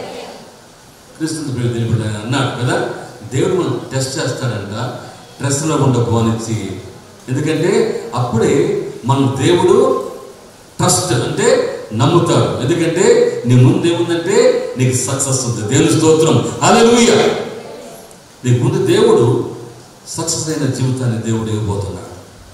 క్రీస్తు పేరు దేవుడు ఆయన అన్నాడు కదా దేవుడు మనం టెస్ట్ చేస్తాడంట ట్రెస్లో ఉండ పోనిచ్చి ఎందుకంటే అప్పుడే మన దేవుడు ట్రస్ట్ అంటే నమ్ముతాడు ఎందుకంటే నీ ముందు ఏముందంటే నీకు సక్సెస్ ఉంది దేవుని స్తోత్రం హల్లెలూయా నీ ముందు దేవుడు సక్సెస్ అయిన జీవితాన్ని దేవుడు ఇవ్వబోతున్నాడు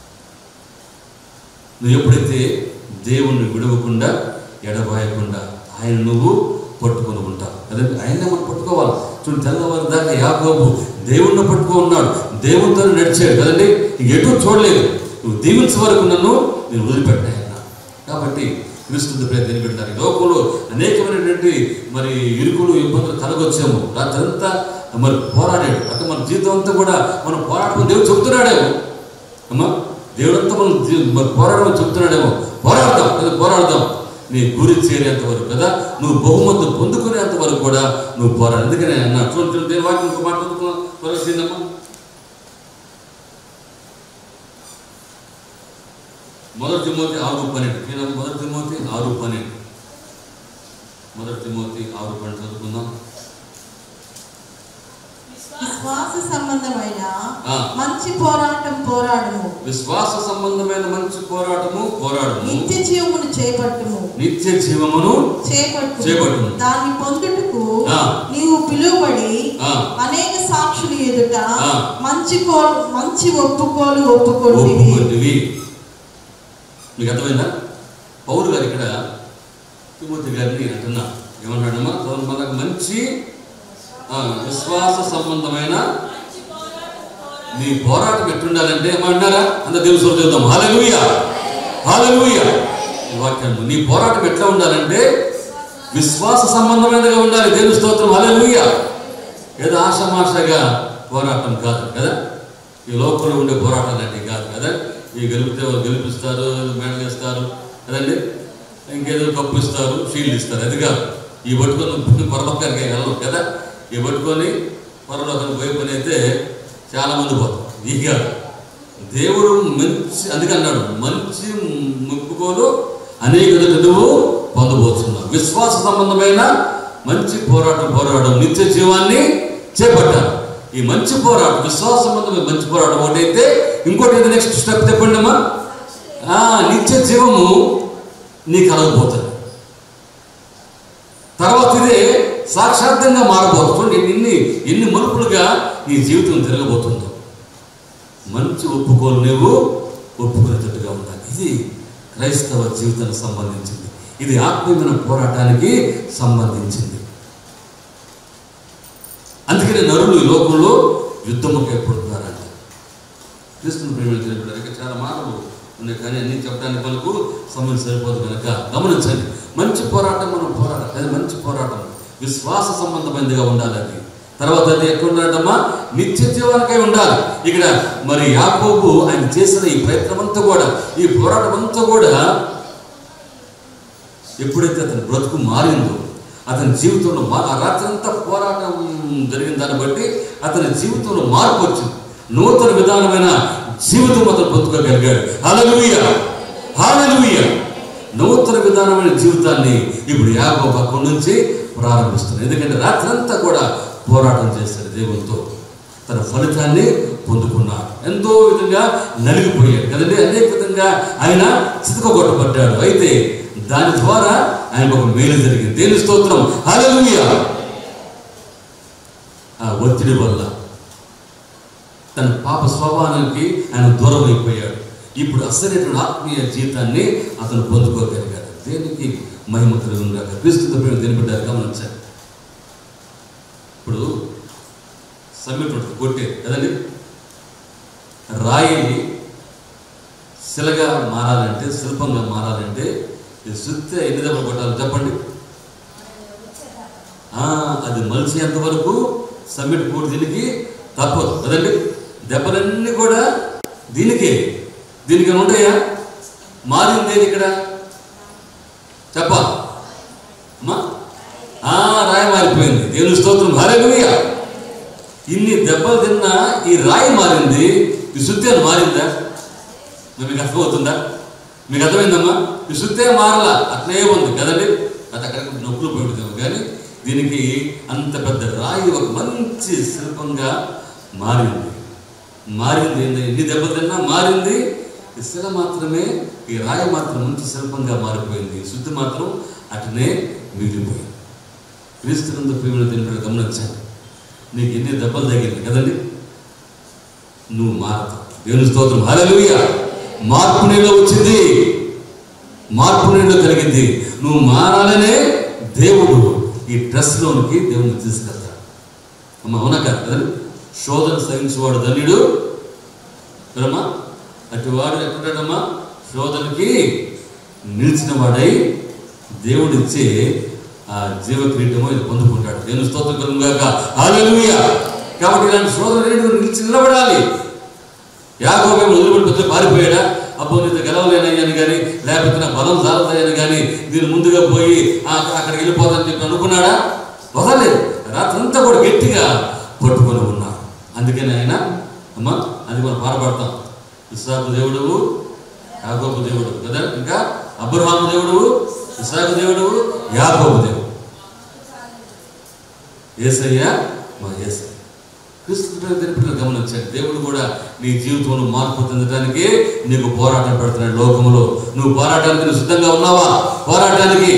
నువ్వు ఎప్పుడైతే దేవుణ్ణి విడవకుండా ఎడబాయకుండా ఆయన నువ్వు పట్టుకొని ఉంటావు అదే ఆయన మనం పట్టుకోవాలి చూడు తెల్లవారి దాకా యాకోబు దేవుణ్ణి పట్టుకో ఉన్నాడు దేవునితో నడిచాడు కదండి ఇంక ఎటు చూడలేదు నువ్వు దీవించే వరకు నన్ను నేను వదిలిపెట్టాయి అన్నా కాబట్టి క్రీస్తు ప్రయత్నం పెట్టారు ఈ లోకంలో అనేకమైనటువంటి మరి ఇరుకులు ఇబ్బందులు కలగొచ్చాము రాత్రంతా మరి పోరాడాడు అంటే మన జీవితం అంతా కూడా మనం పోరాడమని దేవుడు చెప్తున్నాడేమో అమ్మా దేవుడంతా మనం జీ- మరి పోరాడమని చెప్తున్నాడేమో పోరాడదాం లేదా పోరాడదాం నీ గురి చేరేంత వరకు కదా నువ్వు బహుమతి పొందుకునేంత వరకు కూడా నువ్వు పోరాడు అందుకనే అన్నా చూడండి చూడండి దేని వాక్యం ఇంకో మాట చదువుకున్నాం త్వరగా చేయండమ్మా. మొదటి తిమోతి ఆరు పన్నెండు నేను మొదటి తిమోతి ఆరు పన్నెండు మొదటి తిమోతి ఆరు పన్నెండు చదువుకుందాం విశ్వాస సంబంధమైన ఆ. మంచి పోరాటం పోరాడము విశ్వాస సంబంధమైన మంచి పోరాటము పోరాడము నిత్య జీవమును చేపట్టుము నిత్య జీవమును చేపట్టు చేపట్టుము. దాన్ని పొందుటకు ఆ. నీవు పిలువబడి ఆ. అనేక సాక్షులు ఎదుట ఆ. మంచి కోలు మంచి ఒప్పుకోలు ఒప్పుకోండి ఒప్పుకొంటివి మీకు అర్థమైందా పౌరు గారు ఇక్కడ తిమోతి గారిని అంటున్నా ఏమన్నాడమ్మా చదవండి, మనకు మంచి ఆ, విశ్వాస సంబంధమైన నీ పోరాటం ఎట్టుండాలంటే ఏమంటారా అంత దేవుడు చూద్దాం హాలెలూయ హాలెలూయ ఈ వాక్యం నీ పోరాటం ఎట్లా ఉండాలంటే విశ్వాస సంబంధమైనదిగా ఉండాలి దేవుని స్తోత్రం హల్లెలూయా ఏదో ఆషమాషగా పోరాటం కాదు కదా ఈ లోకంలో ఉండే పోరాటాలు అంటే కాదు కదా ఈ గెలిపితే వాళ్ళు గెలిపిస్తారు మెడల్ ఇస్తారు కదండి ఇంకేదో కప్పు ఇస్తారు షీల్డ్ ఇస్తారు అది కాదు ఈ పట్టుకొని పరలోకానికి వెళ్ళం కదా ఈ పట్టుకొని పరలోకానికి పోయి పని అయితే చాలా మంది పోతారు ఈ కాదు దేవుడు మంచి అందుకన్నాడు మంచి ముక్కుకోలు అనేక నువ్వు పొందబోతున్నావు విశ్వాస సంబంధమైన మంచి పోరాటం పోరాటం నిత్య జీవాన్ని చేపట్టాలి ఈ మంచి పోరాటం విశ్వాస సంబంధమైన మంచి పోరాటం ఒకటైతే ఇంకోటి ఏదో నెక్స్ట్ స్టెప్ చెప్పండి అమ్మా ఆ, నిత్య జీవము నీ కలగబోతుంది తర్వాత ఇదే సాక్షాత్తంగా మారబోతుంది చూడండి ఎన్ని ఎన్ని మలుపులుగా నీ జీవితం తిరగబోతుందో మంచి ఒప్పుకోలు నువ్వు ఒప్పుకునేటట్టుగా ఉండాలి ఇది క్రైస్తవ జీవితానికి సంబంధించింది ఇది ఆత్మీయమైన పోరాటానికి సంబంధించింది అందుకనే నరులు ఈ లోకంలో యుద్ధముకు ఏర్పడుతున్నారంట క్రీస్తుని ప్రేమించినప్పుడు చాలా మాటలు ఉన్నాయి కానీ అన్ని చెప్పడానికి మనకు సమయం సరిపోదు కనుక గమనించండి మంచి పోరాటం మనం పోరాటం అది మంచి పోరాటం విశ్వాస సంబంధమైనదిగా ఉండాలి అది తర్వాత అది ఎక్కడ ఉండాలమ్మా నిత్య జీవానికై ఉండాలి ఇక్కడ మరి యాకోబు ఆయన చేసిన ఈ ప్రయత్నం అంతా కూడా ఈ పోరాటం అంతా కూడా ఎప్పుడైతే అతని బ్రతుకు మారిందో అతని జీవితంలో మా ఆ రాత్రంతా పోరాటం జరిగిన దాన్ని బట్టి అతని జీవితంలో మార్పు వచ్చింది నూతన విధానమైన జీవితం అతను పొందుకోగలిగాడు హల్లెలూయ హల్లెలూయ నూతన విధానమైన జీవితాన్ని ఇప్పుడు యాభై పక్కన నుంచి ప్రారంభిస్తున్నాడు ఎందుకంటే రాత్రంతా కూడా పోరాటం చేశాడు దేవునితో తన ఫలితాన్ని పొందుకున్నాడు ఎంతో విధంగా నలిగిపోయాడు కదండి అనేక విధంగా ఆయన చితకగొట్టబడ్డాడు అయితే దాని ద్వారా ఆయనకు ఒక మేలు జరిగింది దేని స్తోత్రం హల్లెలూయా ఆ ఒత్తిడి వల్ల తన పాప స్వభావానికి ఆయన దూరం అయిపోయాడు ఇప్పుడు అసలైనటువంటి ఆత్మీయ జీవితాన్ని అతను పొందుకోగలిగాడు దేనికి మహిమ కలుగుగా క్రీస్తు ప్రేమ తెలిపడ్డారు గమనించారు ఇప్పుడు సమ్మిట్ ఉంటుంది కొట్టేది కదండి రాయి శిలగా మారాలంటే శిల్పంగా మారాలంటే ఈ సుత్తి ఎన్ని దెబ్బలు కొట్టాలి చెప్పండి ఆ, అది మలిసేంత వరకు సమ్మిట్ కూడా దీనికి తప్పదు కదండి దెబ్బలన్నీ కూడా దీనికే దీనికి ఏమైనా ఉంటాయా మారింది ఏది ఇక్కడ చెప్పాలి అమ్మా ఆ రాయి మారిపోయింది దేవుని స్తోత్రం హల్లెలూయా ఇన్ని దెబ్బలు తిన్నా ఈ రాయి మారింది ఈ సుత్తి అని మారిందా మరి మీకు అర్థమవుతుందా మీకు అర్థమైందమ్మా ఈ సుత్తే మారలా అట్లే ఉంది కదండి అది అక్కడికి నొప్పులు పెడుతుంది కానీ దీనికి అంత పెద్ద రాయి ఒక మంచి శిల్పంగా మారింది మారింది ఏంది? ఎన్ని దెబ్బలు తిన్నా మారింది ఈ శిల మాత్రమే ఈ రాయి మాత్రం మంచి శిల్పంగా మారిపోయింది ఈ శుద్ధి మాత్రం అట్నే మిగిలిపోయింది క్రీస్తునందు ప్రేమను తింటాడు గమనించండి నీకు ఎన్ని దెబ్బలు తగిలింది కదండి నువ్వు మారతావు దేవుని స్తోత్రం హల్లెలూయ మార్పు నీలో వచ్చింది మార్పు నీలో కలిగింది నువ్వు మారాలనే దేవుడు ఈ డ్రెస్లోనికి దేవుని తీసుకెళ్తాడు అమ్మ అవునా కాదు కదండి శోధన సహించేవాడు ధన్యుడు కదమ్మా అటు వాడు ఎక్కడమ్మా శోధనకి నిలిచిన వాడై దేవుడిచ్చే ఆ జీవ కిరీటము ఇది పొందుకుంటాడు నేను స్తోత్రం కలుగాక హల్లెలూయా కాబట్టి ఇలాంటి శోధన రేటు నిలిచి నిలబడాలి యాకోబేమో వదిలిపెట్టి పారిపోయాడా అబ్బో నీతో గెలవలేనయ్యాను కానీ లేకపోతే నా బలం చాలదయ్యాను కానీ దీని ముందుగా పోయి ఆ, అక్కడికి వెళ్ళిపోతానని చెప్పి అనుకున్నాడా వదలేదు రాత్రంతా కూడా గట్టిగా పట్టుకొని ఉన్నాడు అందుకని ఆయన అమ్మా అది మనం పారపడతాం ఇస్సాకు దేవుడు యాకోబు దేవుడు కదా ఇంకా అబ్రహాము దేవుడు ఇస్సాకు దేవుడు యాకోబు దేవుడు ఏసయ్య మా ఏసయ్య క్రీస్తు తెలిపిన గమనించండి దేవుడు కూడా నీ జీవితంలో మార్పు చెందడానికి నీకు పోరాటం పెడుతున్నాడు లోకంలో నువ్వు పోరాటానికి నువ్వు సిద్ధంగా ఉన్నావా పోరాటానికి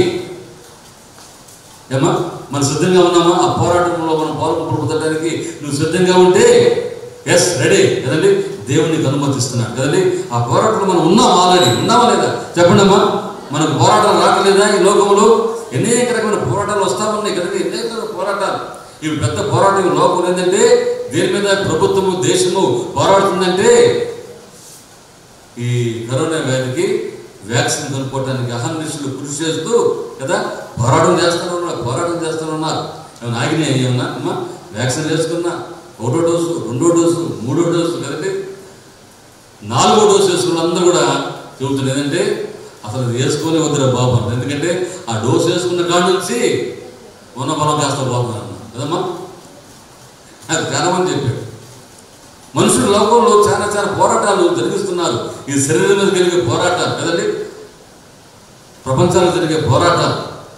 ఏమా మనం సిద్ధంగా ఉన్నామా ఆ పోరాటంలో మనం పాల్గొనడానికి నువ్వు సిద్ధంగా ఉంటే ఎస్ రెడీ కదండి దేవుడు నీకు అనుమతిస్తున్నాడు కదండి ఆ పోరాటంలో మనం ఉన్నాం ఆల్రెడీ ఉన్నామా లేదా చెప్పండి అమ్మా మనకు పోరాటాలు రావట్లేదా ఈ లోకంలో అనేక రకమైన పోరాటాలు వస్తా ఉన్నాయి కదండి అనేక రకమైన పోరాటాలు ఇవి పెద్ద పోరాటం ఈ లోకం ఏంటంటే దేని మీద ప్రభుత్వము దేశము పోరాడుతుందంటే ఈ కరోనా వ్యాధికి వ్యాక్సిన్ కనుక్కోవడానికి అహర్నిశలు కృషి చేస్తూ కదా పోరాటం చేస్తూనే ఉన్నారు పోరాటం చేస్తూనే ఉన్నారు ఏమైనా ఆగినాయి ఏమన్నా అమ్మా వ్యాక్సిన్ వేసుకున్నా ఒకటో డోసు రెండో డోసు మూడో డోసు కదండి నాలుగో డోసు వేసుకున్న అందరూ కూడా చెబుతున్నారు ఏంటంటే అసలు అది వేసుకొని వద్దురా బాబు అన్నారు. ఎందుకంటే ఆ డోసు వేసుకున్న కాడ నుంచి ఉన్న బలం కాస్త పోతున్నారు కదమ్మా అది చాలా మంది చెప్పాడు మనుషుల లోకంలో చాలా చాలా పోరాటాలు జరిగిస్తున్నారు ఈ శరీరం మీద కలిగే పోరాటాలు కదండి ప్రపంచానికి జరిగే పోరాటాలు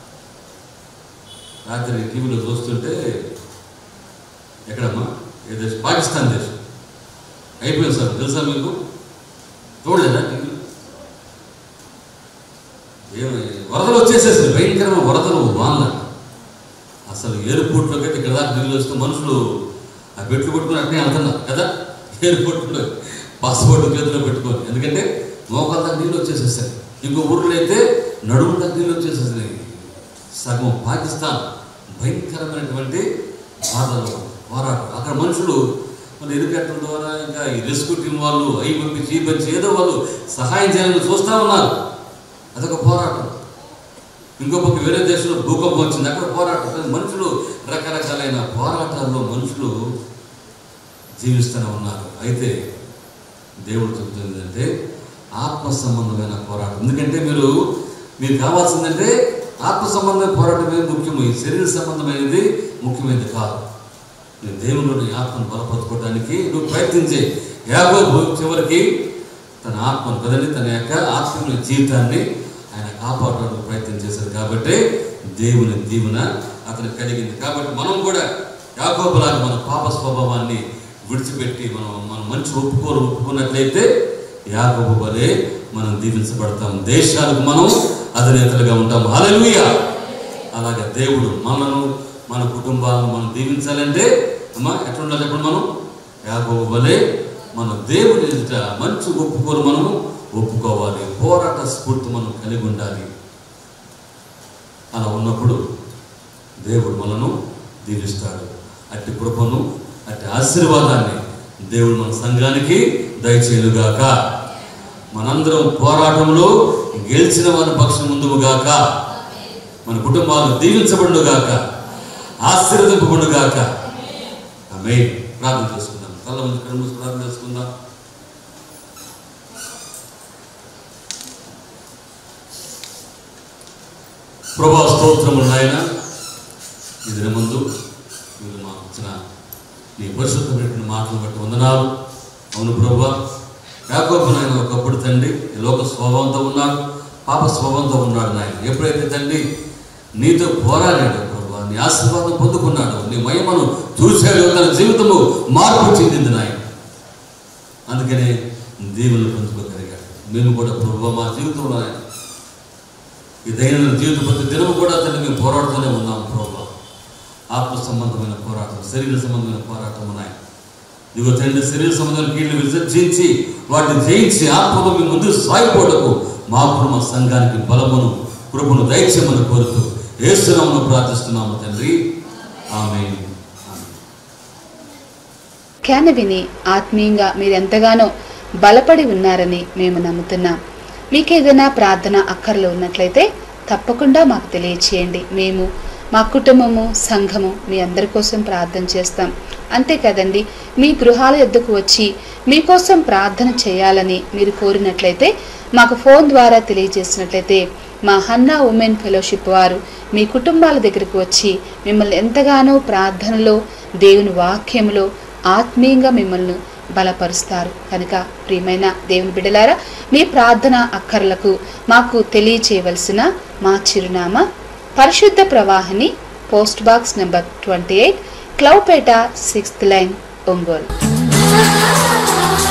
రాత్రి టీవీలో చూస్తుంటే ఎక్కడమ్మా ఏ దేశం పాకిస్తాన్ దేశం అయిపోయింది సార్ తెలుసా మీకు చూడలేదా టీవీలో ఏమి వరదలు వచ్చేసేసింది భయంకరమైన వరదలు వానలు అసలు ఎయిర్పోర్ట్లోకి అయితే ఇక్కడ దాకా నీళ్ళు వస్తే మనుషులు ఆ పెట్లు కొట్టుకుని అట్నే వెళ్తున్నారు కదా ఎయిర్పోర్ట్లో పాస్పోర్ట్ చేతిలో పెట్టుకొని ఎందుకంటే మోకాల దాకా నీళ్ళు వచ్చేసేస్తాయి ఇంకో ఊర్లో అయితే నడుము దాకా నీళ్ళు వచ్చేసేసాయి సగం పాకిస్తాన్ భయంకరమైనటువంటి బాధలు పోరాటం అక్కడ మనుషులు మన హెలికాప్టర్ ద్వారా ఇంకా ఈ రెస్క్యూ టీం వాళ్ళు అయి పంపించి ఈ పంపించి ఏదో వాళ్ళు సహాయం చేయాలని చూస్తూ ఉన్నారు అదొక పోరాటం ఇంకో పక్క వేరే దేశంలో భూకంపం వచ్చింది అక్కడ పోరాటం మనుషులు రకరకాలైన పోరాటాల్లో మనుషులు జీవిస్తూనే ఉన్నారు అయితే దేవుడు చెబుతుంది అంటే ఆత్మ సంబంధమైన పోరాటం ఎందుకంటే మీరు మీకు కావాల్సిందంటే ఆత్మ సంబంధమైన పోరాటమే ముఖ్యము ఈ శరీర సంబంధమైనది ముఖ్యమైనది కాదు నీ దేవుని ఆత్మను బలపరచుకోవడానికి నువ్వు ప్రయత్నించే యాగోబు చివరికి తన ఆత్మను కదండి తన యొక్క ఆత్మీయ జీవితాన్ని ఆయన కాపాడడానికి ప్రయత్నం చేశారు కాబట్టి దేవుని దీవెన అతనికి కలిగింది కాబట్టి మనం కూడా యాగోబులాగా మన పాప స్వభావాన్ని విడిచిపెట్టి మనం మనం మంచి ఒప్పుకోరు ఒప్పుకున్నట్లయితే యాగోబు వలె మనం దీవించబడతాం దేశాలకు మనం అధినేతలుగా ఉంటాం హల్లెలూయా అలాగే దేవుడు మనను మన కుటుంబాలను మనం దీవించాలంటే అమ్మా ఎట్లా ఉండాలి చెప్పండి మనం యాగోబు వలె మన దేవుని ఎదుట మంచి ఒప్పుకోలు మనం ఒప్పుకోవాలి పోరాట స్ఫూర్తి మనం కలిగి ఉండాలి అలా ఉన్నప్పుడు దేవుడు మనను దీవిస్తాడు అట్టి కృపను అట్టి ఆశీర్వాదాన్ని దేవుడు మన సంఘానికి దయచేయుగాక మనందరం పోరాటంలో గెలిచిన వారి పక్షం ముందుగాక మన కుటుంబాలు దీవించబడుగాక ఆశీర్వదింపబడుగాక ఆమె ప్రార్థన చేసుకుందాం కళ్ళ ముందు కళ్ళు మూసి ప్రార్థన చేసుకుందాం ప్రభా స్తోత్రములు నాయన ఈ దినమందు మీరు మాకు ఇచ్చిన నీ పరిశుద్ధమైనటువంటి మాటలు బట్టి వందనాలు అవును ప్రభా యాకోబు నాయన ఒకప్పుడు తండ్రి ఈ లోక స్వభావంతో ఉన్నాడు పాప స్వభావంతో ఉన్నాడు నాయన ఎప్పుడైతే తండ్రి నీతో పోరాడాడు ప్రభా నీ ఆశీర్వాదం పొందుకున్నాడు నీ మహిమను చూశాడు తన జీవితము మార్పు చెందింది నాయన అందుకనే దేవుని పొందుకోగలిగాడు మేము కూడా ప్రభు మా జీవితంలో ఆయన ఈ దైనందిన జీవిత ప్రతి దినము కూడా తండ్రి మేము పోరాడుతూనే ఉన్నాం ప్రభు ఆత్మ సంబంధమైన పోరాటం శరీర సంబంధమైన పోరాటం ఉన్నాయి ఇదిగో తండ్రి శరీర సంబంధమైన కీళ్ళు విసర్జించి వాటిని జయించి ఆత్మలో మీ ముందు సాగిపోవటకు మా కుటుంబ సంఘానికి బలమును కృపను దైత్యమును కోరుతూ ఏసునామను ప్రార్థిస్తున్నాము తండ్రి ఆమె వ్యాఖ్యాన విని ఆత్మీయంగా మీరు ఎంతగానో బలపడి ఉన్నారని మేము నమ్ముతున్నాం మీకు ఏదైనా ప్రార్థన అక్కర్లు ఉన్నట్లయితే తప్పకుండా మాకు తెలియచేయండి మేము మా కుటుంబము సంఘము మీ అందరి కోసం ప్రార్థన చేస్తాం అంతే కదండి మీ గృహాల యొద్దకు వచ్చి మీకోసం ప్రార్థన చేయాలని మీరు కోరినట్లయితే మాకు ఫోన్ ద్వారా తెలియజేసినట్లయితే మా హన్నా ఉమెన్ ఫెలోషిప్ వారు మీ కుటుంబాల దగ్గరకు వచ్చి మిమ్మల్ని ఎంతగానో ప్రార్థనలో దేవుని వాక్యములో ఆత్మీయంగా మిమ్మల్ని బలపరుస్తారు కనుక ప్రియమైన దేవుని బిడ్డలారా మీ ప్రార్థన అక్కర్లకు మాకు తెలియచేయవలసిన మా చిరునామా పరిశుద్ధ ప్రవాహిని post box number twenty eight క్లౌపేట సిక్స్త్ లైన్ ఒంగోలు